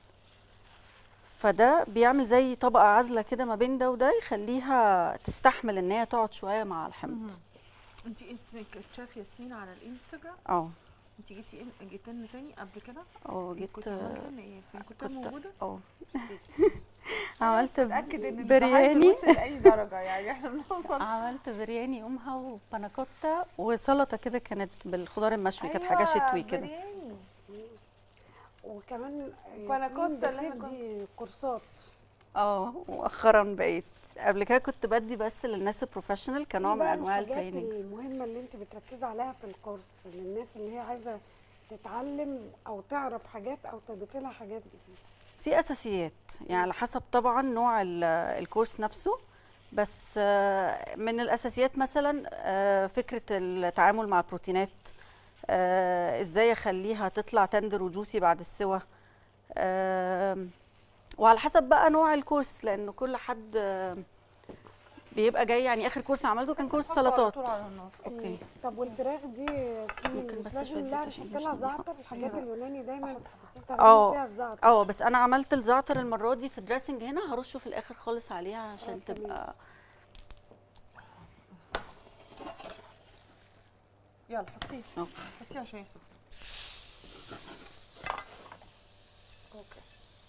فده بيعمل زي طبقه عازله كده ما بين ده وده يخليها تستحمل ان هي تقعد شويه مع الحمض انت اسمك تشاف ياسمين على الانستجرام اه انت جيتي إم- جيت لنا تاني قبل كده اه جيت كنت عملت لنا ايه ياسمين كنت كنت موجوده اه ميرسي. عملت متاكد ان برياني وصل لاي درجه يعني احنا بنوصل عملت برياني يومها وباناكوتا وسلطه كده كانت بالخضار المشوي كانت حاجه أيوة، شتوي كده برياني. وكمان باناكوتا ياسمين اللي احنا بتدي كورسات اه مؤخرا بقيت قبل كده كنت بدي بس للناس البروفيشنال كنوع إيه من بقى انواع الحاجات التريننج المهمه اللي انت بتركزي عليها في الكورس للناس اللي هي عايزه تتعلم او تعرف حاجات او تضيفي لها حاجات جديده في اساسيات يعني على حسب طبعا نوع ال- الكورس نفسه بس آه، من الاساسيات مثلا آه، فكره التعامل مع البروتينات آه، ازاي اخليها تطلع تندر وجوسي بعد السوى آم، وعلى حسب بقى نوع الكورس لان كل حد آه، بيبقى جاي يعني اخر كورس عملته كان كورس حطه على سلطات طول على النار اوكي طب والفراخ دي سمين ممكن مش بس لازم شوية لا زيت عشان نحط لها مش زعتر الحاجات أيوة. اليوناني دايما اه. بيستخدموا فيها الزعتر اه بس انا عملت الزعتر المره دي في الدريسنج هنا هرشه في الاخر خالص عليها عشان اه، تمام. تبقى يلا حطيه اوكي حطيه عشان يسخن اوكي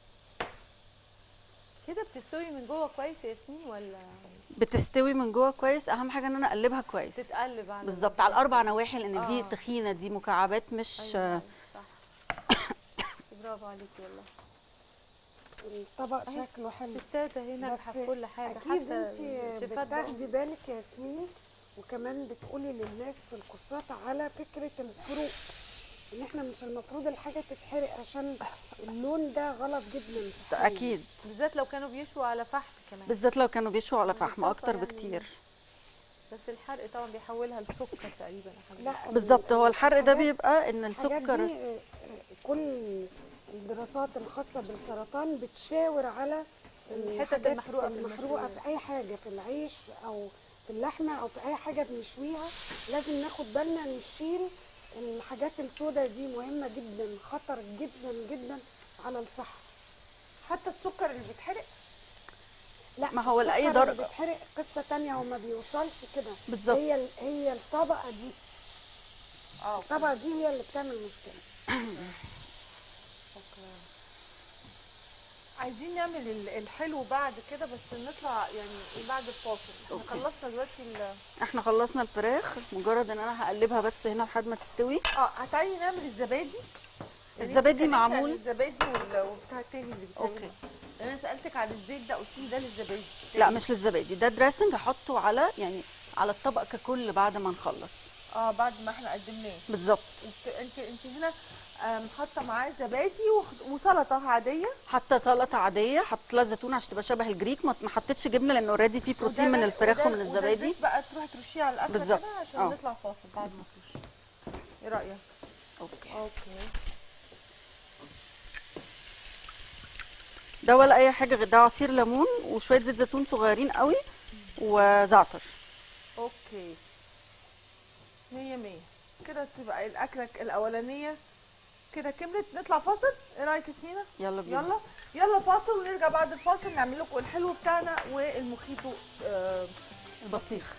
كده بتستوي من جوه كويس يا ياسمين ولا بتستوي من جوه كويس اهم حاجه ان انا اقلبها كويس تتقلب على بالظبط على الاربع نواحي لان دي اه. تخينه دي مكعبات مش أيوة، أيوة، صح برافو عليكي والله الطبق أهي. شكله حلو ستات هنا بس في كل حاجه اكيد حتى انت الشيفات بتاخدي بالك يا ياسمين وكمان بتقولي للناس في الكورسات على فكره الفروق ان احنا مش المفروض الحاجه تتحرق عشان اللون ده غلط جدا صحيا. اكيد بالذات لو كانوا بيشوا على فحم كمان بالذات لو كانوا بيشوا على فحم الطاسة اكتر يعني بكتير بس الحرق طبعا بيحولها لسكر تقريبا يا حبيبي. لا بالظبط هو الحرق ده الحاجات- بيبقى ان الحاجات السكر دي آه، آه، كل الدراسات الخاصة بالسرطان بتشاور على الحتت الحاجات المحروقة في المحروقة المشويات. في أي حاجة في العيش أو في اللحمة أو في أي حاجة بنشويها لازم ناخد بالنا نشيل الحاجات السوداء دي مهمة جدا خطر جدا جدا على الصحة حتى السكر اللي بيتحرق لا ما هو لأي السكر اللي درجة. بيتحرق قصة تانية هو ما بيوصلش كده بالظبط. هي ال- هي الطبقة دي اه الطبقة دي هي اللي بتعمل مشكلة عايزين نعمل ال- الحلو بعد كده بس نطلع يعني بعد الفاصل احنا أوكي. خلصنا دلوقتي ال- احنا خلصنا الفراخ مجرد ان انا هقلبها بس هنا لحد ما تستوي اه هتعالي نعمل الزبادي يعني الزبادي انت اتكلمتي عن معمول الزبادي وال- وبتاع التاني اللي بتعمله اوكي انا سالتك عن الزيت ده قلت لي ده للزبادي لا مش للزبادي ده دريسنج هحطه على يعني على الطبق ككل بعد ما نخلص اه بعد ما احنا قدمناه بالظبط انت انت انت هنا آم، حاطه معاه زبادي وخ- وسلطه عاديه حتى سلطه عاديه حطيت لها زيتون عشان تبقى شبه الجريك ما ما حطيتش جبنه لان اوريدي في بروتين وده- من الفراخ وده- ومن وده الزبادي الزيت بقى تروحي ترشيه على الاكل بالظبط. كده عشان اه. نطلع فاصل بعد ما ترشي ايه رايك اوكي اوكي ده ولا اي حاجه غير ده عصير ليمون وشويه زيت زيتون صغيرين قوي وزعتر اوكي مية مية كده تبقى الاكله الاولانيه كده كملت نطلع فاصل ايه رايك ياسمينه يلا بينا يلا يلا فاصل ونرجع بعد الفاصل نعمل لكم الحلو بتاعنا والمخيطو آه البطيخ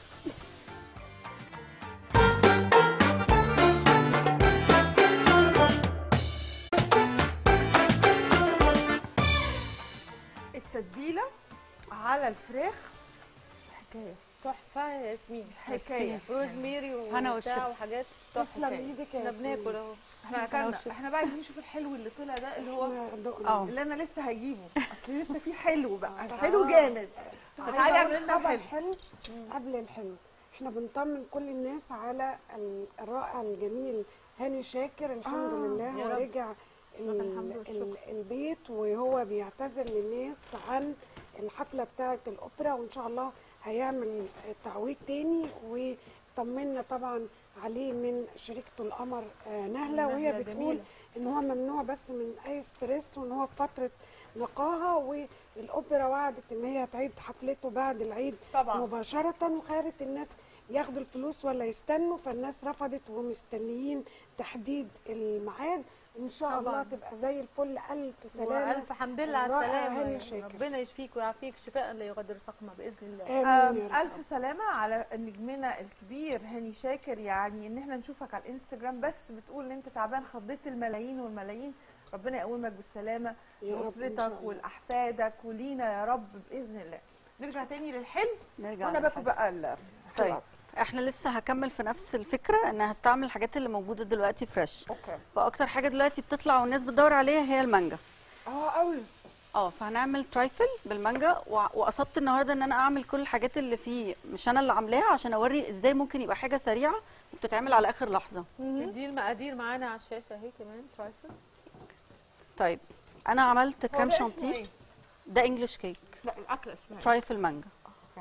التتبيله على الفراخ حكايه تحفه يا ياسمين حكايه روزميري هنا وبتاع والشفا. وحاجات تسلم حكاية. ايدك يا احنا ياسمين. بناكل اهو احنا اكلنا احنا بقى عايزين نشوف الحلو اللي طلع ده اللي هو احنا دقنا. اه اللي انا لسه هجيبه اصل لسه في حلو بقى الحلو جامد فتعالي عايزة اعمل أقول لنا خبر حلو حلو قبل الحلو احنا بنطمن كل الناس على ال- الرائع الجميل هاني شاكر الحمد آه، لله يا هو رب. رجع ال- الحمد والشكر. ال- البيت وهو بيعتذر للناس عن الحفله بتاعه الاوبرا وان شاء الله هيعمل تعويض تاني وطمنا طبعا عليه من شركته القمر آه، نهله وهي نهلة بتقول جميلة. ان هو ممنوع بس من اي ستريس وان هو في فتره نقاهه والاوبرا وعدت ان هي هتعيد حفلته بعد العيد طبعا مباشره وخيرت الناس ياخدوا الفلوس ولا يستنوا فالناس رفضت ومستنيين تحديد الميعاد ان شاء طبعاً. الله تبقى زي الفل الف سلامه والف حمد لله على الرائع السلامه هاني يعني شاكر. ربنا يشفيك ويعافيك شفاء لا يغادر سقما باذن الله امين يا آم، رب ألف سلامة على نجمنا الكبير هاني شاكر يعني إن إحنا نشوفك على الإنستجرام بس بتقول إن أنت تعبان خضيت الملايين والملايين ربنا يقومك بالسلامة يا رب إن شاء لأسرتك الله. ولأحفادك ولينا يا رب بإذن الله نرجع تاني للحلم نرجع وأنا باكل للحاجة. بقى ال طيب احنا لسه هكمل في نفس الفكره ان هستعمل الحاجات اللي موجوده دلوقتي فريش أوكي فاكتر حاجه دلوقتي بتطلع والناس بتدور عليها هي المانجا أه قوي اه فهنعمل ترايفل بالمانجا وع- وقصدت النهارده ان انا اعمل كل الحاجات اللي فيه مش انا اللي عاملاها عشان اوري ازاي ممكن يبقى حاجه سريعه وبتتعمل على اخر لحظه دي المقادير معانا على الشاشه اهي كمان ترايفل طيب انا عملت هو كريم ده اسمه شانتيه إيه؟ ده انجلش كيك لا الأكل اسمها إيه؟ ترايفل مانجا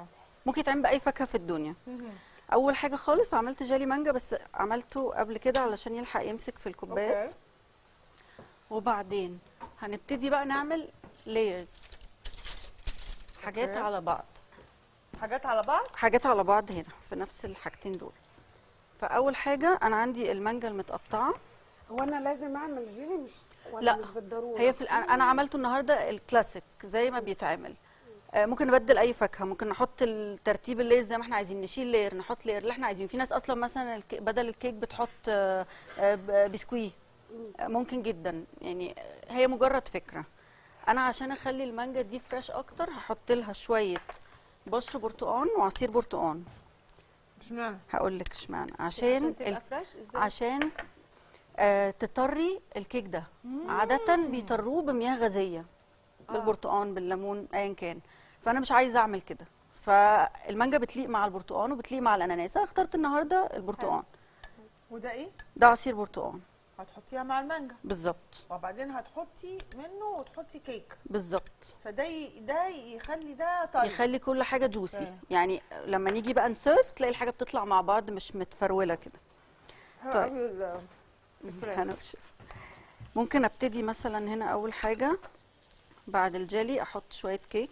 ممكن يتعمل باي فاكهه في الدنيا اول حاجه خالص عملت جالي مانجا بس عملته قبل كده علشان يلحق يمسك في الكوبايات اوكي وبعدين هنبتدي بقى نعمل لايرز حاجات أوكي. على بعض حاجات على بعض حاجات على بعض هنا في نفس الحاجتين دول فاول حاجه انا عندي المانجا المتقطعه هو انا لازم اعمل جيلي مش ولا لا، مش بالضروره هي في الآن انا عملته النهارده الكلاسيك زي ما بيتعمل آه، ممكن نبدل اي فاكهه ممكن نحط الترتيب اللاير زي ما احنا عايزين نشيل لاير نحط لاير اللي احنا عايزينه في ناس اصلا مثلا الك- بدل الكيك بتحط آه، آه، ب- بسكوي آه، ممكن جدا يعني آه، هي مجرد فكره انا عشان اخلي المانجا دي فريش اكتر هحط لها شويه بشر برتقان وعصير برتقان اشمعنى هقول لك اشمعنى عشان تبقى ال- فريش ازاي عشان آه تطري الكيك ده عادة بيطروه بمياه غازية بالبرتقان بالليمون ايا كان فانا مش عايزه اعمل كده فالمانجا بتليق مع البرتقان وبتليق مع الاناناس انا اخترت النهارده البرتقان وده ايه ده عصير برتقان هتحطيها مع المانجا بالظبط وبعدين هتحطي منه وتحطي كيك بالظبط فده ي... ده يخلي ده طري يخلي كل حاجه جوسي تمام. يعني لما نيجي بقى نسيرف تلاقي الحاجه بتطلع مع بعض مش متفروله كده حلو طيب. قوي ال- الفراخ. هنا والشفا ممكن ابتدي مثلا هنا اول حاجه بعد الجيلي احط شويه كيك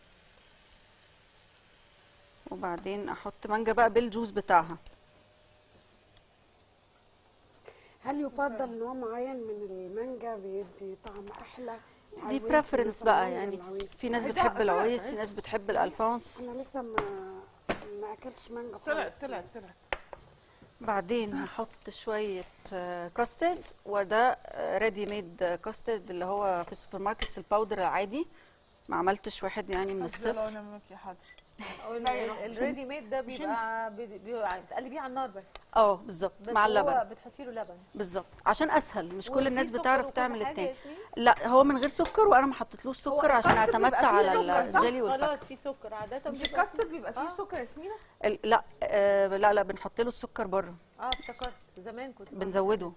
وبعدين احط مانجا بقى بالجوز بتاعها هل يفضل نوع معين من المانجا بيدي طعم احلى دي عويس بريفرنس مثلاً بقى ولا يعني العويس؟ في ناس عايزة- بتحب طلعت- العويس في ناس بتحب الالفونس انا لسه ما ما اكلتش مانجا طلعت خالص طلعت طلعت بعدين هحط شويه كاسترد وده ريدي ميد كاسترد اللي هو في السوبر ماركت الباودر العادي ما عملتش واحد يعني من الصفر انا منك حاضر الريدي ميد ده بيبقى بي- بيبقى بتقلبيه على النار بس اه بالظبط بس مع هو اللبن بتحطي له لبن بالظبط عشان اسهل مش كل الناس وفي سكر بتعرف وكل تعمل حاجة التاني يا ياسمين؟ لا هو من غير سكر وانا ما حطيتلوش سكر عشان الكاسترد اعتمدت بيبقى فيه على سكر، صح؟ الجيلي والفاكهه خلاص في سكر عاده مش بيبقى الكاسترد بيبقى فيه آه. سكر يا ياسمينه ال- لا آه لا لا بنحط له السكر بره اه افتكرت زمان كنت بعمل بنزوده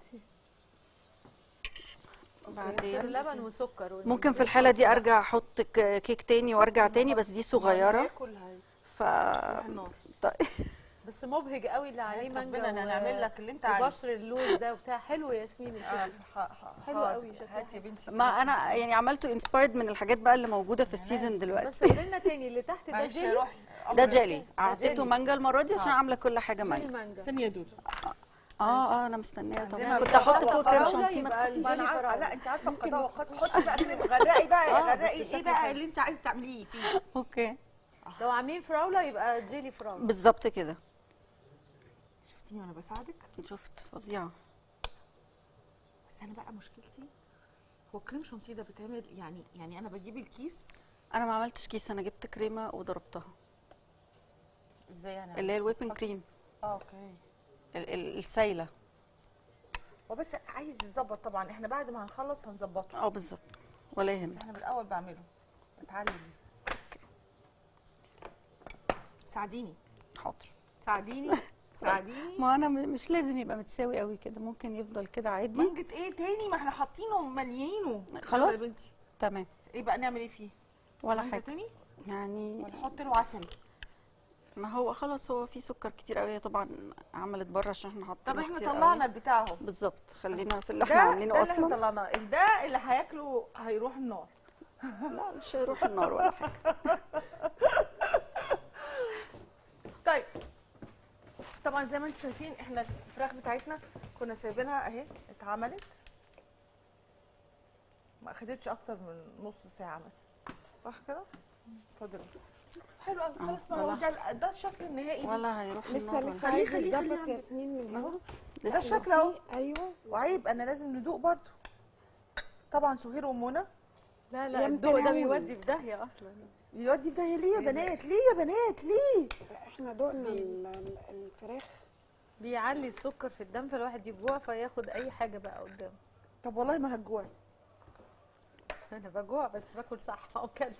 غير بعدين لبن وسكر وال- ممكن في الحاله دي ارجع احط ك- كيك تاني وارجع تاني بس دي صغيره هياكل هي- ف هيروح النار طيب بس مبهج قوي اللي عليه عليك مانجا ربنا انا و- هنعمل لك اللي انت عايزه وبشر اللوز ده وبتاع حلو يا ياسمين آه، الفكرة. ح- ح- حلو حاضر. قوي شكلها. هاتي يا بنتي ما انا يعني عملته انسبايرد من الحاجات بقى اللي موجوده في السيزون بس دلوقتي قولي لنا تاني اللي تحت ده معلش جيلي روح ده جيلي حطيته جيلي. مانجا المره دي عشان آه. عامله كل حاجه جيلي مانجا مانجا استني يا دودو اه اه انا مستنيه عندنا طبعا كنت القضاء احط فوق كريم والفراولة شانتيه ما يبقى تخافيش ما انا جيلي عارفه فراولة. لا انت عارفه القضاء وقد حطي بقى كريم غرقي بقى آه، بس غرقي ايه شكله بقى حلو. اللي انت عايزه تعمليه فيه اوكي لو عاملين فراوله يبقى جيلي فراوله بالظبط كده شفتيني وانا بساعدك شفت فظيعه بس انا بقى مشكلتي هو كريم شانتيه ده بيتعمل يعني يعني انا بجيب الكيس انا ما عملتش كيس انا جبت كريمه وضربتها ازاي يعني اللي هي الويبنج كريم اه اوكي ال- ال- السايله هو بس عايز يتظبط طبعا احنا بعد ما هنخلص هنظبطه اه بالظبط ولا بس يهمك احنا بالاول بعمله اتعلم ساعديني حاضر ساعديني ساعديني ما انا م- مش لازم يبقى متساوي قوي كده ممكن يفضل كده عادي مانجة ايه تاني ما احنا حاطينه مليينه خلاص. يلا يا بنتي تمام ايه بقى نعمل ايه فيه ولا مانجة حاجه تاني يعني ولا نحط له عسل ما هو خلاص هو في سكر كتير قوي هي طبعا عملت بره عشان احنا حاطين طب احنا طلعنا البتاع اهو بالظبط خلينا في اللي ده احنا ده عاملينه اللي احنا اصلا طلعناه ده اللي هياكله هيروح النار لا مش هيروح النار ولا حاجه طيب طبعا زي ما انتم شايفين احنا الفراخ بتاعتنا كنا سايبينها اهي اتعملت ما اخدتش اكتر من نص ساعه مثلا صح كده اتفضلي حلو قوي خلاص ما هو ولا- ده ده الشكل النهائي ولا هيروح لسه النار ولا لسه خليه- عايز خليه- خليه يتظبط عندك. ياسمين من هنا ده لسه الشكل اهو ايوه وعيب انا لازم ندوق برضو طبعا سهير ومنى لا لا يمكن الضوء ده أول. بيودي في داهيه اصلا يودي في ده ليه يا بنات ليه يا بنات ليه احنا دقنا ال- ال- الفراخ بيعلي السكر في الدم فالواحد يجوع فياخد اي حاجه بقى قدامه طب والله ما هتجوعي انا بجوع بس باكل صح وكده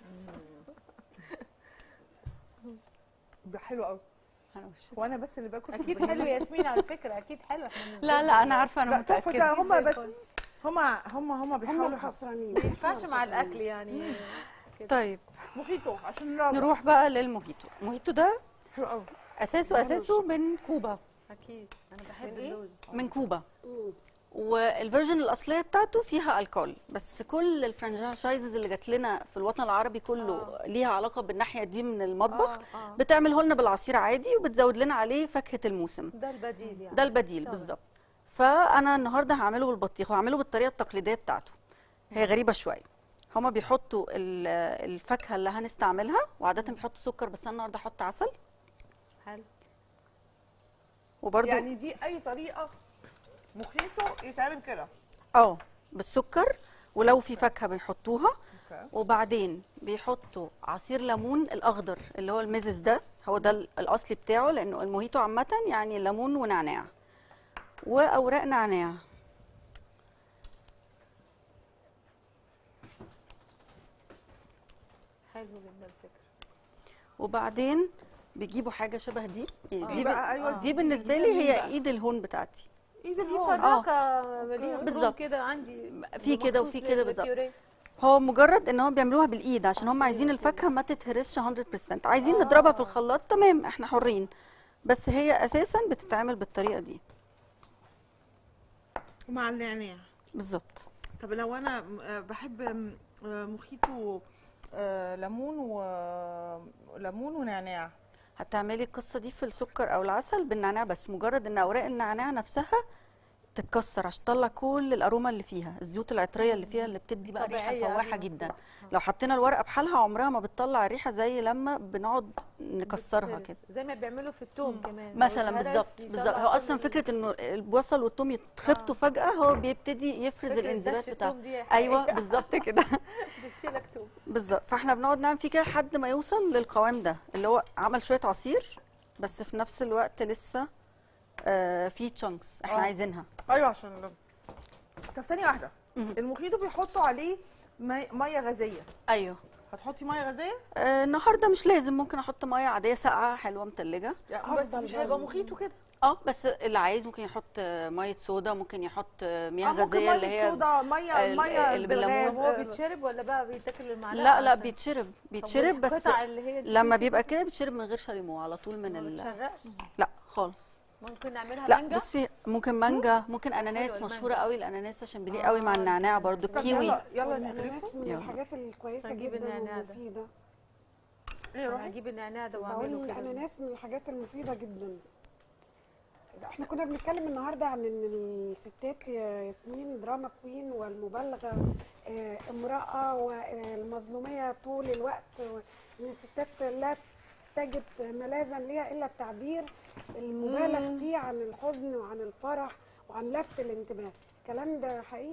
ده حلو قوي أنا مش- وانا بس اللي باكل في اكيد البرنامج؟ حلو يا ياسمين على فكره اكيد حلو احنا مش لا لا انا عارفه انا لا تحفه ده متاكده هم بس الفل. هم هم هم هم بيحاولوا يحسنوا. الخسرانين ما ينفعش مع الاكل يعني طيب موخيتو عشان نروح نروح بقى للموهيتو الموهيتو ده حلو قوي اساسه اساسه من كوبا اكيد انا بحب من إيه؟ اللوز من كوبا مم. والفيرجن الاصليه بتاعته فيها الكول بس كل الفرانشايزز اللي جات لنا في الوطن العربي كله آه. ليها علاقه بالناحيه دي من المطبخ آه، آه. بتعمله لنا بالعصير عادي وبتزود لنا عليه فاكهه الموسم ده البديل يعني ده البديل طبعا. بالظبط فانا النهارده هعمله بالبطيخ وهعمله بالطريقه التقليديه بتاعته هي غريبه شويه هما بيحطوا ال- الفاكهه اللي هنستعملها وعاده بيحطوا سكر بس انا النهارده هحط عسل حلو وبرده يعني دي اي طريقه مخيطه يتعمل كده اه بالسكر ولو في فاكهه بيحطوها اوكي وبعدين بيحطوا عصير ليمون الاخضر اللي هو الميزز ده هو ده ال- الاصلي بتاعه لانه الموهيتو عامه يعني ليمون ونعناع واوراق نعناع حلو جدا الفكره وبعدين بيجيبوا حاجه شبه دي يعني دي دي, بقى بقى ايوه دي بالنسبه لي هي ايد الهون بتاعتي ايد في الهون فراكه مليها بالظبط. بالظبط كده عندي في كده مخصوص وفي كده لل- بالظبط. للبيوريه. هو مجرد ان هم بيعملوها بالايد عشان هم عايزين الفاكهه ما تتهرسش 100% عايزين نضربها في الخلاط تمام احنا حرين بس هي اساسا بتتعمل بالطريقه دي ومع النعناع بالظبط طب لو انا م- آه، بحب م- آه، مخيطه آه، ليمون وليمون ونعناع هتعملي القصه دي في السكر او العسل بالنعناع بس مجرد ان اوراق النعناع نفسها تتكسر عشان تطلع كل الاروما اللي فيها الزيوت العطريه اللي فيها اللي بتدي بقى ريحه طبيعية قبل فواحه ما جدا تطلع. لو حطينا الورقه بحالها عمرها ما بتطلع ريحه زي لما بنقعد نكسرها بتتهرس. كده زي ما بيعملوا في التوم كمان لو مثلا اتهرس بالظبط بيطلع بالظبط هو كل اصلا ال- فكره انه البصل والثوم يتخبطوا فجاه هو بيبتدي يفرز فكرة الانزيمات دش بتاعته التوم دي ايوه حقيقة. بالظبط كده دشلك توم بالظبط فاحنا بنقعد نعمل فيه كده لحد ما يوصل للقوام ده اللي هو عمل شويه عصير بس في نفس الوقت لسه آه في تشانكس احنا آه. عايزينها ايوه عشان ده. طب ثانيه واحده مهم. المخيطه بيحطوا عليه مي- ميه غازيه ايوه هتحطي ميه غازيه آه النهارده مش لازم ممكن احط ميه عاديه ساقعه حلوه متلجه يعني بس أفضل مش هيبقى بقى. مخيطه كده اه بس اللي عايز ممكن يحط آه، ميه صودا ممكن يحط آه، مياه آه، ممكن غازيه اللي ميه هي صودا ميه ال- ميه اللي بالليمون. بالغاز هو آه، بيتشرب ولا بقى بيتاكل المعلقه لا لا عشان- بيتشرب طب بيتشرب بس والقطع اللي هي دي لما دي بيبقى كده بيتشرب من غير شاليمو على طول من ما ال... بتشرقش لا خالص ممكن نعملها لا مانجا بصي ممكن مانجا ممكن اناناس حلوة مشهوره المانجا. قوي الاناناس عشان بيليق قوي مع النعناع برضو طب كيوي يلا يلا والأناناس نغرفه من يلا. الحاجات الكويسه هنجيب جدا النعناع ده. ومفيده ايه انا روحي هجيب النعناع ده بقول واعمله كده الاناناس من الحاجات المفيده جدا احنا كنا بنتكلم النهارده عن ان الستات يا ياسمين دراما كوين والمبالغه آه، امراه والمظلوميه طول الوقت ان الستات لا تجد ملاذا ليها الا التعبير المبالغ فيه عن الحزن وعن الفرح وعن لفت الانتباه الكلام ده حقيقي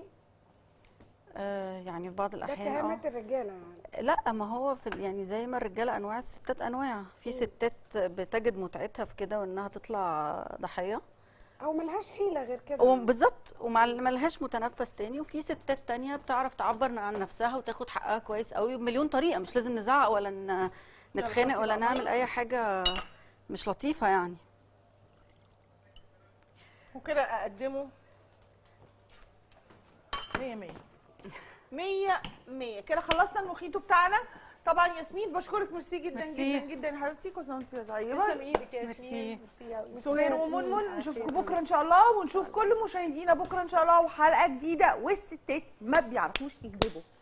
آه يعني في بعض ده الاحيان اه اتهامات الرجاله يعني لا ما هو في ال- يعني زي ما الرجاله انواع الستات انواع في ستات بتجد متعتها في كده وانها تطلع ضحيه او ملهاش حيله غير كده وبالظبط وما لهاش متنفس تاني وفي ستات تانية بتعرف تعبر عن نفسها وتاخد حقها كويس قوي بمليون طريقه مش لازم نزعق ولا ن- نتخانق ولا نعمل اي حاجه مش لطيفه يعني وكده اقدمه 100 100 100 100 كده خلصنا المخيطو بتاعنا طبعا ياسمين بشكرك ميرسي جدا ميرسي. جدا جدا يا حبيبتي كل سنه وانت تسلم طيبه ايدك يا ميرسي. ياسمين ميرسي أوي. سهير ياسمين. ومنمن نشوفكم بكره ان شاء الله ونشوف كل مشاهدينا بكره ان شاء الله وحلقه جديده والستات ما بيعرفوش يكذبوا